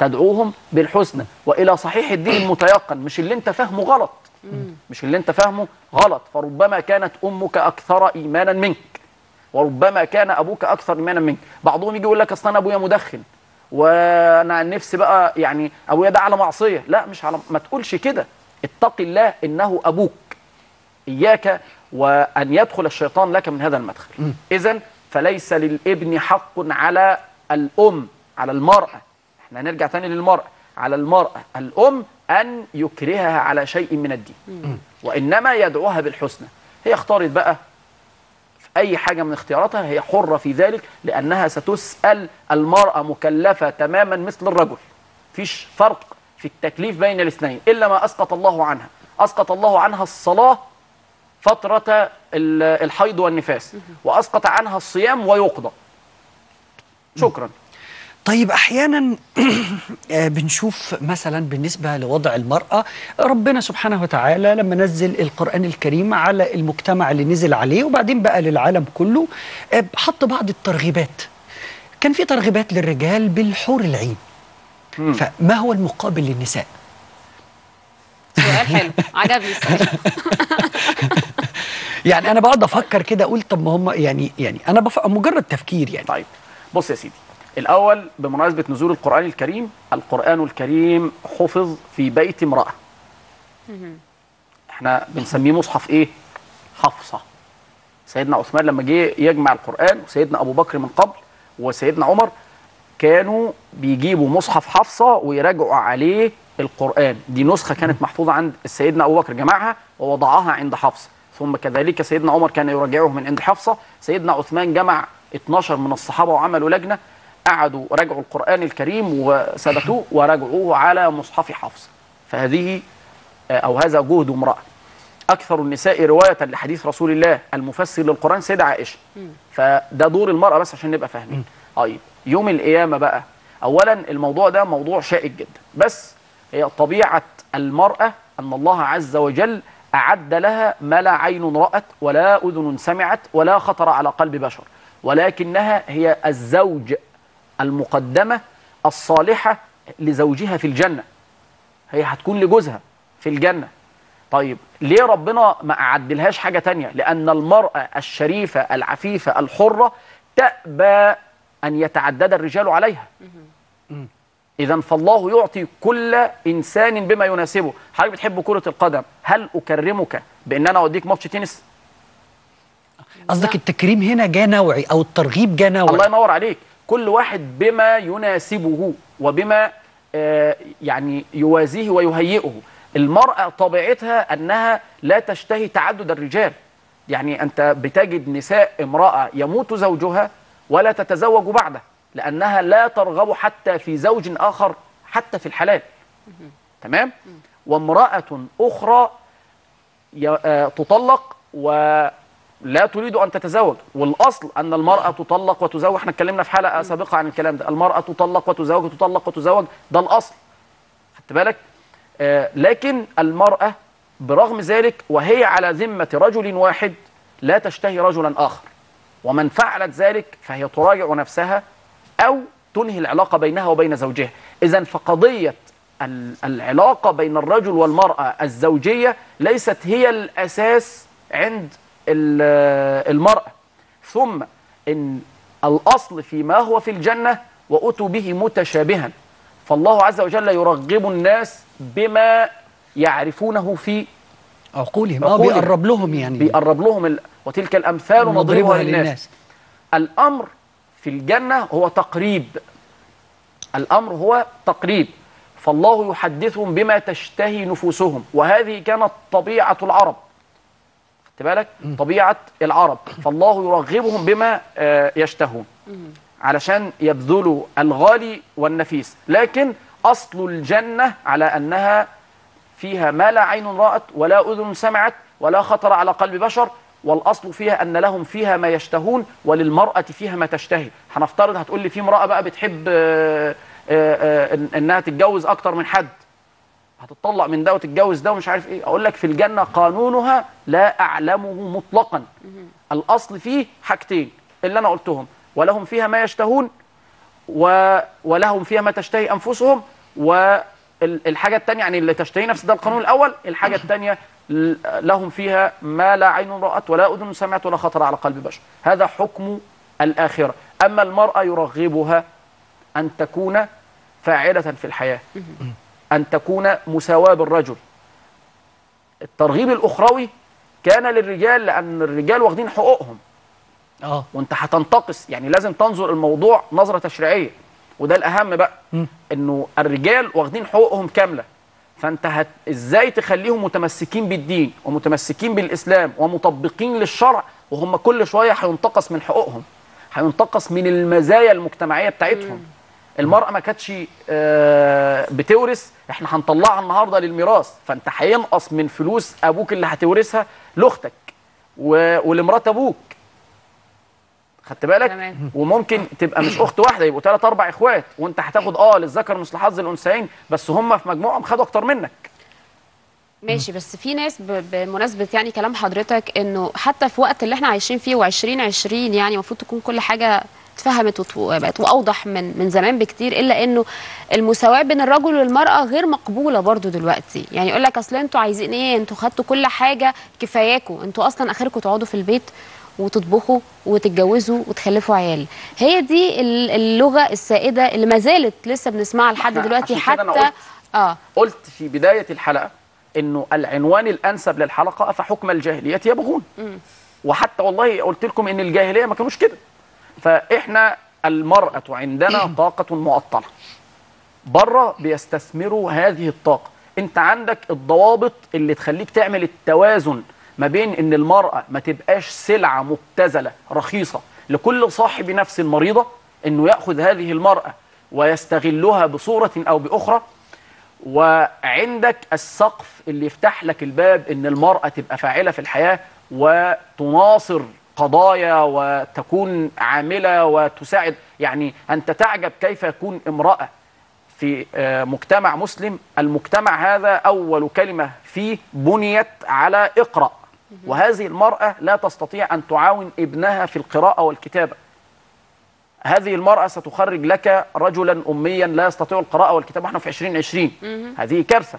تدعوهم بالحسنى والى صحيح الدين المتيقن مش اللي انت فاهمه غلط مش اللي انت فاهمه غلط فربما كانت امك اكثر ايمانا منك وربما كان ابوك اكثر ايمانا منك بعضهم يجي يقول لك اصل انا ابويا مدخن وانا عن نفسي بقى يعني ابويا ده على معصيه لا مش على ما تقولش كده اتق الله انه ابوك اياك وان يدخل الشيطان لك من هذا المدخل اذا فليس للابن حق على الام على المراه احنا هنرجع تاني للمراه على المراه الام ان يكرهها على شيء من الدين وانما يدعوها بالحسنى هي اختارت بقى في اي حاجه من اختياراتها هي حره في ذلك لانها ستسال المراه مكلفه تماما مثل الرجل فيش فرق في التكليف بين الاثنين الا ما اسقط الله عنها اسقط الله عنها الصلاه فتره ال- الحيض والنفاس واسقط عنها الصيام ويقضى شكرا طيب احيانا آه، بنشوف مثلا بالنسبه لوضع المراه ربنا سبحانه وتعالى لما نزل القران الكريم على المجتمع اللي نزل عليه وبعدين بقى للعالم كله آه، حط بعض الترغيبات كان في ترغيبات للرجال بالحور العين فما هو المقابل للنساء سؤال حلو عجبني السؤال يعني انا بقعد افكر كده اقول طب ما هم يعني يعني انا بف... مجرد تفكير يعني طيب بص يا سيدي الأول بمناسبة نزول القرآن الكريم القرآن الكريم حفظ في بيت امرأة احنا بنسميه مصحف ايه حفصة سيدنا عثمان لما جه يجمع القرآن وسيدنا أبو بكر من قبل وسيدنا عمر كانوا بيجيبوا مصحف حفصة ويراجعوا عليه القرآن دي نسخة كانت محفوظة عند سيدنا أبو بكر جمعها ووضعها عند حفصة ثم كذلك سيدنا عمر كان يراجعه من عند حفصة سيدنا عثمان جمع 12 من الصحابة وعملوا لجنة قعدوا راجعوا القرآن الكريم وثبتوه وراجعوه على مصحف حفصة فهذه آه، أو هذا جهد امرأة أكثر النساء رواية لحديث رسول الله المفسر للقرآن سيدة عائشة فده دور المرأة بس عشان نبقى فاهمين طيب يوم القيامة بقى أولا الموضوع ده موضوع شائك جدا بس هي طبيعة المرأة أن الله عز وجل أعد لها ما لا عين رأت ولا أذن سمعت ولا خطر على قلب بشر ولكنها هي الزوج المقدمة الصالحة لزوجها في الجنة هي هتكون لجوزها في الجنة طيب ليه ربنا ما أعدلهاش حاجة تانية لأن المرأة الشريفة العفيفة الحرة تأبى أن يتعدد الرجال عليها إذا فالله يعطي كل إنسان بما يناسبه حضرتك بتحب كرة القدم هل أكرمك بأن أنا أوديك ماتش تنس قصدك التكريم هنا جاء نوعي او الترغيب جاء نوعي الله ينور عليك كل واحد بما يناسبه وبما آه، يعني يوازيه ويهيئه المرأة طبيعتها أنها لا تشتهي تعدد الرجال يعني أنت بتجد نساء امرأة يموت زوجها ولا تتزوج بعده لأنها لا ترغب حتى في زوج آخر حتى في الحلال تمام وامرأة أخرى ي- آه، تطلق ولا تريد أن تتزوج والأصل أن المرأة تطلق وتزوج احنا اتكلمنا في حلقة سابقة عن الكلام ده المرأة تطلق وتزوج وتطلق وتزوج ده الأصل خدت بالك آه، لكن المرأة برغم ذلك وهي على ذمة رجل واحد لا تشتهي رجلا آخر ومن فعلت ذلك فهي تراجع نفسها أو تنهي العلاقة بينها وبين زوجها إذا فقضية ال- العلاقة بين الرجل والمرأة الزوجية ليست هي الأساس عند ال- المرأة ثم إن الأصل فيما هو في الجنة وأتوا به متشابها فالله عز وجل يرغب الناس بما يعرفونه في عقولهم اه بيقرب لهم يعني بيقرب لهم ال... وتلك الأمثال نضربها نضربها للناس. للناس. الأمر في الجنة هو تقريب الأمر هو تقريب فالله يحدثهم بما تشتهي نفوسهم وهذه كانت طبيعة العرب خدت بالك طبيعة العرب فالله يرغبهم بما آه، يشتهون علشان يبذلوا الغالي والنفيس لكن أصل الجنة على أنها فيها ما لا عين رأت ولا أذن سمعت ولا خطر على قلب بشر والأصل فيها أن لهم فيها ما يشتهون وللمرأة فيها ما تشتهي هنفترض هتقول لي في امرأة بقى بتحب آه، آه، آه، إن- إنها تتجوز أكتر من حد هتطلق من ده وتتجوز ده ومش عارف ايه اقول لك في الجنه قانونها لا اعلمه مطلقا الاصل فيه حاجتين اللي انا قلتهم ولهم فيها ما يشتهون و... ولهم فيها ما تشتهي انفسهم والحاجه الثانيه يعني اللي تشتهي نفس ده القانون الاول الحاجه الثانيه لهم فيها ما لا عين رأت ولا أذن سمعت ولا خطر على قلب بشر هذا حكم الآخرة أما المرأة يرغبها أن تكون فاعلة في الحياة أن تكون مساواة بالرجل الترغيب الأخروي كان للرجال لأن الرجال واخدين حقوقهم اه وانت هتنتقص يعني لازم تنظر الموضوع نظرة تشريعية وده الأهم بقى إنه الرجال واخدين حقوقهم كاملة فانت هت... ازاي تخليهم متمسكين بالدين ومتمسكين بالاسلام ومطبقين للشرع وهم كل شويه هينتقص من حقوقهم هينتقص من المزايا المجتمعيه بتاعتهم المراه ما كانتش آه، بتورث احنا هنطلعها النهارده للميراث فانت هينقص من فلوس ابوك اللي هتورثها لاختك و... ولمرات ابوك خدت بالك تمام. وممكن تبقى مش اخت واحده يبقوا ثلاث اربع اخوات وانت هتاخد اه للذكر مثل حظ الانثيين بس هم في مجموعهم خدوا اكتر منك ماشي بس في ناس ب- بمناسبه يعني كلام حضرتك انه حتى في وقت اللي احنا عايشين فيه و2020 يعني المفروض تكون كل حاجه اتفهمت وت- وبقت واوضح من من زمان بكتير الا انه المساواه بين الرجل والمراه غير مقبوله برضو دلوقتي يعني يقول لك اصل انتوا عايزين ايه انتوا خدتوا كل حاجه كفاياكم انتوا اصلا اخركم تقعدوا في البيت وتطبخوا وتتجوزوا وتخلفوا عيال هي دي ال- اللغه السائده اللي ما زالت لسه بنسمعها لحد إحنا دلوقتي عشان كده أنا حتى قلت- اه قلت في بدايه الحلقه انه العنوان الانسب للحلقه افحكم الجاهليه يبغون مم. وحتى والله قلت لكم ان الجاهليه ما كانوش كده فاحنا المراه عندنا طاقه معطله بره بيستثمروا هذه الطاقه انت عندك الضوابط اللي تخليك تعمل التوازن ما بين ان المراه ما تبقاش سلعه مبتذله رخيصه لكل صاحب نفس مريضه انه ياخذ هذه المراه ويستغلها بصوره او باخرى وعندك السقف اللي يفتح لك الباب ان المراه تبقى فاعله في الحياه وتناصر قضايا وتكون عامله وتساعد يعني انت تعجب كيف يكون امراه في آه، مجتمع مسلم المجتمع هذا اول كلمه فيه بنيت على اقرا وهذه المراه لا تستطيع ان تعاون ابنها في القراءه والكتابه هذه المرأة ستخرج لك رجلا أميا لا يستطيع القراءة والكتابة احنا في 2020 هذه كارثة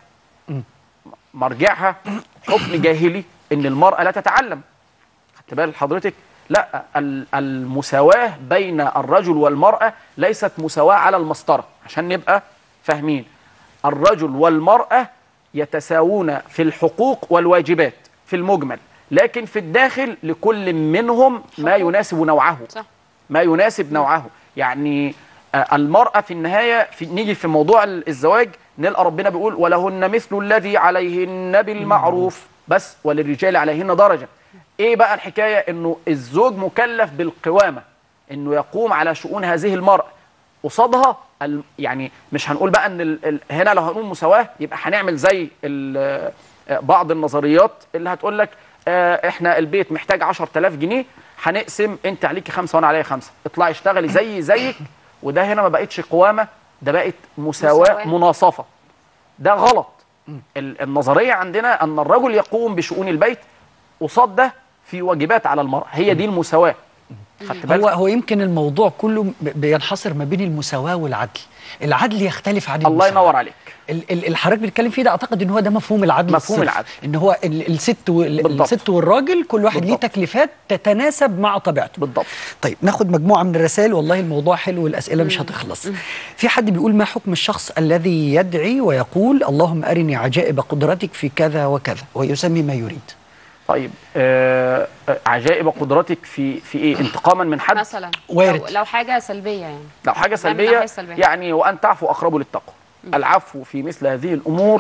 مرجعها حكم جاهلي ان المرأة لا تتعلم خدت بال حضرتك لا ال- المساواة بين الرجل والمرأة ليست مساواة على المسطرة عشان نبقى فاهمين الرجل والمرأة يتساوون في الحقوق والواجبات في المجمل لكن في الداخل لكل منهم ما يناسب نوعه صح. ما يناسب نوعه يعني آه، المرأة في النهاية في نيجي في موضوع ال- الزواج نلقى ربنا بيقول ولهن مثل الذي عليهن بالمعروف بس وللرجال عليهن درجة ايه بقى الحكاية انه الزوج مكلف بالقوامة انه يقوم على شؤون هذه المرأة قصادها ال- يعني مش هنقول بقى ان ال- ال- هنا لو هنقول مساواة يبقى هنعمل زي ال- آه، بعض النظريات اللي هتقول لك آه، احنا البيت محتاج 10000 جنيه هنقسم انت عليكي خمسه وانا عليا خمسه اطلعي اشتغلي زي زيك وده هنا ما بقتش قوامه ده بقت مساواه, مساواة. مناصفه ده غلط ال- النظريه عندنا ان الرجل يقوم بشؤون البيت قصاد ده في واجبات على المراه هي دي المساواه خدت بالك هو هو يمكن الموضوع كله ب- بينحصر ما بين المساواه والعدل العدل يختلف عن الله المساواة. ينور عليك ال- ال- اللي حضرتك بتتكلم فيه ده اعتقد ان هو ده مفهوم العدل مفهوم الصرف. العدل. ان هو ال- الست وال- بالضبط. الست والراجل كل واحد ليه بالضبط. تكليفات تتناسب مع طبيعته بالضبط طيب ناخد مجموعه من الرسائل والله الموضوع حلو والاسئله مش هتخلص في حد بيقول ما حكم الشخص الذي يدعي ويقول اللهم ارني عجائب قدرتك في كذا وكذا ويسمي ما يريد طيب آه آه، عجائب قدرتك في في ايه انتقاما من حد مثلا وارد. لو, لو حاجه سلبيه يعني لو حاجه ده من سلبيه الناحية السلبية. يعني وان تعفو اقرب للتقوى العفو في مثل هذه الامور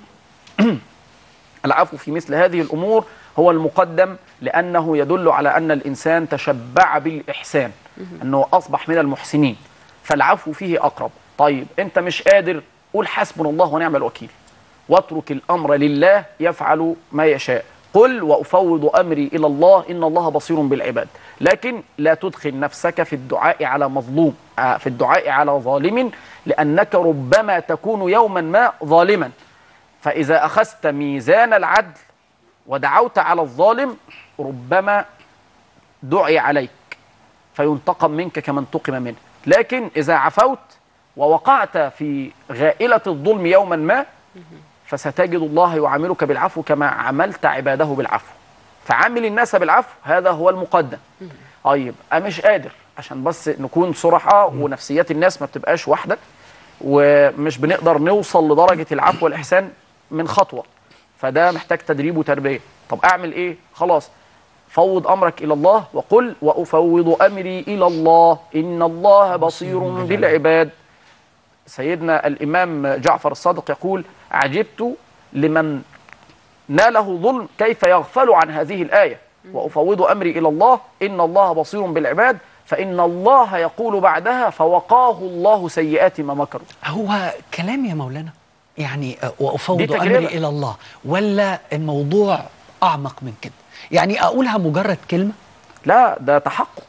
العفو في مثل هذه الامور هو المقدم لانه يدل على ان الانسان تشبع بالاحسان انه اصبح من المحسنين فالعفو فيه اقرب طيب انت مش قادر قول حسبنا الله ونعم الوكيل واترك الامر لله يفعل ما يشاء قل وافوض امري الى الله ان الله بصير بالعباد لكن لا تدخل نفسك في الدعاء على مظلوم آه، في الدعاء على ظالم لانك ربما تكون يوما ما ظالما فاذا اخذت ميزان العدل ودعوت على الظالم ربما دعي عليك فينتقم منك كما انتقم منه لكن اذا عفوت ووقعت في غائلة الظلم يوما ما فستجد الله يعاملك بالعفو كما عملت عباده بالعفو فعامل الناس بالعفو هذا هو المقدم طيب انا مش قادر عشان بس نكون صراحة ونفسيات الناس ما بتبقاش واحدة ومش بنقدر نوصل لدرجة العفو والإحسان من خطوة فده محتاج تدريب وتربية طب أعمل إيه؟ خلاص فوض أمرك إلى الله وقل وأفوض أمري إلى الله إن الله بصير بالعباد سيدنا الإمام جعفر الصادق يقول عجبت لمن ناله ظلم كيف يغفل عن هذه الآية وأفوض أمري إلى الله إن الله بصير بالعباد فإن الله يقول بعدها فوقاه الله سيئات ما مكروا هو كلام يا مولانا يعني آه، وأفوض دي تجربة. أمري إلى الله ولا الموضوع أعمق من كده يعني أقولها مجرد كلمة لا ده تحقق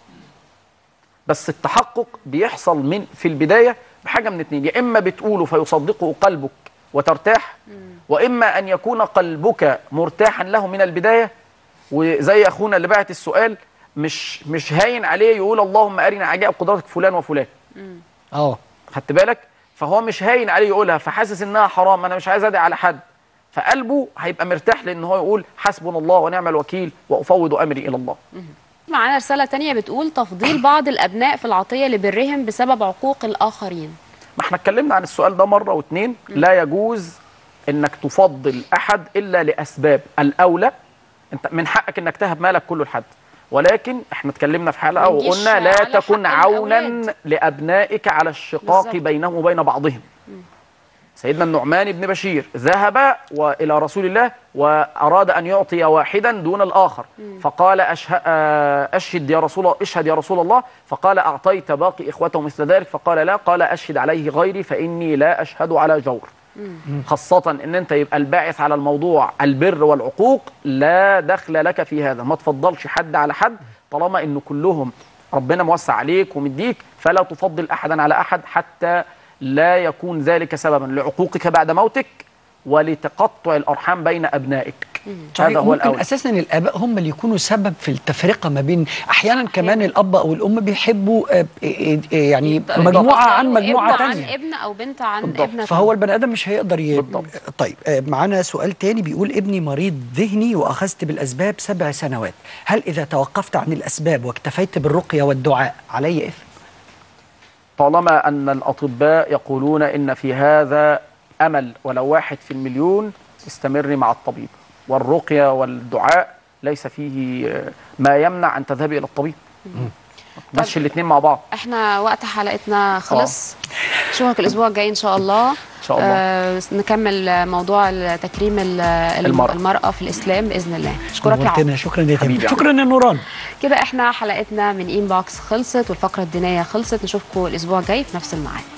بس التحقق بيحصل من في البداية بحاجة من اتنين يا إما بتقوله فيصدقه قلبك وترتاح وإما أن يكون قلبك مرتاحا له من البداية وزي أخونا اللي بعت السؤال مش مش هاين عليه يقول اللهم أرنا عجائب قدرتك فلان وفلان اه خدت بالك فهو مش هاين عليه يقولها فحاسس انها حرام انا مش عايز ادعي على حد فقلبه هيبقى مرتاح لان هو يقول حسبنا الله ونعم الوكيل وافوض امري الى الله معانا رسالة تانية بتقول تفضيل بعض الأبناء في العطية لبرهم بسبب عقوق الآخرين ما احنا اتكلمنا عن السؤال ده مره واتنين لا يجوز انك تفضل احد الا لاسباب الاولى انت من حقك انك تهب مالك كله لحد ولكن احنا اتكلمنا في حلقه ما نجيش وقلنا لا على تكن حق عونا الأولاد. لابنائك على الشقاق بالظبط. بينهم وبين بعضهم سيدنا النعمان بن بشير ذهب والى رسول الله واراد ان يعطي واحدا دون الاخر فقال أشه... آه، اشهد يا رسول الله اشهد يا رسول الله فقال اعطيت باقي اخوته مثل ذلك فقال لا قال اشهد عليه غيري فاني لا اشهد على جور خاصة ان انت يبقى الباعث على الموضوع البر والعقوق لا دخل لك في هذا ما تفضلش حد على حد طالما ان كلهم ربنا موسع عليك ومديك فلا تفضل احدا على احد حتى لا يكون ذلك سببا لعقوقك بعد موتك ولتقطع الارحام بين ابنائك صحيح هذا هو ممكن الاول اساسا الاباء هم اللي يكونوا سبب في التفرقه ما بين احيانا كمان الاب او الام بيحبوا آه، آه، آه، يعني مجموعه عن مجموعه ابن عن ثانيه ابن أو بنت عن ابنة فهو البني ادم مش هيقدر ي... طيب آه، معانا سؤال تاني بيقول ابني مريض ذهني واخذت بالاسباب سبع سنوات هل اذا توقفت عن الاسباب واكتفيت بالرقيه والدعاء علي اثم طالما ان الاطباء يقولون ان في هذا امل ولو واحد في المليون استمري مع الطبيب والرقيه والدعاء ليس فيه آه، ما يمنع ان تذهبي الى الطبيب مشي الاثنين مع بعض احنا وقت حلقتنا خلص اشوفك الاسبوع الجاي ان شاء الله ان شاء الله. آه نكمل موضوع تكريم ال- ال- المرأة. المرأة في الإسلام بإذن الله اشكرك يا عمرو نورتنا شكرا يا حبيبي تامر يا شكرا يا نوران كده احنا حلقتنا من انبوكس خلصت والفقرة الدينية خلصت نشوفكم الاسبوع الجاي في نفس الميعاد